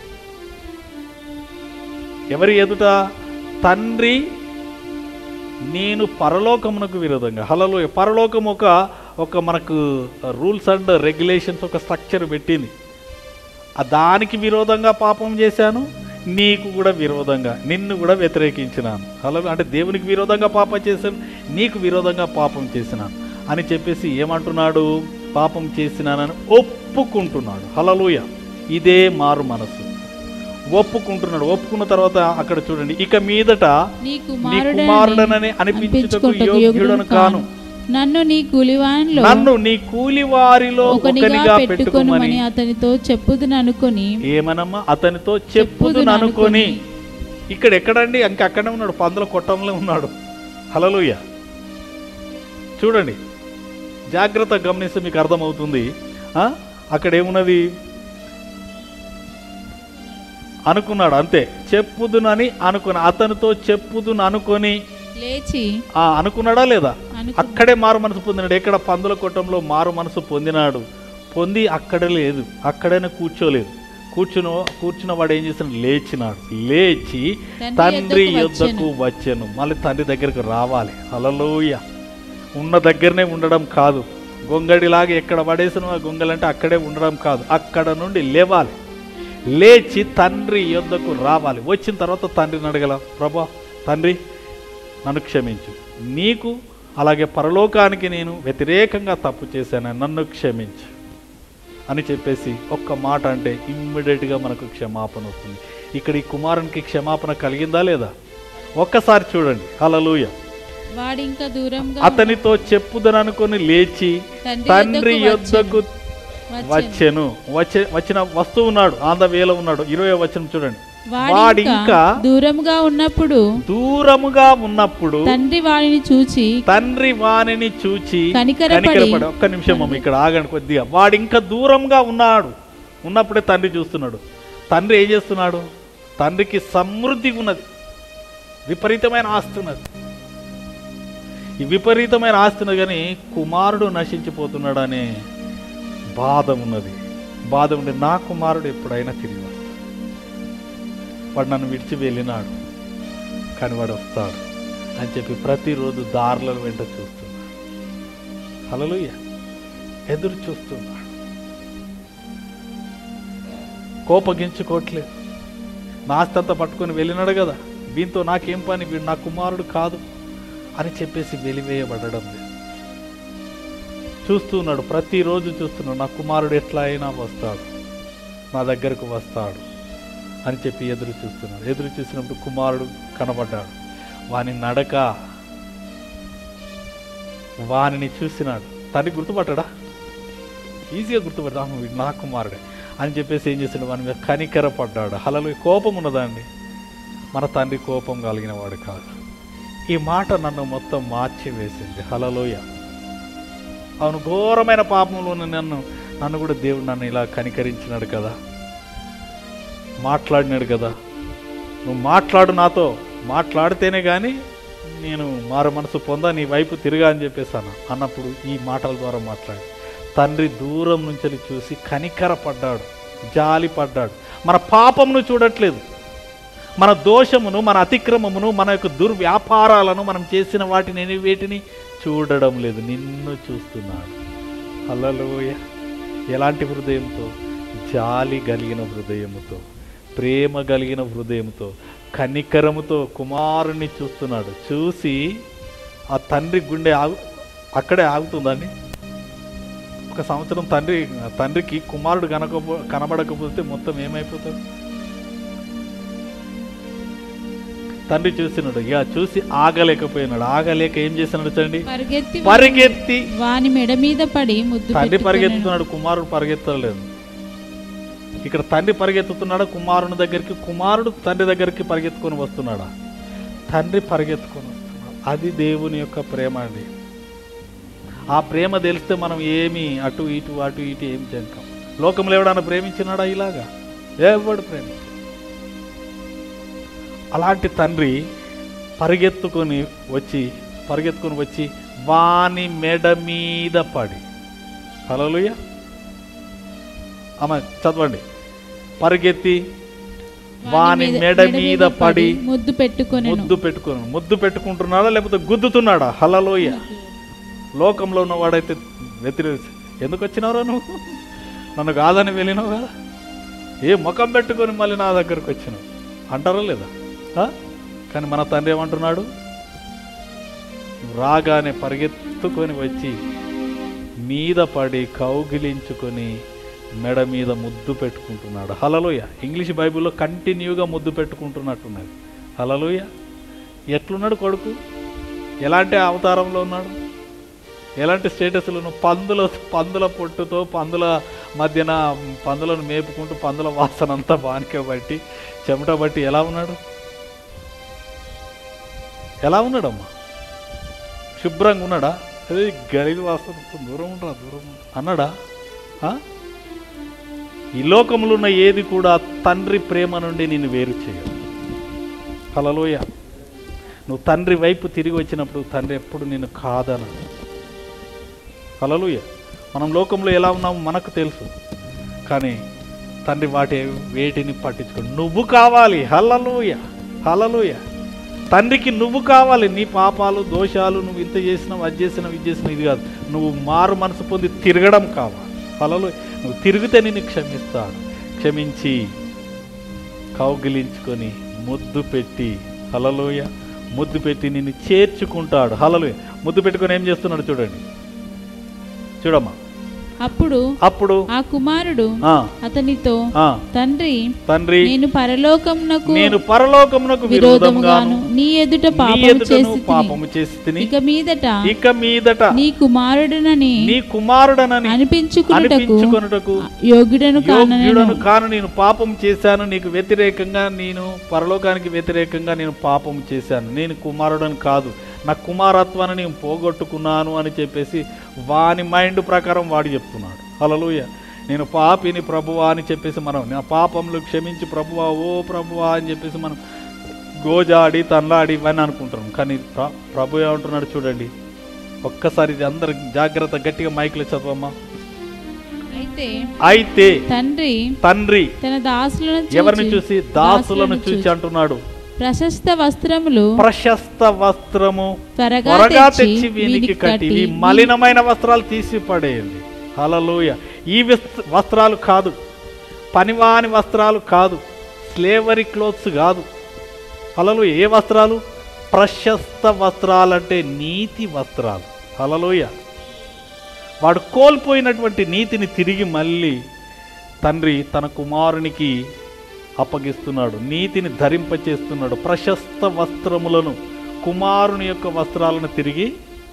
ఎవరి ఎదుట తండ్రి నేను పరలోకమునకు విరోధంగా హలలోయ పరలోకం ఒక ఒక మనకు రూల్స్ అండ్ రెగ్యులేషన్స్ ఒక స్ట్రక్చర్ పెట్టింది ఆ దానికి విరోధంగా పాపం చేశాను నీకు కూడా విరోధంగా నిన్ను కూడా వ్యతిరేకించినాను హలో అంటే దేవునికి విరోధంగా పాపం చేశాను నీకు విరోధంగా పాపం చేసినాను అని చెప్పేసి ఏమంటున్నాడు పాపం చేసినానని ఒప్పుకుంటున్నాడు హలలుయ ఇదే మారు మనసు ఒప్పుకుంటున్నాడు ఒప్పుకున్న తర్వాత అక్కడ చూడండి ఇక మీదట నీ నీ కుమారుడని కుమారుడనని అనిపించుటకు అనిపించుకొనుటకు యోగ్యుడను కాను నన్ను నీ కూలివానిలో నన్ను నీ కూలి వారిలో ఒకనిగా ఒకనిగా పెట్టుకొనుమని పెట్టుకోమని అతనితో చెప్పుదును అనుకొని ఏమనమ్మా అతనితో చెప్పుదు చెప్పుదును అనుకొని అనుకొని. ఇక్కడ ఎక్కడండి ఇంక అక్కడే ఉన్నాడు పందుల కొట్టంలో ఉన్నాడు హలలుయ చూడండి జాగ్రత్త గమనిస్తే మీకు అర్థమవుతుంది ఆ? అక్కడ ఏమున్నది అనుకున్నాడు అంతే చెప్పుదునని అనుకుని అతనితో చెప్పుదును అనుకొని లేచి ఆ అనుకున్నాడా లేదా అనుకు అక్కడే మారు మనసు పొందినాడు ఎక్కడ పందుల కొట్టంలో మారు మనసు పొందినాడు పొంది అక్కడ లేదు అక్కడనే కూర్చోలేదు కూర్చుని కూర్చున్న వాడు ఏం చేస్తున్నాడు లేచినాడు లేచి తండ్రి తండ్రి యొద్దకు యొద్దకు వచ్చాను మళ్ళీ తండ్రి దగ్గరకు రావాలి హలలోయ ఉన్న దగ్గరనే ఉండడం కాదు గొంగడిలాగా ఎక్కడ పడేసిన ఆ గొంగలంటే అక్కడే ఉండడం కాదు అక్కడ నుండి లేవాలి లేచి తండ్రి యొద్దకు రావాలి వచ్చిన తర్వాత తండ్రిని అడగల ప్రభా తండ్రి నన్ను క్షమించు నీకు అలాగే పరలోకానికి నేను వ్యతిరేకంగా తప్పు చేశాను నన్ను క్షమించు అని చెప్పేసి ఒక్క మాట అంటే ఇమ్మీడియట్గా మనకు క్షమాపణ వస్తుంది ఇక్కడ ఈ కుమారునికి క్షమాపణ కలిగిందా లేదా ఒక్కసారి చూడండి హల్లెలూయా వాడింకా దూరంగా అతనితో చెప్పుదననుకొని లేచి తండ్రి తండ్రి యొద్దకు యొద్దకు వచ్చెను. వచ్చెను వచ్చే వచ్చిన వస్తువు ఉన్నాడు ఆంధ్ర వేల ఉన్నాడు ఇరవై వచనం చూడండి వాడింకా వాడింకా దూరముగా ఉన్నప్పుడు దూరముగా ఉన్నప్పుడు తండ్రి వాడిని చూచి తండ్రి వానిని చూచి కనికరపడి కనికరపడి ఒక్క నిమిషం అమ్మ ఇక్కడ ఆగండి కొద్దిగా వాడు ఇంకా దూరంగా ఉన్నాడు ఉన్నప్పుడే తండ్రి చూస్తున్నాడు తండ్రి ఏం చేస్తున్నాడు తండ్రికి సమృద్ధి ఉన్నది విపరీతమైన ఆస్తి ఉన్నది ఈ విపరీతమైన ఆస్తి ఉన్నది కానీ కుమారుడు నశించిపోతున్నాడు అనే బాధ ఉన్నది బాధ ఉండి నా కుమారుడు ఎప్పుడైనా తిరిగి వస్తాడు వాడు నన్ను విడిచి వెళ్ళినాడు కానీ వాడు వస్తాడు అని చెప్పి ప్రతిరోజు దారుల వెంట చూస్తున్నాడు హలలుయ ఎదురు చూస్తున్నాడు కోపగించుకోవట్లేదు నాస్తంతా పట్టుకొని వెళ్ళినాడు కదా దీంతో నాకేం పని వీడు నా కుమారుడు కాదు అని చెప్పేసి వెలివేయబడడం లేదు చూస్తున్నాడు ప్రతిరోజు చూస్తున్నాడు నా కుమారుడు ఎట్లా అయినా వస్తాడు నా దగ్గరకు వస్తాడు అని చెప్పి ఎదురు చూస్తున్నాడు ఎదురు చూసినప్పుడు కుమారుడు కనబడ్డాడు వాని నడక వానిని చూసినాడు తండ్రి గుర్తుపట్టాడా ఈజీగా గుర్తుపడ్డా "ఆహా, వీడు నా కుమారుడే అని చెప్పేసి ఏం చేశాడు వాని మీద కనికర పడ్డాడు హలలో కోపం ఉన్నదండి మన తండ్రి కోపం కలిగిన వాడు కాదు ఈ మాట నన్ను మొత్తం మార్చి వేసింది హలలోయ అవును ఘోరమైన పాపంలో నన్ను నన్ను కూడా దేవుడు నన్ను ఇలా కనికరించినాడు కదా మాట్లాడినాడు కదా నువ్వు మాట్లాడు నాతో మాట్లాడితేనే కానీ నేను మారు మనసు పొందా నీ వైపు తిరిగా అని చెప్పేసాను అన్నప్పుడు ఈ మాటల ద్వారా మాట్లాడి తండ్రి దూరం నుంచి చూసి కనికర పడ్డాడు జాలి పడ్డాడు మన పాపమును చూడట్లేదు మన దోషమును మన అతిక్రమమును మన యొక్క దుర్వ్యాపారాలను మనం చేసిన వాటిని వేటిని చూడడం లేదు నిన్ను చూస్తున్నాడు హల్లెలూయ ఎలాంటి హృదయంతో జాలి కలిగిన హృదయముతో ప్రేమ కలిగిన హృదయంతో కనికరముతో కుమారుని చూస్తున్నాడు చూసి ఆ తండ్రి గుండె ఆగు అక్కడే ఆగుతుందండి ఒక సంవత్సరం తండ్రి తండ్రికి కుమారుడు కనకపో కనబడకపోతే మొత్తం ఏమైపోతుంది తండ్రి చూసినాడు ఇక చూసి ఆగలేకపోయినాడు ఆగలేక ఏం చేసినాడు చండి పరిగెత్తి పరిగెత్తి వాని మెడ మీద పడి ముద్దు తండ్రి పెట్టుకొనెను. పరిగెత్తుతున్నాడు కుమారుడు పరిగెత్తలేదు ఇక్కడ తండ్రి పరిగెత్తుతున్నాడు కుమారుని దగ్గరికి కుమారుడు తండ్రి దగ్గరికి పరిగెత్తుకొని వస్తున్నాడా తండ్రి పరిగెత్తుకొని వస్తున్నాడు అది దేవుని యొక్క ప్రేమ అండి ఆ ప్రేమ తెలిస్తే మనం ఏమి అటు ఇటు అటు ఇటు ఏం చెంకాం లోకంలో ఎవడన్నా ప్రేమించినాడా ఇలాగా ఎవడు ప్రేమ అలాంటి తండ్రి పరిగెత్తుకొని వచ్చి పరిగెత్తుకొని వచ్చి వాని మెడ మీద పడి హలోలుయ అమ్మ చదవండి పరిగెత్తి వాని మెడ మీద పడి ముద్దు పెట్టుకొని ముద్దు పెట్టుకుని ముద్దు పెట్టుకుంటున్నాడా లేకపోతే గుద్దుతున్నాడా హలలోయ లోకంలో ఉన్నవాడైతే వ్యతిరేక ఎందుకు వచ్చినావురా నువ్వు నన్ను కాదని వెళ్ళినావు కదా ఏ ముఖం పెట్టుకొని మళ్ళీ నా దగ్గరకు వచ్చినావు అంటారా లేదా ఆ? కానీ మన తండ్రి ఏమంటున్నాడు రాగానే పరిగెత్తుకొని వచ్చి మీద పడి కౌగిలించుకొని మెడ మీద ముద్దు పెట్టుకుంటున్నాడు హలలోయ ఇంగ్లీష్ బైబిల్లో కంటిన్యూగా ముద్దు పెట్టుకుంటున్నట్టున్నది హలలోయ ఎట్లున్నాడు కొడుకు ఎలాంటి అవతారంలో ఉన్నాడు ఎలాంటి స్టేటస్లో ఉన్నాడు? పందుల పందుల పొట్టుతో పందుల మధ్యన పందులను మేపుకుంటూ పందుల వాసన అంతా బానిక బట్టి చెమట బట్టి ఎలా ఉన్నాడు ఎలా ఉన్నాడమ్మా శుభ్రంగా ఉన్నాడా అదే గలిగి వాసన వస్తుంది. దూరం ఉండరా దూరం ఉండరా అన్నాడా ఆ? ఈ లోకంలో ఉన్న ఏది కూడా తండ్రి ప్రేమ నుండి నేను వేరు చేయదు హలలోయ నువ్వు తండ్రి వైపు తిరిగి వచ్చినప్పుడు తండ్రి ఎప్పుడు నేను కాదన హలలోయ మనం లోకంలో ఎలా ఉన్నామో మనకు తెలుసు కానీ తండ్రి వాటి వేటిని పట్టించుకో నువ్వు కావాలి హలలోయ హలలోయ తండ్రికి నువ్వు కావాలి నీ పాపాలు దోషాలు నువ్వు ఇంత చేసినావు అది చేసినావు ఇది చేసినావు ఇది కాదు నువ్వు మారు మనసు పొంది తిరగడం కావాలి ఫలలో నువ్వు తిరిగితే నిన్ను క్షమిస్తాడు క్షమించి కౌగిలించుకొని ముద్దు పెట్టి హలలోయ ముద్దు పెట్టి నిన్ను చేర్చుకుంటాడు హలలోయ ముద్దు పెట్టుకొని ఏం చేస్తున్నాడు చూడండి చూడమ్మా అప్పుడు అప్పుడు ఆ కుమారుడు ఆ, అతనితో ఆ, తండ్రి తండ్రి నేను పరలోకమునకు నేను పరలోకమునకు విరోధముగాను విరోధముగాను నీ ఎదుట నీ పాపము ఎదుటను చేసి పాపము చేసి తిని ఇక మీదట ఇక మీదట నీ కుమారుడనని నీ కుమారుడనని అనిపించుకున్నటకు అనిపించుకొనుటకు యోగ్యుడను కాననేను యోగ్యుడను కాను నేను పాపం చేశాను నీకు వ్యతిరేకంగా నేను పరలోకానికి వ్యతిరేకంగా నేను పాపం చేశాను నేను కుమారుడని కాదు నా కుమారత్వాన్ని నేను పోగొట్టుకున్నాను అని చెప్పేసి వాని మైండ్ ప్రకారం వాడు చెప్తున్నాడు హల్లెలూయ నేను పాపిని ప్రభువా అని చెప్పేసి మనం నా పాపంలో క్షమించి ప్రభువా ఓ ప్రభువా అని చెప్పేసి మనం గోజాడి తన్లాడి ఇవన్నీ అనుకుంటున్నాం కానీ ప్ర- ప్రభు ఏమంటున్నాడు చూడండి ఒక్కసారి ఇది అందరు జాగ్రత్త గట్టిగా మైకులు చదవమ్మా అయితే అయితే తండ్రి తండ్రి తన దాసులను ఎవరిని చూచి చూసి దాసులను చూసి అంటున్నాడు ప్రశస్త వస్త్రములు ప్రశస్త వస్త్రము త్వరగా త్వరగా తెచ్చి తెచ్చి వీనికి వీనికి కట్టి కట్టి ఈ మలినమైన వస్త్రాలు తీసి పడేయండి హలలోయ ఈ విస్- వస్త్రాలు కాదు పనివాని వస్త్రాలు కాదు స్లేవరీ క్లోత్స్ కాదు హలలోయ ఏ వస్త్రాలు ప్రశస్త వస్త్రాలంటే నీతి వస్త్రాలు హలలోయ వాడు కోల్పోయినటువంటి నీతిని తిరిగి మళ్ళీ తండ్రి తన కుమారునికి అప్పగిస్తున్నాడు నీతిని ధరింపచేస్తున్నాడు ప్రశస్త వస్త్రములను కుమారుని యొక్క వస్త్రాలను తిరిగి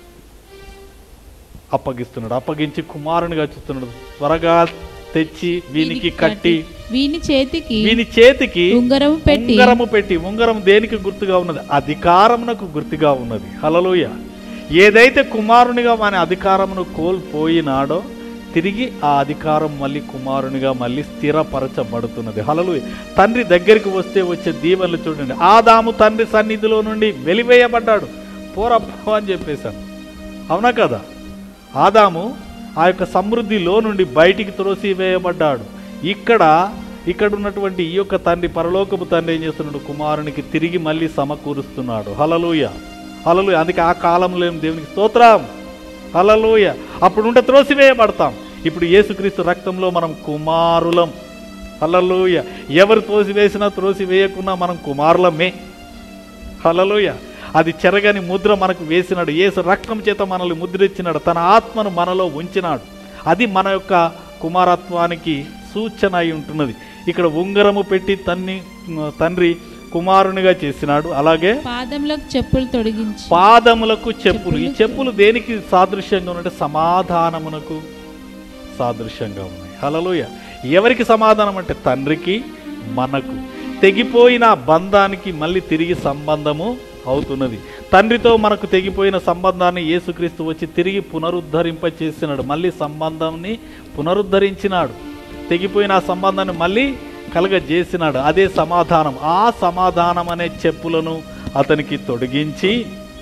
అప్పగిస్తున్నాడు అప్పగించి కుమారునిగా చూస్తున్నాడు త్వరగా తెచ్చి వీనికి కట్టి వీని చేతికి వీని చేతికి ఉంగరము పెట్టి ఉంగరము పెట్టి ఉంగరం దేనికి గుర్తుగా ఉన్నది అధికారమునకు గుర్తుగా ఉన్నది హలలోయ ఏదైతే కుమారునిగా మన అధికారమును కోల్పోయినాడో తిరిగి ఆ అధికారం మళ్ళీ కుమారునిగా మళ్ళీ స్థిరపరచబడుతున్నది హలలు తండ్రి దగ్గరికి వస్తే వచ్చే దీవెనలు చూడండి ఆదాము తండ్రి సన్నిధిలో నుండి వెలివేయబడ్డాడు పోరప్ప అని చెప్పేశాను అవునా కదా ఆదాము ఆ యొక్క సమృద్ధిలో నుండి బయటికి త్రోసి వేయబడ్డాడు ఇక్కడ ఇక్కడ ఉన్నటువంటి ఈ యొక్క తండ్రి పరలోకపు తండ్రి ఏం చేస్తున్నాడు కుమారునికి తిరిగి మళ్ళీ సమకూరుస్తున్నాడు హలలుయ హలలుయ అందుకే ఆ కాలంలో ఏం దేవునికి స్తోత్రం హలలుయ అప్పుడు ఉంటే త్రోసివేయబడతాం ఇప్పుడు యేసుక్రీస్తు రక్తంలో మనం కుమారులం హలలుయ ఎవరు త్రోసివేసినా త్రోసివేయకున్నా మనం కుమారులమే హలలోయ అది చెరగని ముద్ర మనకు వేసినాడు యేసు రక్తం చేత మనల్ని ముద్రించినాడు తన ఆత్మను మనలో ఉంచినాడు అది మన యొక్క కుమారత్వానికి సూచన అయి ఉంటున్నది ఇక్కడ ఉంగరము పెట్టి తన్ని తండ్రి కుమారునిగా చేసినాడు అలాగే పాదములకు చెప్పులు తొడిగించి పాదములకు చెప్పులు ఈ చెప్పులు దేనికి సాదృశ్యంగా ఉన్నాయంటే సమాధానమునకు సాదృశ్యంగా ఉన్నాయి హలలోయ ఎవరికి సమాధానం అంటే తండ్రికి మనకు తెగిపోయిన బంధానికి మళ్ళీ తిరిగి సంబంధము అవుతున్నది తండ్రితో మనకు తెగిపోయిన సంబంధాన్ని యేసుక్రీస్తు వచ్చి తిరిగి పునరుద్ధరింప చేసినాడు మళ్ళీ సంబంధాన్ని పునరుద్ధరించినాడు తెగిపోయిన ఆ సంబంధాన్ని మళ్ళీ కలగజేసినాడు అదే సమాధానం ఆ సమాధానం అనే చెప్పులను అతనికి తొడిగించి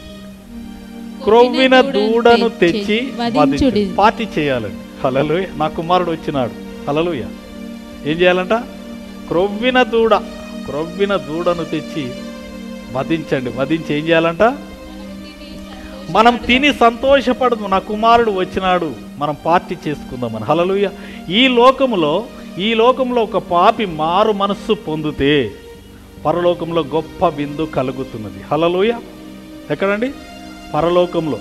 క్రొవ్విన దూడను తెచ్చి వధించుడి. వధించు. పార్టీ చేయాలండి హలలుయ నా కుమారుడు వచ్చినాడు హలలుయ ఏం చేయాలంట క్రొవ్విన దూడ క్రొవ్విన దూడను తెచ్చి వధించండి వధించి ఏం చేయాలంట మనం తిని సంతోషపడదు నా కుమారుడు వచ్చినాడు మనం పార్టీ చేసుకుందామని హలలుయ ఈ లోకములో ఈ లోకంలో ఒక పాపి మారు మనస్సు పొందితే పరలోకంలో గొప్ప విందు కలుగుతున్నది హలలుయ ఎక్కడండి పరలోకంలో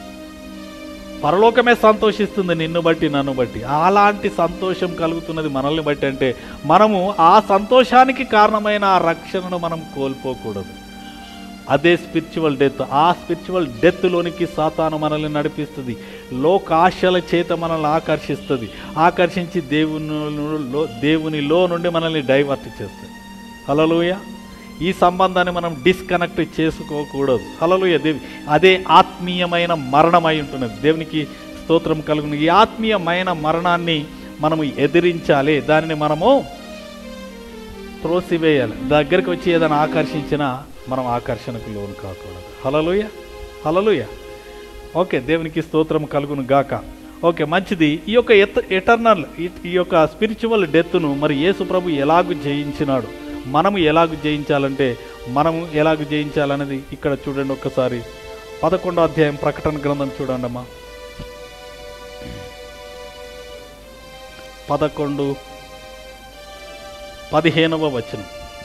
పరలోకమే సంతోషిస్తుంది నిన్ను బట్టి నన్ను బట్టి అలాంటి సంతోషం కలుగుతున్నది మనల్ని బట్టి అంటే మనము ఆ సంతోషానికి కారణమైన ఆ రక్షణను మనం కోల్పోకూడదు అదే స్పిరిచువల్ డెత్ ఆ స్పిరిచువల్ డెత్లోనికి సాతాను మనల్ని నడిపిస్తుంది లోకాశల చేత మనల్ని ఆకర్షిస్తుంది ఆకర్షించి దేవుని దేవునిలో నుండి మనల్ని డైవర్ట్ చేస్తుంది హలలుయ ఈ సంబంధాన్ని మనం డిస్కనెక్ట్ చేసుకోకూడదు హలలుయ దేవి అదే ఆత్మీయమైన మరణమై ఉంటున్నది దేవునికి స్తోత్రం కలుగును ఈ ఆత్మీయమైన మరణాన్ని మనము ఎదిరించాలి దానిని మనము త్రోసివేయాలి దగ్గరికి వచ్చి ఏదైనా ఆకర్షించినా మనం ఆకర్షణకు లోను కాకూడదు హలలుయ హలలుయ ఓకే దేవునికి స్తోత్రం కలుగును గాక ఓకే మంచిది ఈ యొక్క ఎత ఎటర్నల్ ఈ యొక్క స్పిరిచువల్ డెత్ను మరి యేసు ప్రభు ఎలాగు జయించినాడు మనము ఎలాగు జయించాలంటే మనము ఎలాగ జయించాలనేది ఇక్కడ చూడండి ఒక్కసారి పదకొండో అధ్యాయం ప్రకటన గ్రంథం చూడండి అమ్మా పదకొండు పదిహేనవ వచనం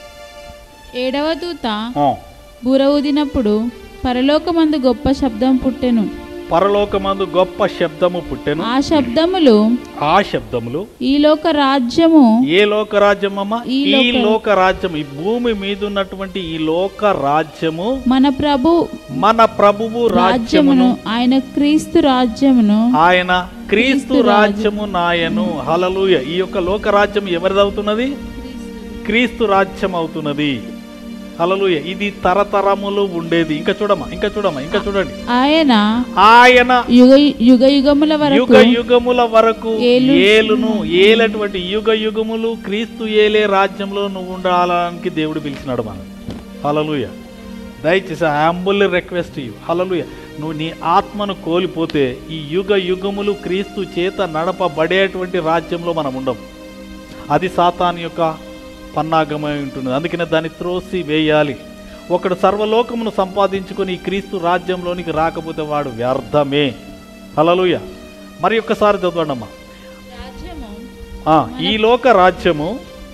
ఏడవ దూత ఆ, బుర ఊదినప్పుడు పరలోకమందు గొప్ప శబ్దం పుట్టెను పరలోకమందు గొప్ప శబ్దము పుట్టెను ఆ శబ్దములు ఆ శబ్దములు ఈ లోక రాజ్యము ఏ లోక రాజ్యం అమ్మా ఈ ఈ లోక- లోక రాజ్యం ఈ భూమి మీద ఉన్నటువంటి ఈ లోక రాజ్యము మన ప్రభు మన ప్రభువు రాజ్యమును రాజ్యమును ఆయన క్రీస్తు రాజ్యమును ఆయన క్రీస్తు క్రీస్తు రాజ్యము నాయను హలలుయ ఈ యొక్క లోక రాజ్యం ఎవరిది అవుతున్నది క్రీస్తు రాజ్యం అవుతున్నది హలలుయ ఇది తరతరములు ఉండేది ఇంకా చూడమ్మా ఇంకా చూడమ్మా ఇంకా చూడండి ఆయన ఆయన యుగ యుగ యుగముల యుగ వరకు యుగముల వరకు ఏలు- ఏలును ఏలటువంటి యుగ యుగములు క్రీస్తు ఏలే రాజ్యంలో నువ్వు ఉండాలని దేవుడు పిలిచినాడు మనం హలలుయ దయచేసి అంబుల్ రిక్వెస్ట్ యూ హలలుయ నువ్వు నీ ఆత్మను కోల్పోతే ఈ యుగ యుగములు క్రీస్తు చేత నడపబడేటువంటి రాజ్యంలో మనం ఉండం అది సాతాన్ యొక్క పన్నాగమై ఉంటుంది అందుకనే దాన్ని త్రోసి వేయాలి ఒకడు సర్వలోకమును సంపాదించుకొని ఈ క్రీస్తు రాజ్యంలోనికి రాకపోతే వాడు వ్యర్థమే హలలుయ మరి ఒక్కసారి చదవండమ్మా రాజ్యము ఆ, ఈ లోక రాజ్యము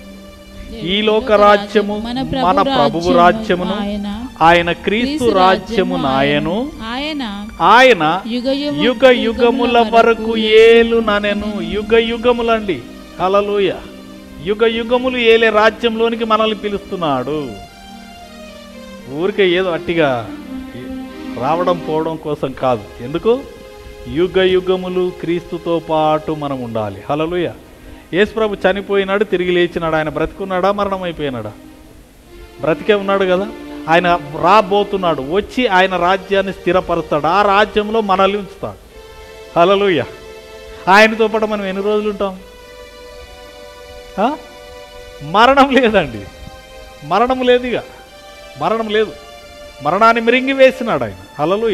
ఈ లోక రాజ్యము మన ప్రభువు రాజ్యమును ఆయన ఆయన క్రీస్తు రాజ్యము నాయను ఆయన ఆయన యుగ యుగ యుగముల వరకు ఏలు ననెను యుగ యుగములండి హలలుయ యుగ యుగములు ఏలే రాజ్యంలోనికి మనల్ని పిలుస్తున్నాడు ఊరికే ఏదో అట్టిగా రావడం పోవడం కోసం కాదు ఎందుకు యుగ యుగములు క్రీస్తుతో పాటు మనం ఉండాలి హలలుయ యేసుప్రభు చనిపోయినాడు తిరిగి లేచినాడు ఆయన బ్రతికున్నాడా మరణం అయిపోయినాడా బ్రతికే ఉన్నాడు కదా ఆయన రాబోతున్నాడు వచ్చి ఆయన రాజ్యాన్ని స్థిరపరుస్తాడు ఆ రాజ్యంలో మనల్ని ఉంచుతాడు హలలుయ ఆయనతో పాటు మనం ఎన్ని రోజులు ఉంటాం ఆ? మరణం లేదండి మరణం లేదు ఇక మరణం లేదు మరణాన్ని మిరింగి వేసినాడు ఆయన హలలుయ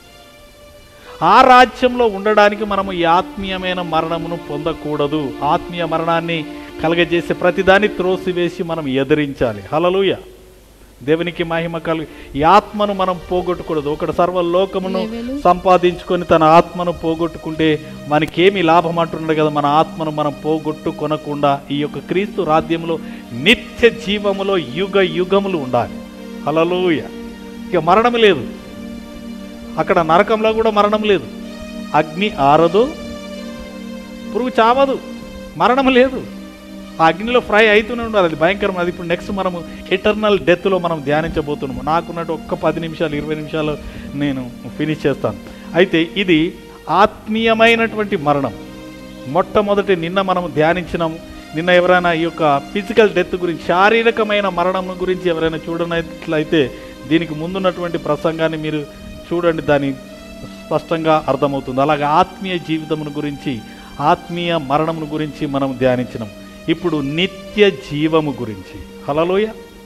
ఆ రాజ్యంలో ఉండడానికి మనము ఈ ఆత్మీయమైన మరణమును పొందకూడదు ఆత్మీయ మరణాన్ని కలగజేసే ప్రతిదాన్ని త్రోసివేసి మనం ఎదిరించాలి హలలుయ దేవునికి మహిమ కలు ఈ ఆత్మను మనం పోగొట్టకూడదు ఒకడు సర్వలోకమును లేవెలు. సంపాదించుకొని తన ఆత్మను పోగొట్టుకుంటే మనకేమి లాభం అంటున్నాడు కదా మన ఆత్మను మనం పోగొట్టుకొనకుండా ఈ యొక్క క్రీస్తు రాజ్యంలో నిత్య జీవములో యుగ యుగములు ఉండాలి హలలుయ ఇక మరణం లేదు అక్కడ నరకంలో కూడా మరణం లేదు అగ్ని ఆరదు పురుగు చావదు మరణం లేదు ఆ అగ్నిలో ఫ్రై అవుతూనే ఉండాలి అది భయంకరం అది ఇప్పుడు నెక్స్ట్ మనము ఎటర్నల్ డెత్లో మనం ధ్యానించబోతున్నాము నాకున్నట్టు ఒక్క పది నిమిషాలు ఇరవై నిమిషాలు నేను ఫినిష్ చేస్తాను అయితే ఇది ఆత్మీయమైనటువంటి మరణం మొట్టమొదటి నిన్న మనం ధ్యానించినాము నిన్న ఎవరైనా ఈ యొక్క ఫిజికల్ డెత్ గురించి శారీరకమైన మరణం గురించి ఎవరైనా చూడనట్లయితే దీనికి ముందున్నటువంటి ప్రసంగాన్ని మీరు చూడండి దాని స్పష్టంగా అర్థమవుతుంది అలాగే ఆత్మీయ జీవితమును గురించి ఆత్మీయ మరణమును గురించి మనం ధ్యానించినాం ఇప్పుడు నిత్య జీవము గురించి హలలోయ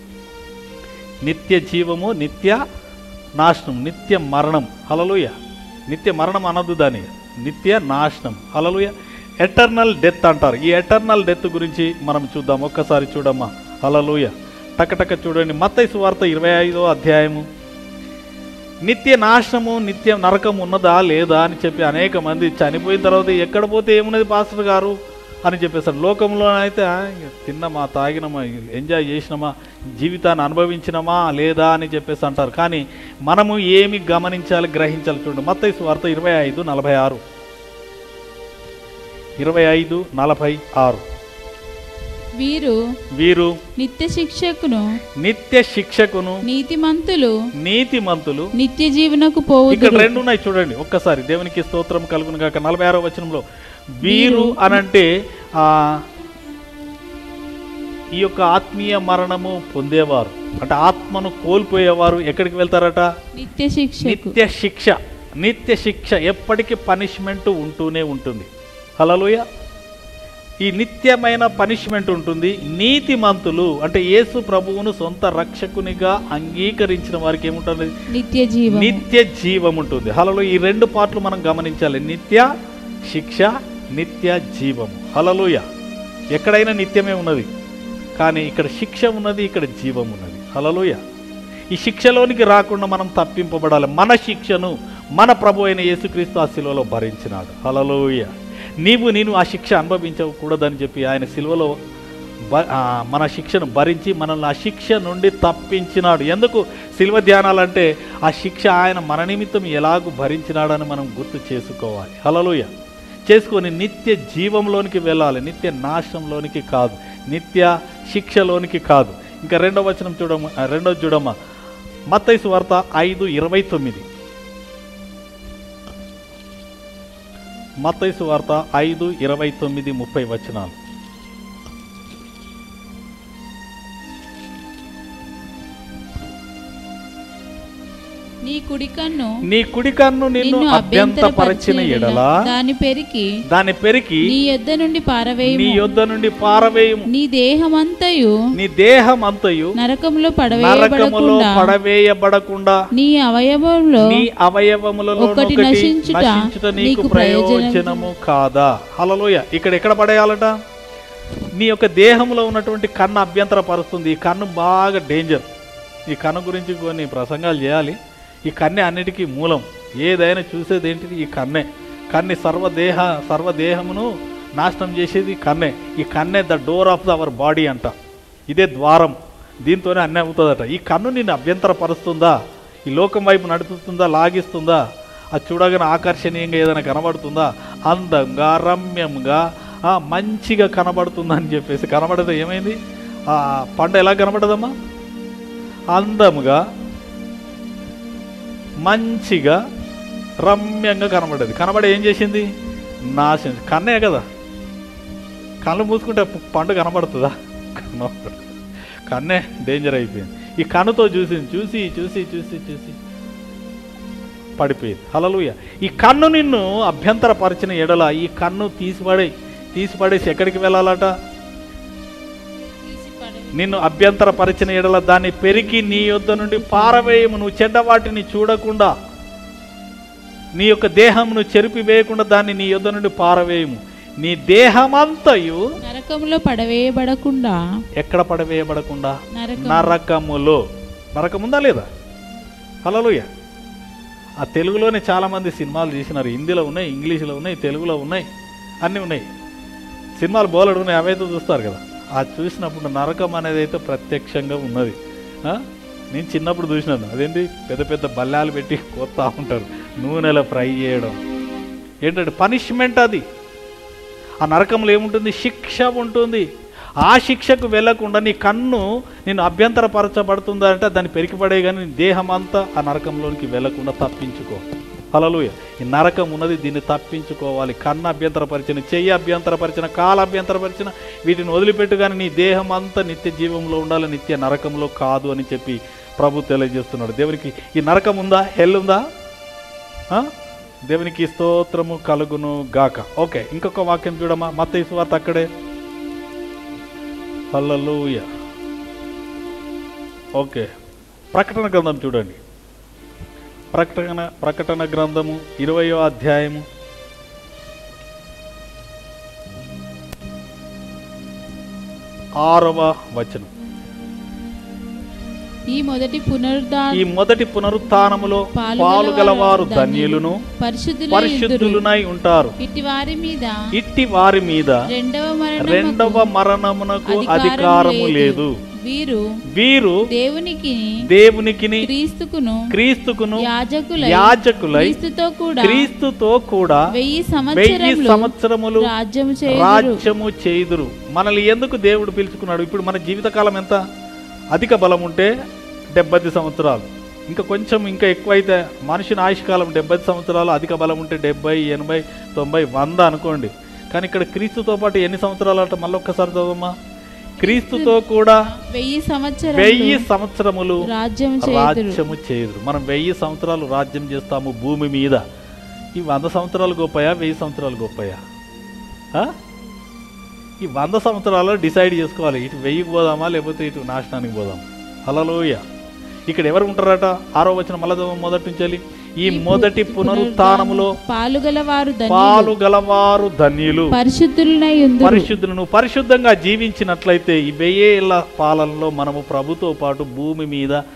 నిత్య జీవము నిత్య నాశనం నిత్య మరణం హలలోయ నిత్య మరణం అనదు దాని నిత్య నాశనం హలలోయ ఎటర్నల్ డెత్ అంటారు ఈ ఎటర్నల్ డెత్ గురించి మనం చూద్దాం ఒక్కసారి చూడమ్మా హలలోయ టకటక చూడండి మత్తయి సువార్త ఇరవై ఐదో అధ్యాయము నిత్య నాశనము నిత్య నరకం ఉన్నదా లేదా అని చెప్పి అనేక మంది చనిపోయిన తర్వాత ఎక్కడ పోతే ఏమున్నది పాస్టర్ గారు అని చెప్పేసారు లోకంలో అయితే "ఆ, ఇక తిన్నామా తాగినమా ఎంజాయ్ చేసినామా జీవితాన్ని అనుభవించినమా లేదా అని చెప్పేసి అంటారు కానీ మనము ఏమి గమనించాలి గ్రహించాలి చూడండి మత్తయి వార్త ఇరవై ఐదు నలభై ఆరు ఇరవై ఐదు నలభై ఆరు వీరు వీరు నిత్య శిక్షకును నిత్య శిక్షకును నీతిమంతులు నీతిమంతులు నిత్య జీవనకు ఇక్కడ పోవుదురు రెండు ఉన్నాయి చూడండి ఒక్కసారి దేవునికి స్తోత్రం కలుగును కాక నలభై ఆరో వచనంలో వీరు అనంటే ఆ ఈ యొక్క ఆత్మీయ మరణము పొందేవారు అంటే ఆత్మను కోల్పోయేవారు ఎక్కడికి వెళ్తారట నిత్య శిక్షకు నిత్య శిక్ష నిత్య శిక్ష ఎప్పటికీ పనిష్మెంట్ ఉంటూనే ఉంటుంది హలలోయ ఈ నిత్యమైన పనిష్మెంట్ ఉంటుంది నీతిమంతులు అంటే యేసు ప్రభువును సొంత రక్షకునిగా అంగీకరించిన వారికి ఏముంటుంది నిత్య జీవం నిత్య జీవం ఉంటుంది హలలో ఈ రెండు పాటలు మనం గమనించాలి నిత్య శిక్ష నిత్య జీవము హలలుయ ఎక్కడైనా నిత్యమే ఉన్నది కానీ ఇక్కడ శిక్ష ఉన్నది ఇక్కడ జీవం ఉన్నది హలలుయ ఈ శిక్షలోనికి రాకుండా మనం తప్పింపబడాలి మన శిక్షను మన ప్రభు అయిన యేసుక్రీస్తు ఆ శిలువలో భరించినాడు హలలోయ నీవు నేను ఆ శిక్ష అనుభవించకూడదని చెప్పి ఆయన శిలువలో బ- ఆ, మన శిక్షను భరించి మనల్ని ఆ శిక్ష నుండి తప్పించినాడు ఎందుకు శిల్వ ధ్యానాలంటే ఆ శిక్ష ఆయన మన నిమిత్తం ఎలాగూ భరించినాడని మనం గుర్తు చేసుకోవాలి హలలోయ చేసుకొని నిత్య జీవంలోనికి వెళ్ళాలి నిత్య నాశనంలోనికి కాదు నిత్య శిక్షలోనికి కాదు ఇంకా రెండో వచనం చూడమ్మ ఆ, రెండో చూడమ్మ మత్తైసు వార్త ఐదు ఇరవై తొమ్మిది మత్తైసు వార్త ఐదు ఇరవై తొమ్మిది ముప్పై వచనాలు నీ కుడి కన్ను నీ కుడి కన్ను నిన్ను నిన్ను అభ్యంతపరచిన ఎడల దాని పెరికి దాని పెరికి నీ యొద్ద నుండి నీ పారవేయము యొద్ద నుండి పారవేయము నీ దేహమంతయు నీ దేహం అంతయు నరకములో నరకములో పడవేయబడకుండా పడవేయబడకుండా నీ అవయవంలో నీ అవయవములలో ఒకటి ఒకటి నశించుట నశించుట నీకు నీకు ప్రయోజనము కాదా హలలోయ ఇక్కడ ఎక్కడ పడేయాలట నీ యొక్క దేహంలో ఉన్నటువంటి కన్ను అభ్యంతర పరుస్తుంది ఈ కన్ను బాగా డేంజర్ ఈ కన్ను గురించి కొన్ని ప్రసంగాలు చేయాలి ఈ కన్నే అన్నిటికీ మూలం ఏదైనా చూసేది ఏంటిది ఈ కన్నే కన్ని సర్వదేహ సర్వదేహమును నాశనం చేసేది ఈ కన్నే ఈ కన్నే the door of the our body అంట ఇదే ద్వారం దీంతోనే అన్నీ అవుతుందట ఈ కన్ను నిన్ను అభ్యంతరపరుస్తుందా ఈ లోకం వైపు నడుపుతుందా లాగిస్తుందా అది చూడగానే ఆకర్షణీయంగా ఏదైనా కనబడుతుందా అందంగా రమ్యంగా ఆ, మంచిగా కనబడుతుందా అని చెప్పేసి కనబడితే ఏమైంది ఆ పండు ఎలా కనబడదమ్మా అందముగా మంచిగా రమ్యంగా కనబడేది కనబడి ఏం చేసింది నాశనం కన్నే కదా కళ్ళు మూసుకుంటే పు- పండు కనబడుతుందా కనబడదు కన్నే డేంజర్ అయిపోయింది ఈ కన్నుతో చూసింది చూసి చూసి చూసి చూసి పడిపోయింది హలలుయ ఈ కన్ను నిన్ను అభ్యంతరపరిచిన ఎడల ఈ కన్ను తీసిపడే తీసిపడేసి ఎక్కడికి వెళ్ళాలట తీసి పడవేయము. నిన్ను అభ్యంతరపరిచిన ఎడల దాన్ని పెరికి నీ యొద్ద నుండి పారవేయము నువ్వు చెడ్డ వాటిని చూడకుండా నీ యొక్క దేహమును చెరిపి వేయకుండా దాన్ని నీ యొద్ద నుండి పారవేయము నీ దేహమంతయు నరకములో పడవేయబడకుండా ఎక్కడ పడవేయబడకుండా నరకం నరకములో నరకముందా లేదా హలలుయ ఆ తెలుగులోనే చాలామంది సినిమాలు తీసినారు హిందీలో ఉన్నాయి ఇంగ్లీష్లో ఉన్నాయి తెలుగులో ఉన్నాయి అన్నీ ఉన్నాయి సినిమాలు బోలెడు ఉన్నాయి అవైతే చూస్తారు కదా ఆ చూసినప్పుడు నరకం అనేది అయితే ప్రత్యక్షంగా ఉన్నది ఆ? నేను చిన్నప్పుడు చూసినాను అదేంటి పెద్ద పెద్ద బల్లాలు పెట్టి కోస్తా ఉంటారు నూనెలో ఫ్రై చేయడం ఏంటంటే పనిష్మెంట్ అది ఆ నరకంలో ఏముంటుంది శిక్ష ఉంటుంది ఆ శిక్షకు వెళ్ళకుండా నీ కన్ను నేను అభ్యంతరపరచబడుతుందా అంటే దాన్ని పెరికిపడే కానీ నీ దేహం అంతా ఆ నరకంలోనికి వెళ్ళకుండా తప్పించుకో హలలుయ ఈ నరకం ఉన్నది దీన్ని తప్పించుకోవాలి కన్ను అభ్యంతరపరిచిన చెయ్యి అభ్యంతరపరిచిన కాలు అభ్యంతరపరిచిన వీటిని వదిలిపెట్టు కానీ నీ దేహం అంతా నిత్య జీవంలో ఉండాలి నిత్య నరకంలో కాదు అని చెప్పి ప్రభు తెలియజేస్తున్నాడు దేవునికి ఈ నరకం ఉందా హెల్ ఉందా ఆ? దేవునికి స్తోత్రము కలుగును గాక ఓకే ఇంకొక వాక్యం చూడమ్మా మత వార్త అక్కడే హల్లెలూయ ఓకే ప్రకటన గ్రంథం చూడండి ప్రకటన ప్రకటన గ్రంథము ఇరవయో అధ్యాయము ఆరవ వచనం ఈ మొదటి పునరుద్ధాన ఈ మొదటి పునరుత్థానములో పాలుగలవారు ధన్యులను పరిశుద్ధులై పరిశుద్ధులునై ఉంటారు ఇట్టి వారి మీద ఇట్టి వారి మీద రెండవ మరణము రెండవ మరణమునకు అధికారము అధికారము లేదు వీరు వీరు దేవునికి దేవునికిని క్రీస్తుకును క్రీస్తుకును యాజకులై యాజకులై క్రీస్తుతో కూడా క్రీస్తుతో కూడా వెయ్యి వెయ్యి సంవత్సరములు సంవత్సరములు రాజ్యము చేయుదురు రాజ్యము చేయుదురు మనల్ని ఎందుకు దేవుడు పిలుచుకున్నాడు ఇప్పుడు మన జీవితకాలం ఎంత అధిక బలం ఉంటే డెబ్బై సంవత్సరాలు ఇంకా కొంచెం ఇంకా ఎక్కువైతే మనిషిని ఆయుష్కాలం డెబ్బై సంవత్సరాలు అధిక బలం ఉంటే డెబ్బై ఎనభై తొంభై వంద అనుకోండి కానీ ఇక్కడ క్రీస్తుతో పాటు ఎన్ని సంవత్సరాలు అంటే మళ్ళీ ఒక్కసారి చదవమ్మా క్రీస్తుతో కూడా వెయ్యి సంవత్సరం వెయ్యి సంవత్సరములు రాజ్యం చేయుదురు రాజ్యము చేయదు మనం వెయ్యి సంవత్సరాలు రాజ్యం చేస్తాము భూమి మీద ఈ వంద సంవత్సరాలు గొప్పయా వెయ్యి సంవత్సరాలు గొప్పయా ఆ? ఈ వంద సంవత్సరాలు డిసైడ్ చేసుకోవాలి ఇటు వెయ్యికి పోదామా లేకపోతే ఇటు నాశనానికి పోదాం హలలోయ ఇక్కడ ఎవరు ఉంటారట ఆరో వచ్చిన మళ్ళా చదవండి మొదటి నుంచి వెళ్ళి. ఈ మొదటి పునరుత్నములో పాలుగల వారు పాలు గలవారు ధన్యులు పరిశుద్ధులనై ఉందురు పరిశుద్ధులను పరిశుద్ధంగా జీవించినట్లయితే ఈ వెయ్యేళ్ల పాలనలో మనము ప్రభుతో పాటు భూమి మీద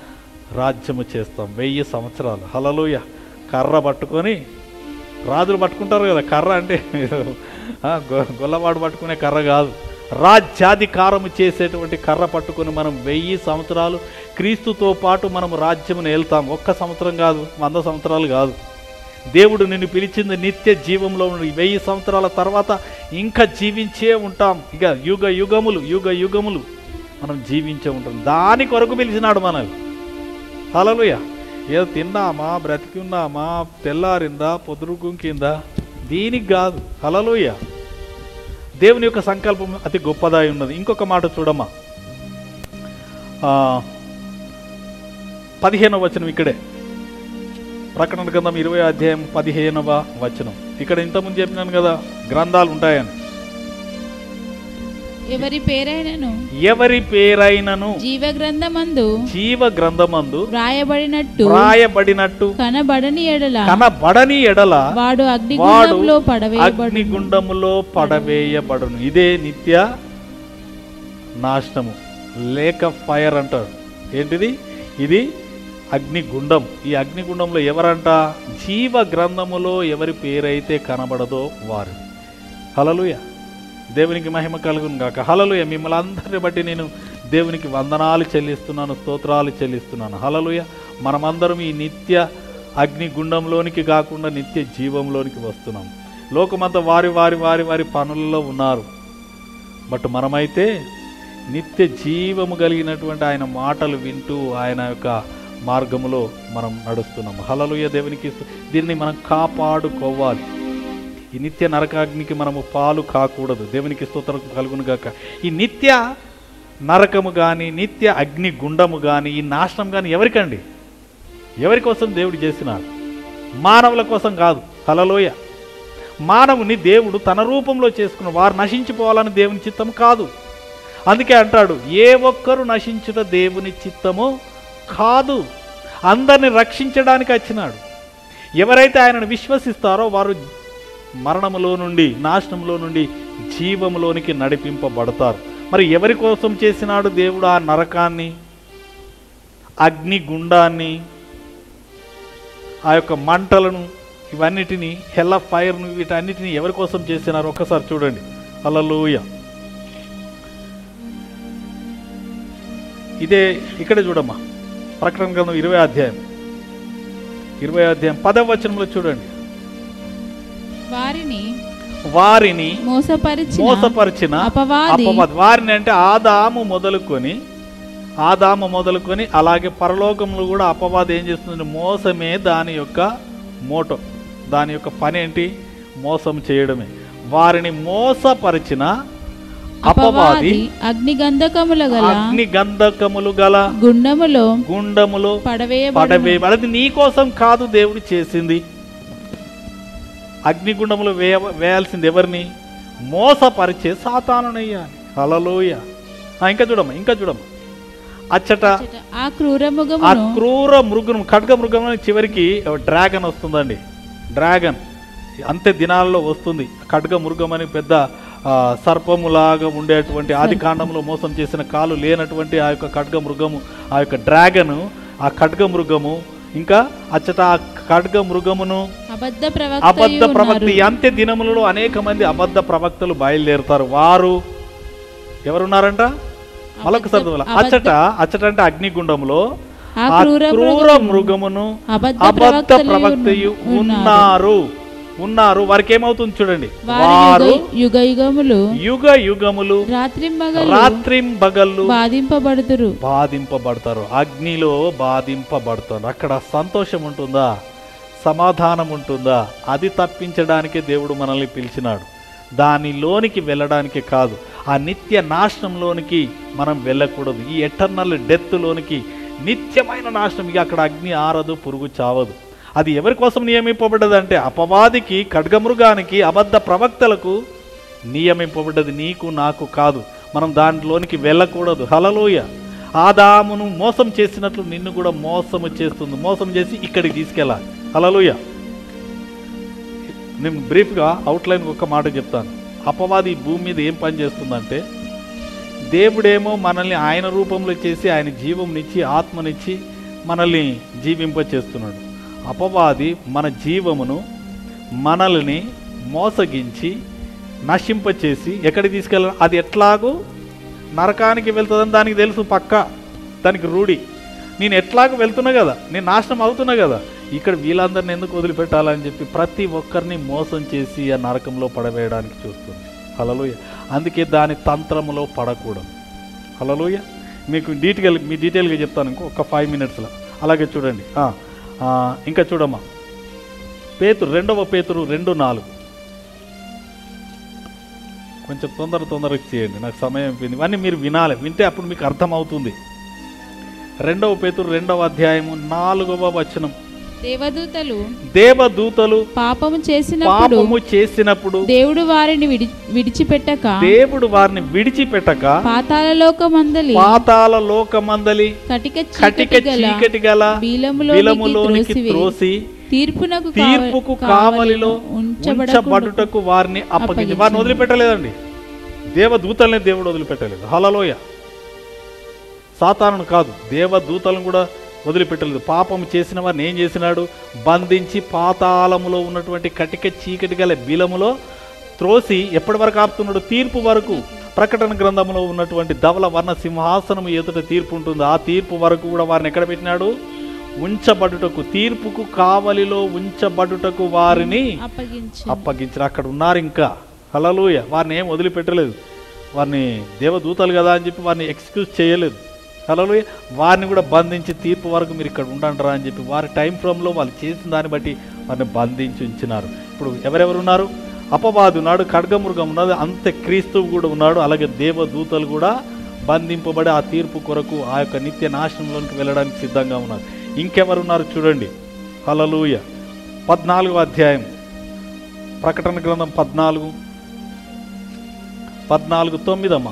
రాజ్యము చేస్తాం వెయ్యి సంవత్సరాలు హలలోయ కర్ర పట్టుకొని రాజులు పట్టుకుంటారు కదా కర్ర అంటే ఆ, గొ- గొల్లవాడు పట్టుకునే కర్ర కాదు రాజ్యాధికారము చేసేటువంటి కర్ర పట్టుకొని మనం వెయ్యి సంవత్సరాలు క్రీస్తుతో పాటు మనం రాజ్యమును వెళ్తాం ఒక్క సంవత్సరం కాదు వంద సంవత్సరాలు కాదు దేవుడు నిన్ను పిలిచింది నిత్య జీవంలో ఉన్న వెయ్యి సంవత్సరాల తర్వాత ఇంకా జీవించే ఉంటాం ఇక యుగ యుగములు యుగ యుగములు మనం జీవించే ఉంటాం దాని కొరకు పిలిచినాడు మనల్ని హలలుయ ఏదో తిన్నామా బ్రతికి ఉన్నామా తెల్లారిందా పొద్దురుకుంకిందా దీనికి కాదు హలలుయ దేవుని యొక్క సంకల్పం అతి గొప్పదై ఉన్నది ఇంకొక మాట చూడమ్మా ఆ, పదిహేనవ వచనం ఇక్కడే ప్రకటన గ్రంథం ఇరవై అధ్యాయం పదిహేనవ వచనం ఇక్కడ ఇంతకుముందు చెప్పినాను కదా గ్రంథాలు ఉంటాయని ఎవరి పేరైనను ఎవరి పేరైనను జీవ గ్రంథమందు జీవ గ్రంథమందు వ్రాయబడినట్టు వ్రాయబడినట్టు కనబడని ఎడల కనబడని ఎడల వాడు వాడు అగ్నిగుండంలో పడవేయబడు అగ్నిగుండములో పడవేయబడును ఇదే నిత్య నాశనము లేక ఫైర్ అంటారు ఏంటిది ఇది అగ్నిగుండం ఈ అగ్నిగుండంలో ఎవరంట జీవ గ్రంథములో ఎవరి పేరైతే కనబడదో వారు హలలుయ దేవునికి మహిమ కలుగును గాక హలలుయ మిమ్మల్ని అందరిని బట్టి నేను దేవునికి వందనాలు చెల్లిస్తున్నాను స్తోత్రాలు చెల్లిస్తున్నాను హలలుయ మనమందరం ఈ నిత్య అగ్నిగుండంలోనికి కాకుండా నిత్య జీవంలోనికి వస్తున్నాం లోకమంతా వారి వారి వారి వారి పనులలో ఉన్నారు బట్ మనమైతే నిత్య జీవము కలిగినటువంటి ఆయన మాటలు వింటూ ఆయన యొక్క మార్గములో మనం నడుస్తున్నాం హలలుయ దేవునికి స్తు- దీన్ని మనం కాపాడుకోవాలి ఈ నిత్య నరకాగ్నికి మనము పాలు కాకూడదు దేవునికి స్తోత్రం కలుగును గాక ఈ నిత్య నరకము కానీ నిత్య అగ్ని గుండము కానీ ఈ నాశనం కానీ ఎవరికండి ఎవరి కోసం దేవుడు చేసినాడు మానవుల కోసం కాదు హలలోయ మానవుని దేవుడు తన రూపంలో చేసుకున్న వారు నశించిపోవాలని దేవుని చిత్తం కాదు అందుకే అంటాడు ఏ ఒక్కరు నశించుట దేవుని చిత్తమో కాదు అందరిని రక్షించడానికి వచ్చినాడు ఎవరైతే ఆయనను విశ్వసిస్తారో వారు మరణములో నుండి నాశనంలో నుండి జీవములోనికి నడిపింపబడతారు మరి ఎవరి కోసం చేసినాడు దేవుడు ఆ నరకాన్ని అగ్నిగుండాన్ని ఆ యొక్క మంటలను ఇవన్నిటిని హెల్ల ఫైర్ను వీటన్నిటిని ఎవరి కోసం చేసినారు ఒక్కసారి చూడండి హల్లెలూయా ఇదే ఇక్కడ చూడమ్మా ప్రకటన గ్రంథం ఇరవై అధ్యాయం ఇరవై అధ్యాయం పదవ వచనంలో చూడండి వారిని వారిని మోసపరిచిన మోసపరిచిన అపవాది అపవాది వారిని అంటే ఆదాము మొదలుకొని ఆదాము మొదలుకొని అలాగే పరలోకంలో కూడా అపవాది ఏం చేస్తుంది మోసమే దాని యొక్క మోటో దాని యొక్క పని ఏంటి మోసం చేయడమే వారిని మోసపరిచిన అపవాది అపవాది అగ్ని గంధకముల గల అగ్ని గంధకములు గల గుండములో గుండములు పడవేయబడు పడవే అది నీ కోసం కాదు దేవుడు చేసింది అగ్నిగుండములు వేయ వేయాల్సింది ఎవరిని మోసపరిచే సాతానునయ్యాలి హలలోయ ఆ, ఇంకా చూడమ్మా ఇంకా చూడమ్మా అచ్చట ఆ క్రూర ఆ మృగమును క్రూర మృగం ఖడ్గ మృగం చివరికి డ్రాగన్ వస్తుందండి డ్రాగన్ అంత్య దినాల్లో వస్తుంది ఖడ్గ మృగం అని పెద్ద ఆ, సర్పములాగా ఉండేటువంటి ఆది కాండంలో మోసం చేసిన కాలు లేనటువంటి ఆ యొక్క ఖడ్గ మృగము ఆ యొక్క డ్రాగను ఆ ఖడ్గ మృగము ఇంకా అచ్చట ఆ ఖడ్గ మృగమును అబద్ధ అబద్ధ ప్రవక్త ప్రవక్త ఈ అంత్య దినములలో అనేక మంది అబద్ధ ప్రవక్తలు బయలుదేరుతారు వారు ఎవరున్నారంట మరొకసారి చదవాలి. అచ్చట అచ్చట అంటే అగ్నిగుండంలో ఆ ఆ క్రూర క్రూర మృగమును మృగమును అబద్ధ అబద్ధ ప్రవక్తలు ప్రవక్తయు ఉన్నారు. ఉన్నారు ఉన్నారు వారికి ఏమవుతుంది చూడండి వారు వారు యుగ యుగములు యుగ యుగములు రాత్రింబగలు రాత్రింబగళ్ళు బాధింపబడుతురు బాధింపబడతారు అగ్నిలో బాధింపబడతారు అక్కడ సంతోషం ఉంటుందా సమాధానం ఉంటుందా అది తప్పించడానికే దేవుడు మనల్ని పిలిచినాడు దానిలోనికి వెళ్ళడానికి కాదు ఆ నిత్య నాశనంలోనికి మనం వెళ్ళకూడదు ఈ ఎటర్నల్ డెత్లోనికి నిత్యమైన నాశనం ఇక అక్కడ అగ్ని ఆరదు పురుగు చావదు అది ఎవరి కోసం నియమింపబడ్డదంటే అపవాదికి ఖడ్గమృగానికి అబద్ధ ప్రవక్తలకు నియమింపబడ్డది నీకు నాకు కాదు మనం దాంట్లోనికి వెళ్ళకూడదు హలలోయ ఆదామును మోసం చేసినట్లు నిన్ను కూడా మోసము చేస్తుంది మోసం చేసి ఇక్కడికి తీసుకెళ్ళాలి హలలోయ నేను బ్రీఫ్గా అవుట్లైన్ ఒక మాట చెప్తాను అపవాది ఈ భూమి మీద ఏం పని చేస్తుందంటే దేవుడేమో మనల్ని ఆయన రూపంలో చేసి ఆయన జీవంనిచ్చి ఆత్మనిచ్చి మనల్ని జీవింపచేస్తున్నాడు అపవాది మన జీవమును మనల్ని మోసగించి నశింపచేసి ఎక్కడికి తీసుకెళ్ళ అది ఎట్లాగూ నరకానికి వెళ్తుందని దానికి తెలుసు పక్క దానికి రూఢి నేను ఎట్లాగూ వెళ్తున్నా కదా నేను నాశనం అవుతున్నా కదా ఇక్కడ వీళ్ళందరిని ఎందుకు వదిలిపెట్టాలని చెప్పి ప్రతి ఒక్కరిని మోసం చేసి ఆ నరకంలో పడవేయడానికి చూస్తుంది హలలోయ అందుకే దాని తంత్రములో పడకూడదు హలలోయ మీకు డీటెయిల్ మీ డీటెయిల్గా చెప్తాను ఇంకో ఒక ఫైవ్ మినిట్స్లో అలాగే చూడండి ఆ, ఆ, ఇంకా చూడమ్మా పేతురు రెండవ పేతురు రెండు నాలుగు కొంచెం తొందర తొందరగా చేయండి నాకు సమయం అయిపోయింది ఇవన్నీ మీరు వినాలి వింటే అప్పుడు మీకు అర్థమవుతుంది రెండవ పేతురు రెండవ అధ్యాయము నాలుగవ వచనం దేవదూతలు దేవదూతలు పాపము చేసినప్పుడు పాపము చేసినప్పుడు దేవుడు వారిని విడి విడిచిపెట్టక దేవుడు వారిని విడిచిపెట్టక పాతాళలోకమందలి పాతాల లోకమందలి కటిక కటిక చీకటి గల చీకటి గల బీలములోనికి బిలములోనికి త్రోసివేయి. త్రోసి తీర్పునకు కావ- తీర్పుకు కావలిలో ఉంచబడకుండా ఉంచబడుటకు వారిని అప్పగించి అప్పగించింది. వారిని వదిలిపెట్టలేదండి దేవదూతల్ని దేవుడు వదిలిపెట్టలేదు హలలోయ సాతానును కాదు దేవదూతలను కూడా వదిలిపెట్టలేదు పాపం చేసిన వారిని ఏం చేసినాడు బంధించి పాతాళములో ఉన్నటువంటి కటిక చీకటి గల బిలములో త్రోసి ఎప్పటి వరకు ఆపుతున్నాడు తీర్పు వరకు ప్రకటన గ్రంథంలో ఉన్నటువంటి ధవల వర్ణ సింహాసనము ఎదుట తీర్పు ఉంటుంది ఆ తీర్పు వరకు కూడా వారిని ఎక్కడ పెట్టినాడు ఉంచబడుటకు తీర్పుకు కావలిలో ఉంచబడుటకు వారిని అప్పగించి అప్పగించారు అక్కడ ఉన్నారు ఇంకా హలలుయ వారిని ఏం వదిలిపెట్టలేదు వారిని దేవదూతలు కదా అని చెప్పి వారిని ఎక్స్క్యూజ్ చేయలేదు హలలుయ వారిని కూడా బంధించి తీర్పు వరకు మీరు ఇక్కడ ఉండంటారా అని చెప్పి వారి టైం ఫ్రేమ్లో వాళ్ళు చేసిన దాన్ని బట్టి వారిని బంధించి ఉంచినారు ఇప్పుడు ఎవరెవరు ఉన్నారు అపవాదు ఉన్నాడు ఖడ్గమృగం ఉన్నది అంతే క్రీస్తువు కూడా ఉన్నాడు అలాగే దేవదూతలు కూడా బంధింపబడి ఆ తీర్పు కొరకు ఆ యొక్క నిత్య నాశనంలోనికి వెళ్ళడానికి సిద్ధంగా ఉన్నారు ఇంకెవరున్నారు చూడండి హలలుయ పద్నాలుగో అధ్యాయం ప్రకటన గ్రంథం పద్నాలుగు పద్నాలుగు తొమ్మిదమ్మా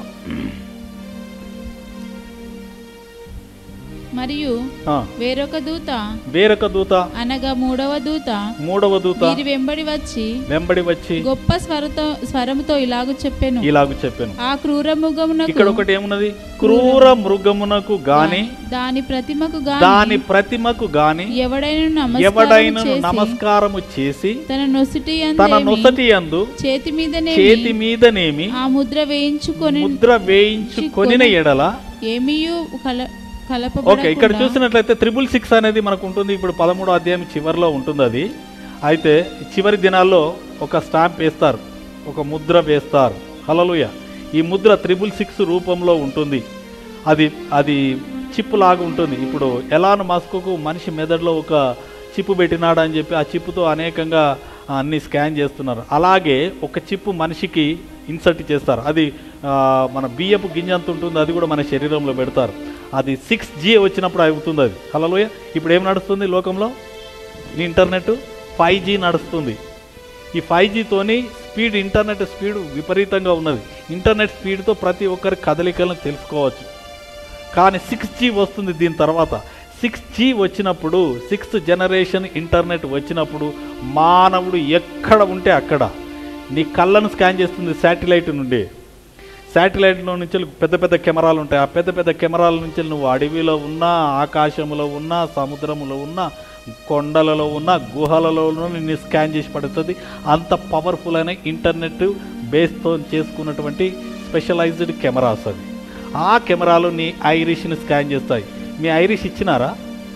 మరియు ఆ, వేరొక దూత వేరొక దూత అనగా మూడవ దూత మూడవ దూత వీరి వెంబడి వచ్చి వెంబడి వచ్చి గొప్ప స్వరతో స్వరముతో ఇలాగు చెప్పాను ఇలాగ చెప్పాను ఆ క్రూర మృగమునకు ఇక్కడ ఒకటి ఏమున్నది క్రూర మృగమునకు గాని దాని ప్రతిమకు దాని గాని ప్రతిమకు గాని ఎవడైనా ఎవడైనా నమస్కారం చేసి నమస్కారము చేసి తన నొసటి తన యందేమి నొసటి యందు చేతి మీదనే చేతి మీదనేమి ఆ ముద్ర వేయించుకొని ముద్ర వేయించుకొనిన ఎడల ఏమీయు కల ఓకే ఇక్కడ కలపబడకుండా చూసినట్లయితే త్రిబుల్ సిక్స్ అనేది మనకు ఉంటుంది ఇప్పుడు పదమూడో అధ్యాయం చివరిలో ఉంటుంది అది అయితే చివరి దినాల్లో ఒక స్టాంప్ వేస్తారు ఒక ముద్ర వేస్తారు హలలుయ ఈ ముద్ర త్రిబుల్ సిక్స్ రూపంలో ఉంటుంది అది అది చిప్పు లాగా ఉంటుంది ఇప్పుడు ఎలాను మస్కుకు మనిషి మెదడులో ఒక చిప్పు పెట్టినాడు అని చెప్పి ఆ చిప్పుతో అనేకంగా అన్ని స్కాన్ చేస్తున్నారు అలాగే ఒక చిప్పు మనిషికి ఇన్సర్ట్ చేస్తారు అది ఆ, మన బియ్యపు గింజ అంత ఉంటుంది అది కూడా మన శరీరంలో పెడతారు అది సిక్స్ జీ వచ్చినప్పుడు అవుతుంది అది హలోయ ఇప్పుడు ఏం నడుస్తుంది లోకంలో ఈ ఇంటర్నెట్ ఫైవ్ జీ నడుస్తుంది ఈ ఫైవ్ జీతోని స్పీడ్ ఇంటర్నెట్ స్పీడ్ విపరీతంగా ఉన్నది ఇంటర్నెట్ స్పీడ్తో ప్రతి ఒక్కరి కదలికలను తెలుసుకోవచ్చు కానీ సిక్స్ జీ వస్తుంది దీని తర్వాత సిక్స్ జీ వచ్చినప్పుడు సిక్స్త్ జనరేషన్ ఇంటర్నెట్ వచ్చినప్పుడు మానవుడు ఎక్కడ ఉంటే అక్కడ నీ కళ్ళను స్కాన్ చేస్తుంది శాటిలైట్ నుండి శాటిలైట్లో నుంచి పెద్ద పెద్ద కెమెరాలు ఉంటాయి ఆ పెద్ద పెద్ద కెమెరాల నుంచి నువ్వు అడవిలో ఉన్నా ఆకాశంలో ఉన్నా సముద్రంలో ఉన్నా కొండలలో ఉన్న గుహలలో ఉన్న నిన్ను స్కాన్ చేసి పడుతుంది అంత పవర్ఫుల్ అయిన ఇంటర్నెట్ బేస్తో చేసుకున్నటువంటి స్పెషలైజ్డ్ కెమెరాస్ అవి ఆ కెమెరాలు నీ ఐరిష్ని స్కాన్ చేస్తాయి మీ ఐరిష్ ఇచ్చినారా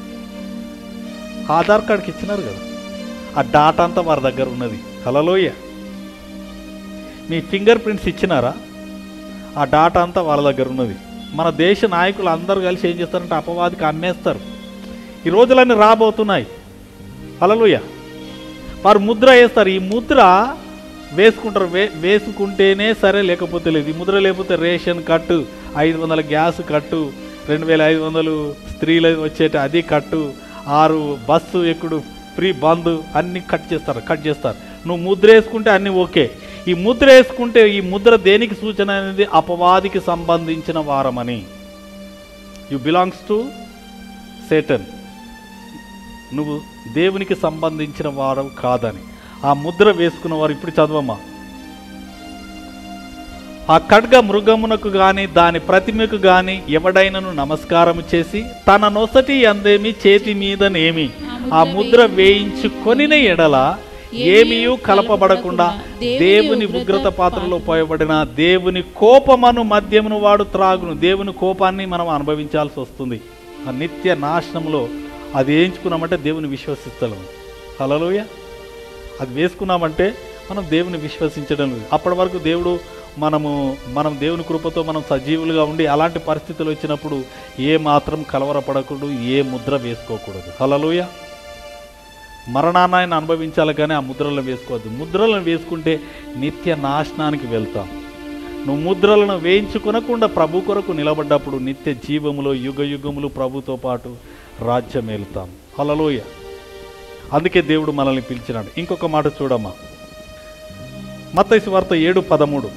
ఆధార్ కార్డ్కి ఇచ్చినారు కదా ఆ డాటా అంతా వారి దగ్గర ఉన్నది హలలోయ మీ ఫింగర్ ప్రింట్స్ ఇచ్చినారా ఆ డాటా అంతా వాళ్ళ దగ్గర ఉన్నది మన దేశ నాయకులు అందరూ కలిసి ఏం చేస్తారంటే అపవాదికి అమ్మేస్తారు ఈ రోజులన్నీ రాబోతున్నాయి హలలుయ వారు ముద్ర వేస్తారు ఈ ముద్ర వేసుకుంటారు వే వేసుకుంటేనే సరే లేకపోతే లేదు ఈ ముద్ర లేకపోతే రేషన్ కట్టు ఐదు వందల గ్యాస్ కట్టు రెండు వేల ఐదు వందలు స్త్రీలు వచ్చేటి అది కట్టు ఆరు బస్సు ఎక్కుడు ఫ్రీ బంద్ అన్ని కట్ చేస్తారు కట్ చేస్తారు నువ్వు ముద్ర వేసుకుంటే అన్నీ ఓకే ఈ ముద్ర వేసుకుంటే ఈ ముద్ర దేనికి సూచన అనేది అపవాదికి సంబంధించిన వారమని యు బిలాంగ్స్ టు సేటన్ నువ్వు దేవునికి సంబంధించిన వారు కాదని ఆ ముద్ర వేసుకున్న వారు ఇప్పుడు చదవమ్మా ఆ ఖడ్గ మృగమునకు గాని దాని ప్రతిమకు గాని ఎవడైనను నమస్కారం చేసి తన నొసటి అందేమి చేతి మీదనేమి ఆ ముద్ర వేయించుకొనిన ఎడల ఏమీయూ కలపబడకుండా దేవుని ఉగ్రత పాత్రలో పోయబడిన దేవుని కోపమను మద్యమును వాడు త్రాగును దేవుని కోపాన్ని మనం అనుభవించాల్సి వస్తుంది ఆ నిత్య నాశనంలో అది వేయించుకున్నామంటే దేవుని విశ్వసిస్తలేము హలోయ అది వేసుకున్నామంటే మనం దేవుని విశ్వసించడం లేదు అప్పటి వరకు దేవుడు మనము మనం దేవుని కృపతో మనం సజీవులుగా ఉండి అలాంటి పరిస్థితులు వచ్చినప్పుడు ఏ మాత్రం కలవరపడకూడదు ఏ ముద్ర వేసుకోకూడదు హలలోయ మరణాన్ని ఆయన అనుభవించాలి కానీ ఆ ముద్రలను వేసుకోవద్దు ముద్రలను వేసుకుంటే నిత్య నాశనానికి వెళ్తాం నువ్వు ముద్రలను వేయించుకొనకుండా ప్రభు కొరకు నిలబడ్డప్పుడు నిత్య జీవములో యుగ యుగములు ప్రభుతో పాటు రాజ్యం వెళ్తాం హలలోయ అందుకే దేవుడు మనల్ని పిలిచినాడు ఇంకొక మాట చూడమ్మా మత్తయి వార్త ఏడు పదమూడు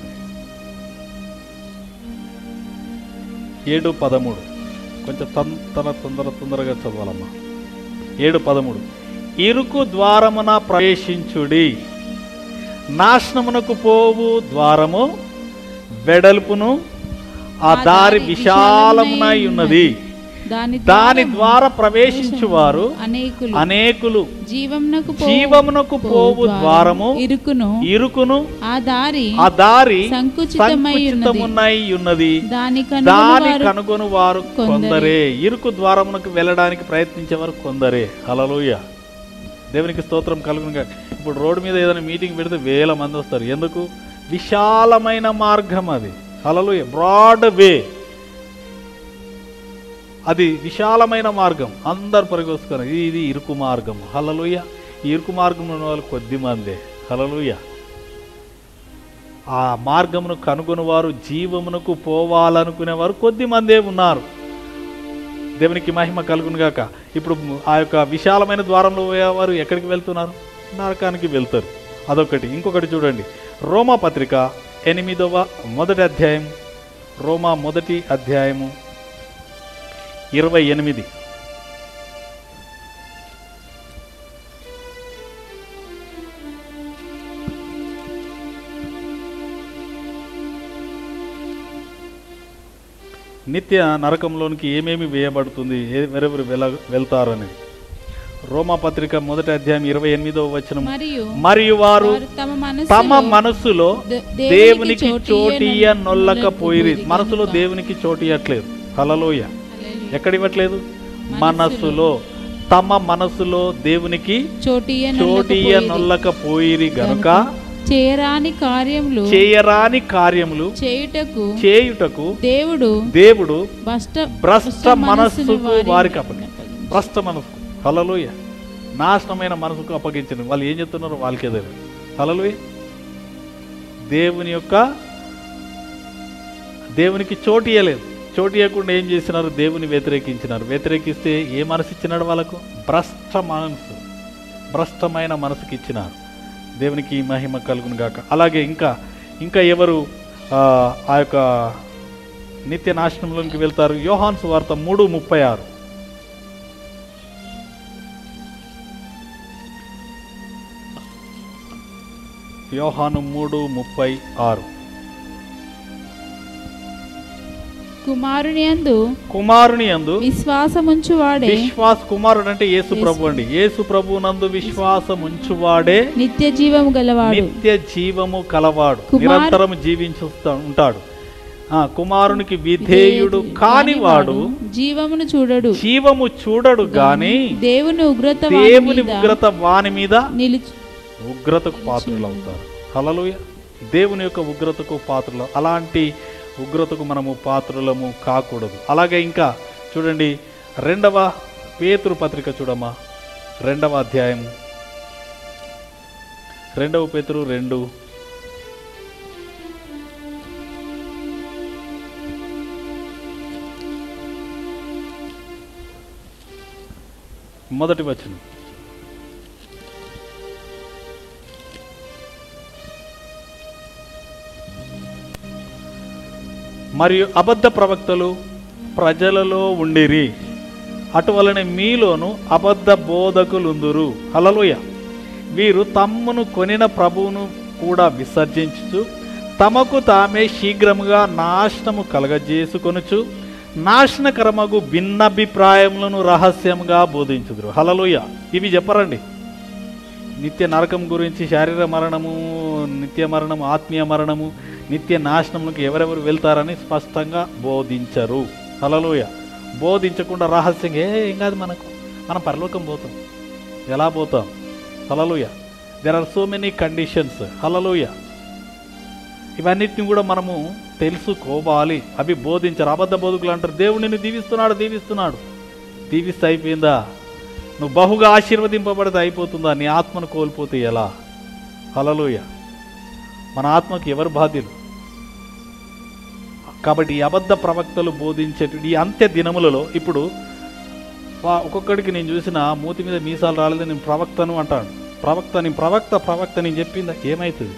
ఏడు పదమూడు కొంచెం తన్ తన తొందర తొందరగా చదవాలమ్మా ఏడు పదమూడు ఇరుకు ద్వారమున ప్రవేశించుడి నాశనమునకు పోవు ద్వారము వెడల్పును ఆ దారి విశాలమునై ఉన్నది దాని దాని ద్వారా ప్రవేశించువారు అనేకులు అనేకులు జీవమునకు పోవు- జీవమునకు పోవు ద్వారము ఇరుకును ఇరుకును ఆ దారి ఆ దారి సంకుచితమై ఉన్నది సంకుచితమునై ఉన్నది దాని దాని కనుగొనువారు కనుగొని వారు కొందరే ఇరుకు ద్వారమునకు వెళ్ళడానికి ప్రయత్నించేవారు కొందరే హలలోయ దేవునికి స్తోత్రం కలుగునుగా ఇప్పుడు రోడ్డు మీద ఏదైనా మీటింగ్ పెడితే వేల మంది వస్తారు ఎందుకు విశాలమైన మార్గం అది హలలోయ బ్రాడ్ వే అది విశాలమైన మార్గం అందరు పరిగొస్తున్నారు ఇది ఇది ఇరుకు మార్గం హలలుయ ఈ ఇరుకు మార్గం ఉన్న వాళ్ళు కొద్ది మందే హలలుయ ఆ మార్గమును కనుగొనివారు జీవమునకు పోవాలనుకునేవారు కొద్ది మందే ఉన్నారు దేవునికి మహిమ కలుగును గాక ఇప్పుడు ఆ యొక్క విశాలమైన ద్వారంలో పోయేవారు ఎక్కడికి వెళ్తున్నారు నరకానికి వెళ్తారు అదొకటి ఇంకొకటి చూడండి రోమా పత్రిక ఎనిమిదవ మొదటి అధ్యాయం రోమా మొదటి అధ్యాయము ఇరవై ఎనిమిది నిత్య నరకంలోనికి ఏమేమి వేయబడుతుంది ఎవరెవరు వెల వెళ్తారని రోమా పత్రిక మొదటి అధ్యాయం ఇరవై ఎనిమిదవ వచనం మరియు మరియు వారు వారు తమ మనసు తమ మనసులో దే- దేవునికి చోటియ్య చోటియ నొల్లకపోయిరి నొల్లకపోయిరి మనసులో కనుక. దేవునికి చోటియట్లేదు హలలోయ హల్లెలూయా. ఎక్కడివ్వట్లేదు మనసులో తమ మనసులో దేవునికి చోటియ చోటియ నొల్లకపోయిరి. నొల్లకపోయిరి గనుక చేయరాని కార్యములు చేయరాని కార్యములు చేయుటకు చేయుటకు దేవుడు దేవుడు భ్రష్ట భ్రష్ట మనస్సుకు వారి- వారికి అప్పగించారు భ్రష్ట మనసుకు హలలోయ నాశనమైన మనసుకు అప్పగించింది వాళ్ళు ఏం చెప్తున్నారో వాళ్ళకే తెలియదు హలలోయ దేవుని యొక్క దేవునికి చోటు ఇవ్వలేదు చోటు ఇవ్వకుండా ఏం చేసినారు దేవుని వ్యతిరేకించినారు వ్యతిరేకిస్తే ఏ మనసు ఇచ్చినాడు వాళ్ళకు భ్రష్ట మనసు భ్రష్టమైన మనసుకి ఇచ్చినారు దేవునికి మహిమ కలుగును గాక అలాగే ఇంకా ఇంకా ఎవరు ఆ, ఆ యొక్క నిత్య నాశనంలోకి వెళ్తారు యోహాన్స్ వార్త మూడు ముప్పై ఆరు యోహాను మూడు ముప్పై ఆరు కుమారుని అందు కుమారుని అందు విశ్వాసముంచు వాడే విశ్వాస కుమారుడు అంటే యేసు ప్రభు అండి యేసు ప్రభు నందు విశ్వాసం ఉంచువాడే నిత్య జీవము గలవాడు నిత్య జీవము కలవాడు కుమార్- నిరంతరం జీవించుస్తా ఉంటాడు ఆ కుమారునికి విధేయుడు కానివాడు జీవమును చూడడు జీవము చూడడు గాని దేవుని ఉగ్రత వాని దేవుని మీద ఉగ్రత వాని మీద నిలిచి ఉగ్రతకు పాత్రలు అవుతారు హలలుయ దేవుని యొక్క ఉగ్రతకు పాత్రలు అలాంటి ఉగ్రతకు మనము పాత్రలము కాకూడదు అలాగే ఇంకా చూడండి రెండవ పేతురు పత్రిక చూడమ్మా రెండవ అధ్యాయం రెండవ పేతురు రెండు మొదటి వచనం మరియు అబద్ధ ప్రవక్తలు ప్రజలలో ఉండిరి అటువలనే మీలోను అబద్ధ బోధకులుందురు హలలుయ వీరు తమ్మును కొనిన ప్రభువును కూడా విసర్జించుచు తమకు తామే శీఘ్రముగా నాశనము కలగజేసుకొనుచు నాశనకరమగు భిన్నాభిప్రాయములను రహస్యంగా బోధించుదురు హలలుయ ఇవి చెప్పరండి నిత్య నరకం గురించి శారీర మరణము నిత్య మరణము ఆత్మీయ మరణము నిత్య నాశనములకు ఎవరెవరు వెళ్తారని స్పష్టంగా బోధించరు హలలోయ బోధించకుండా రహస్యంగా ఏ ఏం కాదు మనకు మనం పరలోకం పోతాం ఎలా పోతాం hallelujah there are so many conditions hallelujah ఇవన్నిటిని కూడా మనము తెలుసుకోవాలి అవి బోధించరు అబద్ధ బోధకులు అంటారు దేవుడు నిన్ను దీవిస్తున్నాడు దీవిస్తున్నాడు దీవిస్తే అయిపోయిందా నువ్వు బహుగా ఆశీర్వదింపబడితే అయిపోతుందా నీ ఆత్మను కోల్పోతే ఎలా హలలోయ మన ఆత్మకి ఎవరు బాధ్యులు కాబట్టి ఈ అబద్ధ ప్రవక్తలు బోధించేటువంటి ఈ అంత్య దినములలో ఇప్పుడు వా- ఒక్కొక్కడికి నేను చూసిన మూతి మీద మీసాలు రాలేదు నేను ప్రవక్తను అంటాను ప్రవక్త నేను ప్రవక్త ప్రవక్త నేను చెప్పిందా ఏమవుతుంది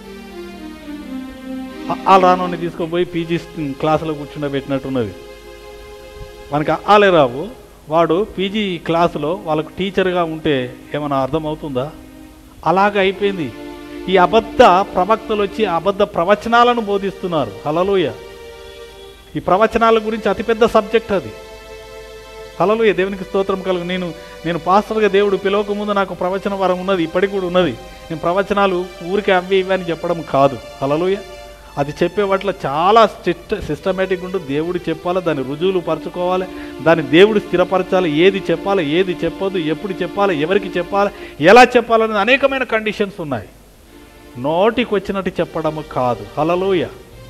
ఆ రానోని తీసుకుపోయి పీజీ క్లాసులో కూర్చుండబెట్టినట్టున్నది మనకి ఆలే రావు వాడు పీజీ క్లాసులో వాళ్ళకు టీచర్గా ఉంటే ఏమైనా అర్థమవుతుందా అలాగ అయిపోయింది ఈ అబద్ధ ప్రవక్తలు వచ్చి అబద్ధ ప్రవచనాలను బోధిస్తున్నారు హలలోయ ఈ ప్రవచనాల గురించి అతిపెద్ద సబ్జెక్ట్ అది హలలోయ దేవునికి స్తోత్రం కలుగు నేను నేను పాస్టర్గా దేవుడు పిలవక ముందు నాకు ప్రవచన వరం ఉన్నది ఇప్పటికి కూడా ఉన్నది నేను ప్రవచనాలు ఊరికే అవి ఇవి అని చెప్పడం కాదు హలలోయ అది చెప్పే వాటిలో చాలా సిస్ట సిస్టమేటిక్ ఉంటూ దేవుడు చెప్పాలి దాని రుజువులు పరచుకోవాలి దాన్ని దేవుడు స్థిరపరచాలి ఏది చెప్పాలి ఏది చెప్పొద్దు ఎప్పుడు చెప్పాలి ఎవరికి చెప్పాలి ఎలా చెప్పాలనేది అనేకమైన కండిషన్స్ ఉన్నాయి నోటికి వచ్చినట్టు చెప్పడము కాదు హలలోయ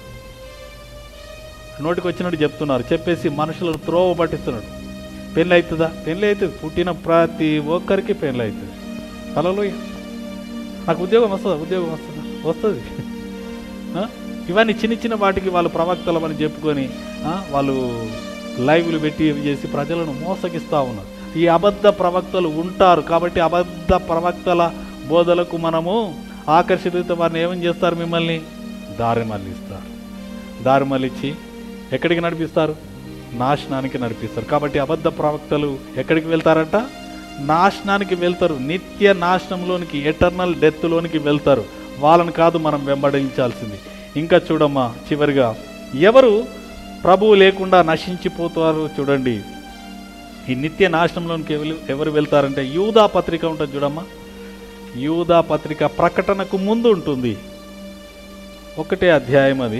నోటికి వచ్చినట్టు చెప్తున్నారు చెప్పేసి మనుషులను త్రోవ పట్టిస్తున్నాడు పెళ్ళి అవుతుందా పెళ్ళి అవుతుంది పుట్టిన ప్రతి ఒక్కరికి పెళ్ళి అవుతుంది హలోయ నాకు ఉద్యోగం వస్తుందా ఉద్యోగం వస్తుందా వస్తుంది ఆ? ఇవన్నీ చిన్న చిన్న వాటికి వాళ్ళు ప్రవక్తలమని చెప్పుకొని ఆ, వాళ్ళు లైవ్లు పెట్టి ఇవి చేసి ప్రజలను మోసగిస్తూ ఉన్నారు ఈ అబద్ధ ప్రవక్తలు ఉంటారు కాబట్టి అబద్ధ ప్రవక్తల బోధలకు మనము ఆకర్షిత వారిని ఏమని చేస్తారు మిమ్మల్ని దారి మళ్ళిస్తారు దారి మళ్ళించి ఎక్కడికి నడిపిస్తారు నాశనానికి నడిపిస్తారు కాబట్టి అబద్ధ ప్రవక్తలు ఎక్కడికి వెళ్తారంట నాశనానికి వెళ్తారు నిత్య నాశనంలోనికి ఎటర్నల్ డెత్లోనికి వెళ్తారు వాళ్ళని కాదు మనం వెంబడించాల్సింది ఇంకా చూడమ్మా చివరిగా ఎవరు ప్రభువు లేకుండా నశించిపోతారు చూడండి ఈ నిత్య నాశనంలోనికి ఎవరు ఎవరు వెళ్తారంటే యూదా పత్రిక ఉంటుంది చూడమ్మా యూదా పత్రిక ప్రకటనకు ముందు ఉంటుంది ఒకటే అధ్యాయం అది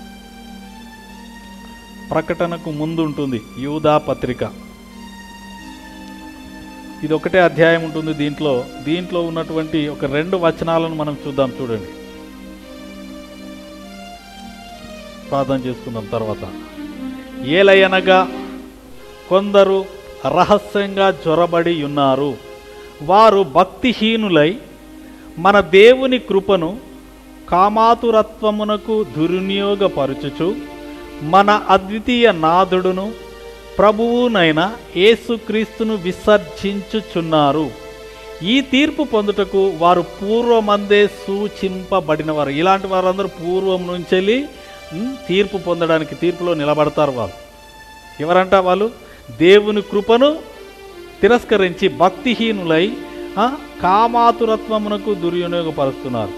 ప్రకటనకు ముందు ఉంటుంది యూదా పత్రిక ఇది ఒకటే అధ్యాయం ఉంటుంది దీంట్లో దీంట్లో ఉన్నటువంటి ఒక రెండు వచనాలను మనం చూద్దాం చూడండి ప్రార్థన చేసుకుందాం తర్వాత ఏలయనగా కొందరు రహస్యంగా జ్వరబడి ఉన్నారు వారు భక్తిహీనులై మన దేవుని కృపను కామాతురత్వమునకు దుర్వినియోగపరచుచు మన అద్వితీయ నాథుడును ప్రభువునైన యేసుక్రీస్తును విసర్జించుచున్నారు ఈ తీర్పు పొందుటకు వారు పూర్వమందే సూచింపబడినవారు ఇలాంటి వారందరూ పూర్వం నుంచి తీర్పు పొందడానికి తీర్పులో నిలబడతారు వాళ్ళు ఎవరంట వాళ్ళు దేవుని కృపను తిరస్కరించి భక్తిహీనులై ఆ, కామాతురత్వమునకు దుర్వినియోగపరుస్తున్నారు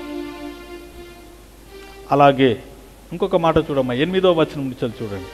అలాగే ఇంకొక మాట చూడమ్మా ఎనిమిదో వచనం నుంచి చూడండి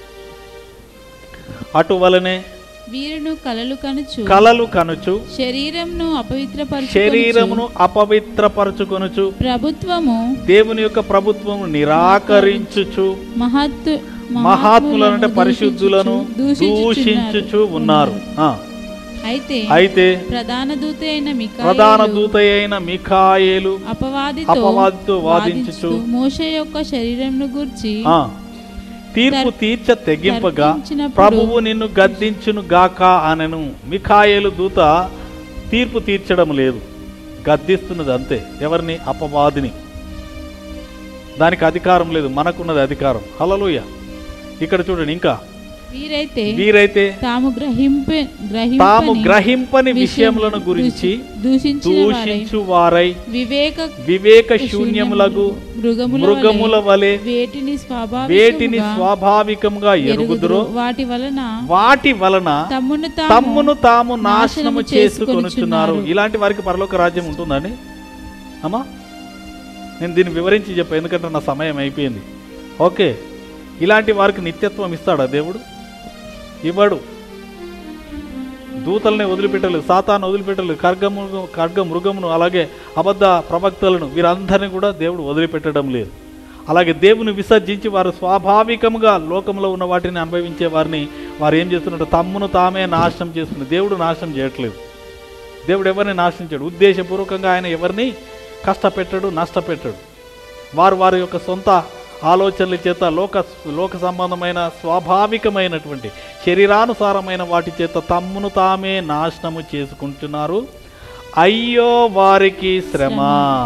అటువలనే వీరును కలలు కనుచు కలలు కనుచు శరీరంను అపవిత్రపరచు శరీరమును అపవిత్రపరచుకొనుచు ప్రభుత్వము దేవుని యొక్క ప్రభుత్వము నిరాకరించుచు మహత్తు మహాత్ములనంటే పరిశుద్ధులను దూషించుచు ఉన్నారు ఆ, అయితే అయితే ప్రధాన దూత అయిన ప్రధాన దూత అయిన మిఖాయేలు అపవాదితో అపవాదితో వాదించుచు మోషే యొక్క శరీరంను గూర్చి ఆ, తీర్పు తీర్చ తెగింపగా తర్కించినప్పుడు ప్రభువు నిన్ను గద్దించును గాక అనెను మిఖాయేలు దూత తీర్పు తీర్చడం లేదు గద్దిస్తున్నది అంతే ఎవరిని అపవాదిని దానికి అధికారం లేదు మనకున్నది అధికారం హలలుయ ఇక్కడ చూడండి ఇంకా వీరైతే వీరైతే తాము గ్రహింపే తాము గ్రహింపని గ్రహింపని విషయములను గురించి దూషించిన వారై దూషించు వారై వివేక వివేక శూన్యములకు మృగముల మృగముల వలె వేటిని వేటిని స్వాభావికంగా స్వాభావికంగా ఎరుగుదురో వాటి వలన వాటి వలన తమ్మును తమ్మును తాము నాశనము నాశనము చేసుకొనుచున్నారు చేసుకొనుచున్నారు. ఇలాంటి వారికి పరలోక రాజ్యం ఉంటుందండి అమ్మా నేను దీన్ని వివరించి చెప్పా ఎందుకంటే నా సమయం అయిపోయింది ఓకే ఇలాంటి వారికి నిత్యత్వం ఇస్తాడా దేవుడు ఇవ్వడు దూతల్ని వదిలిపెట్టలేదు సాతాను వదిలిపెట్టలేదు ఖడ్గము ఖడ్గ మృగమును అలాగే అబద్ధ ప్రవక్తలను వీరందరినీ కూడా దేవుడు వదిలిపెట్టడం లేదు అలాగే దేవుని విసర్జించి వారు స్వాభావికంగా లోకంలో ఉన్న వాటిని అనుభవించే వారిని వారు ఏం చేస్తున్నారు తమ్మును తామే నాశనం చేస్తున్నారు దేవుడు నాశనం చేయట్లేదు దేవుడు ఎవరిని నాశనం చేయడు ఉద్దేశపూర్వకంగా ఆయన ఎవరిని కష్టపెట్టడు నష్టపెట్టడు వారు వారి యొక్క సొంత ఆలోచనల చేత లోక లోక సంబంధమైన స్వాభావికమైనటువంటి శరీరానుసారమైన వాటి చేత తమ్మును తామే నాశనము చేసుకుంటున్నారు అయ్యో వారికి శ్రమ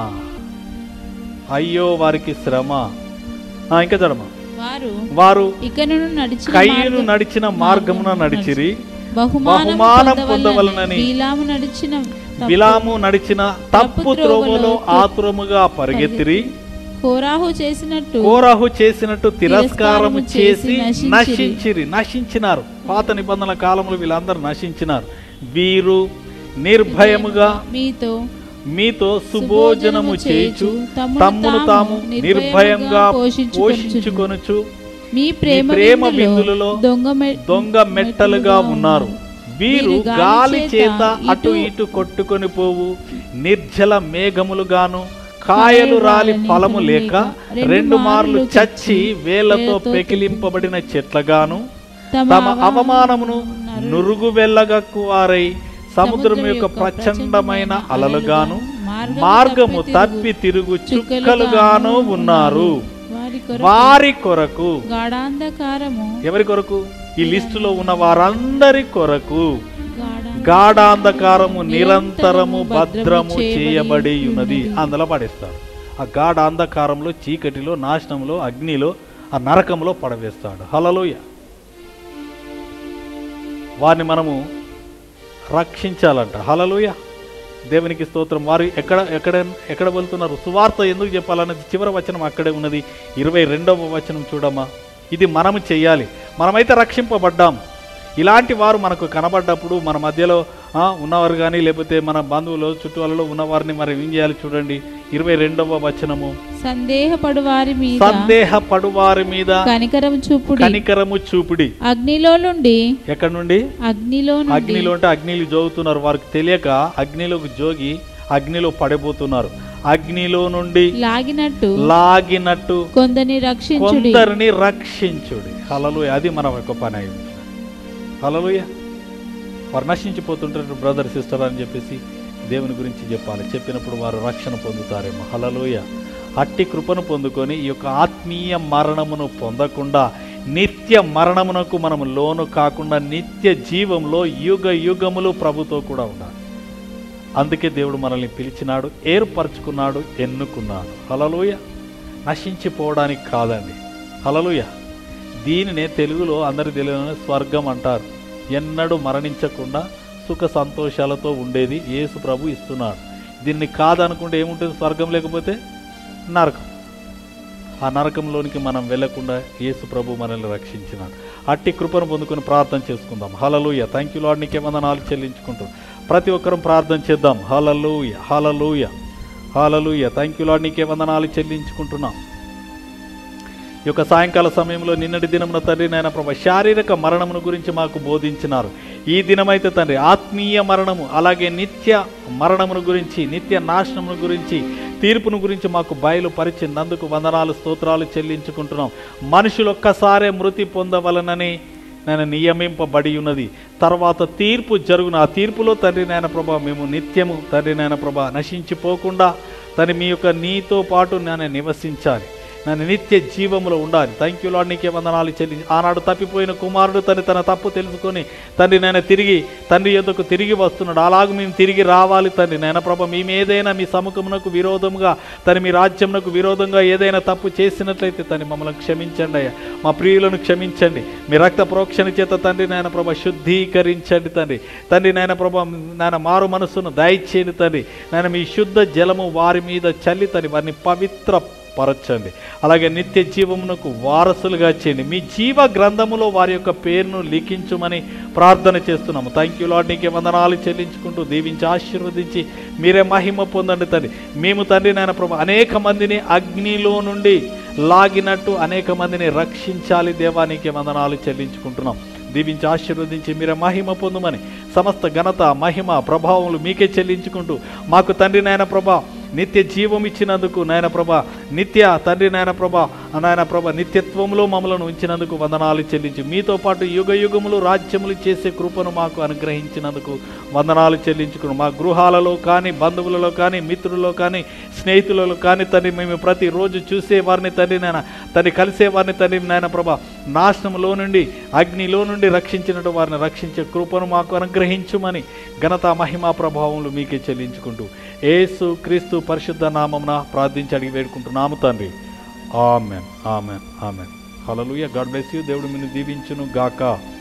అయ్యో వారికి శ్రమ ఆ, ఇంకా చదమ వారు వారు ఇకను నడిచిన కయ్యను మార్గం- నడిచిన మార్గమున నడిచిరి బహుమానం బహుమానం పొందవలనని పొందవలనని బీలాము నడిచిన తప్పు- బిలాము నడిచిన తప్పు త్రోవలో ఆతురముగా పరిగెత్తిరి కోరాహు చేసినట్టు కోరాహు చేసినట్టు తిరస్కారము తిరస్కారము చేసి చేసి నశించిరి నశించినారు పాత నిబంధనల కాలంలో వీళ్ళందరూ నశించినారు వీరు నిర్భయముగా మీతో మీతో సుభోజనము చేయుచు తమ్మును తాము నిర్భయంగా పోషించుకొనుచు మీ మీ ప్రేమ ప్రేమ విందులో విందులలో దొంగ మె- దొంగ మెట్టలుగా ఉన్నారు వీరు వీరు గాలి గాలి చేత చేత అటు ఇటు ఇటు కొట్టుకొని పోవు నిర్జల మేఘములుగాను కాయలు రాలి రాలని ఫలము లేక లేక రెండు రెండు మార్లు మార్లు చచ్చి వేలతో వేలతో పెకిలింపబడిన చెట్లగాను తమ తమ అవమానమును నురుగు వెళ్ళగక్కు వారై సముద్రం యొక్క ప్రచండమైన అలలుగాను మార్గము తప్పి తిరుగు చుక్కలుగాను ఉన్నారు వారి కొరకు వారి కొరకు గాఢాంధకారము ఎవరి కొరకు ఈ లిస్టులో ఉన్న వారందరి కొరకు గాఢ గాఢాంధకారము నిరంతరము భద్రము చేయబడి ఉన్నది అందులో పడేస్తాడు ఆ గాఢ అంధకారంలో చీకటిలో నాశనంలో అగ్నిలో ఆ నరకంలో పడవేస్తాడు హలలోయ వారిని మనము రక్షించాలంట హలలోయ దేవునికి స్తోత్రం వారు ఎక్కడ ఎక్కడ ఎక్కడ వెళ్తున్నారు సువార్త ఎందుకు చెప్పాలన్నది చివరి వచనం అక్కడే ఉన్నది ఇరవై రెండవ వచనం చూడమ్మా ఇది మనము చెయ్యాలి మనమైతే రక్షింపబడ్డాం ఇలాంటి వారు మనకు కనబడ్డప్పుడు మన మధ్యలో ఆ, ఉన్నవారు కానీ లేకపోతే మన బంధువులు చుట్టువాళ్ళలో ఉన్నవారిని మరి ఏం చేయాలి చూడండి ఇరవై రెండవ వచనము సందేహపడు వారి మీద సందేహపడు వారి మీద కనికరం చూపుడి కనికరము చూపుడి అగ్నిలో నుండి ఎక్కడి నుండి అగ్నిలో నుండి అగ్నిలో అంటే అగ్నిలు జోగుతున్నారు వారికి తెలియక అగ్నిలోకి జోగి అగ్నిలో పడిపోతున్నారు అగ్నిలో నుండి లాగినట్టు లాగినట్టు కొందరిని రక్షించుడి కొందరిని రక్షించుడి హలలుయ అది మన యొక్క పని అయింది హలలుయ వారు నశించిపోతుంటారు బ్రదర్ సిస్టర్ అని చెప్పేసి దేవుని గురించి చెప్పాలి చెప్పినప్పుడు వారు రక్షణ పొందుతారేమో హలలుయ అట్టి కృపను పొందుకొని ఈ యొక్క ఆత్మీయ మరణమును పొందకుండా నిత్య మరణమునకు మనము లోను కాకుండా నిత్య జీవంలో యుగ యుగములు ప్రభుతో కూడా ఉండాలి అందుకే దేవుడు మనల్ని పిలిచినాడు ఏర్పరచుకున్నాడు ఎన్నుకున్నాడు హలలుయ నశించిపోవడానికి కాదండి హలలుయ దీనినే తెలుగులో అందరి తెలియని స్వర్గం అంటారు ఎన్నడూ మరణించకుండా సుఖ సంతోషాలతో ఉండేది యేసు ప్రభు ఇస్తున్నాడు దీన్ని కాదనుకుంటే ఏముంటుంది స్వర్గం లేకపోతే నరకం ఆ నరకంలోనికి మనం వెళ్లకుండా యేసు ప్రభు మనల్ని రక్షించినాడు అట్టి కృపను పొందుకొని ప్రార్థన చేసుకుందాం హలలుయ థ్యాంక్ యూ లాడ్ నీకే వందనాలు చెల్లించుకుంటూ ప్రతి ఒక్కరం ప్రార్థన చేద్దాం hallelujah hallelujah hallelujah thank you Lord నీకే వందనాలు చెల్లించుకుంటున్నాం ఈ యొక్క సాయంకాల సమయంలో నిన్నటి దినమున తండ్రి నాయన ప్రభా శారీరక మరణమును గురించి మాకు బోధించినారు ఈ దినమైతే తండ్రి ఆత్మీయ మరణము అలాగే నిత్య మరణమును గురించి నిత్య నాశనమును గురించి తీర్పును గురించి మాకు బయలుపరిచినందుకు వందనాలు స్తోత్రాలు చెల్లించుకుంటున్నాం మనుషులు ఒక్కసారే మృతి పొందవలనని నేను నియమింపబడి ఉన్నది తర్వాత తీర్పు జరుగును ఆ తీర్పులో తండ్రి నాయన ప్రభా మేము నిత్యము తండ్రి నాయన ప్రభా నశించిపోకుండా తండ్రి మీ యొక్క నీతో పాటు నేను నివసించాలి నన్ను నిత్య జీవములో ఉండాలి థ్యాంక్ యూ లాడ్ నీకే వందనాలు చెల్లి ఆనాడు తప్పిపోయిన కుమారుడు తను తన తప్పు తెలుసుకొని తండ్రి నేను తిరిగి తండ్రి యొద్దకు తిరిగి వస్తున్నాడు అలాగ మేము తిరిగి రావాలి తండ్రి నేను ప్రభ మేము ఏదైనా మీ సముఖమునకు విరోధంగా తను మీ రాజ్యమునకు విరోధంగా ఏదైనా తప్పు చేసినట్లయితే తను మమ్మల్ని క్షమించండి అయ్యా మా ప్రియులను క్షమించండి మీ రక్త ప్రోక్షణ చేత తండ్రి నాయన ప్రభ శుద్ధీకరించండి తండ్రి తండ్రి నాయన ప్రభ నాయన మారు మనస్సును దయచేయండి తండ్రి నాయన మీ శుద్ధ జలము వారి మీద చల్లి తండ్రి వారిని పవిత్ర పరచండి అలాగే నిత్య జీవమునకు వారసులుగా చేయండి మీ జీవ గ్రంథములో వారి యొక్క పేరును లిఖించుమని ప్రార్థన చేస్తున్నాము థ్యాంక్ యూ లాడ్ నీకే వందనాలు చెల్లించుకుంటూ దీవించి ఆశీర్వదించి మీరే మహిమ పొందండి తండ్రి మేము తండ్రి నాయన ప్రభు అనేక మందిని అగ్నిలో నుండి లాగినట్టు అనేక మందిని రక్షించాలి దేవానికి వందనాలు చెల్లించుకుంటున్నాం దీవించి ఆశీర్వదించి మీరే మహిమ పొందుమని సమస్త ఘనత మహిమ ప్రభావములు మీకే చెల్లించుకుంటూ మాకు తండ్రి నాయన ప్రభా నిత్య జీవం ఇచ్చినందుకు నాయన ప్రభ నిత్య తండ్రి నాయన ప్రభ నాయన ప్రభ నిత్యత్వంలో మమ్మలను ఉంచినందుకు వందనాలు చెల్లించి మీతో పాటు యుగ యుగములు రాజ్యములు చేసే కృపను మాకు అనుగ్రహించినందుకు వందనాలు చెల్లించుకుని మా గృహాలలో కానీ బంధువులలో కానీ మిత్రులలో కానీ స్నేహితులలో కానీ తండ్రి మేము ప్రతిరోజు చూసే వారిని తండ్రి నాయన తండ్రి కలిసే వారిని తండ్రి నాయన ప్రభ నాశనంలో నుండి అగ్నిలో నుండి రక్షించినట్టు వారిని రక్షించే కృపను మాకు అనుగ్రహించుమని ఘనత మహిమా ప్రభావములు మీకే చెల్లించుకుంటూ ఏసు క్రీస్తు పరిశుద్ధ నామమున ప్రార్థించి అడిగి వేడుకుంటున్నాము తండ్రి amen amen amen hallelujah God bless you దేవుడు మిన్ను దీవించును గాక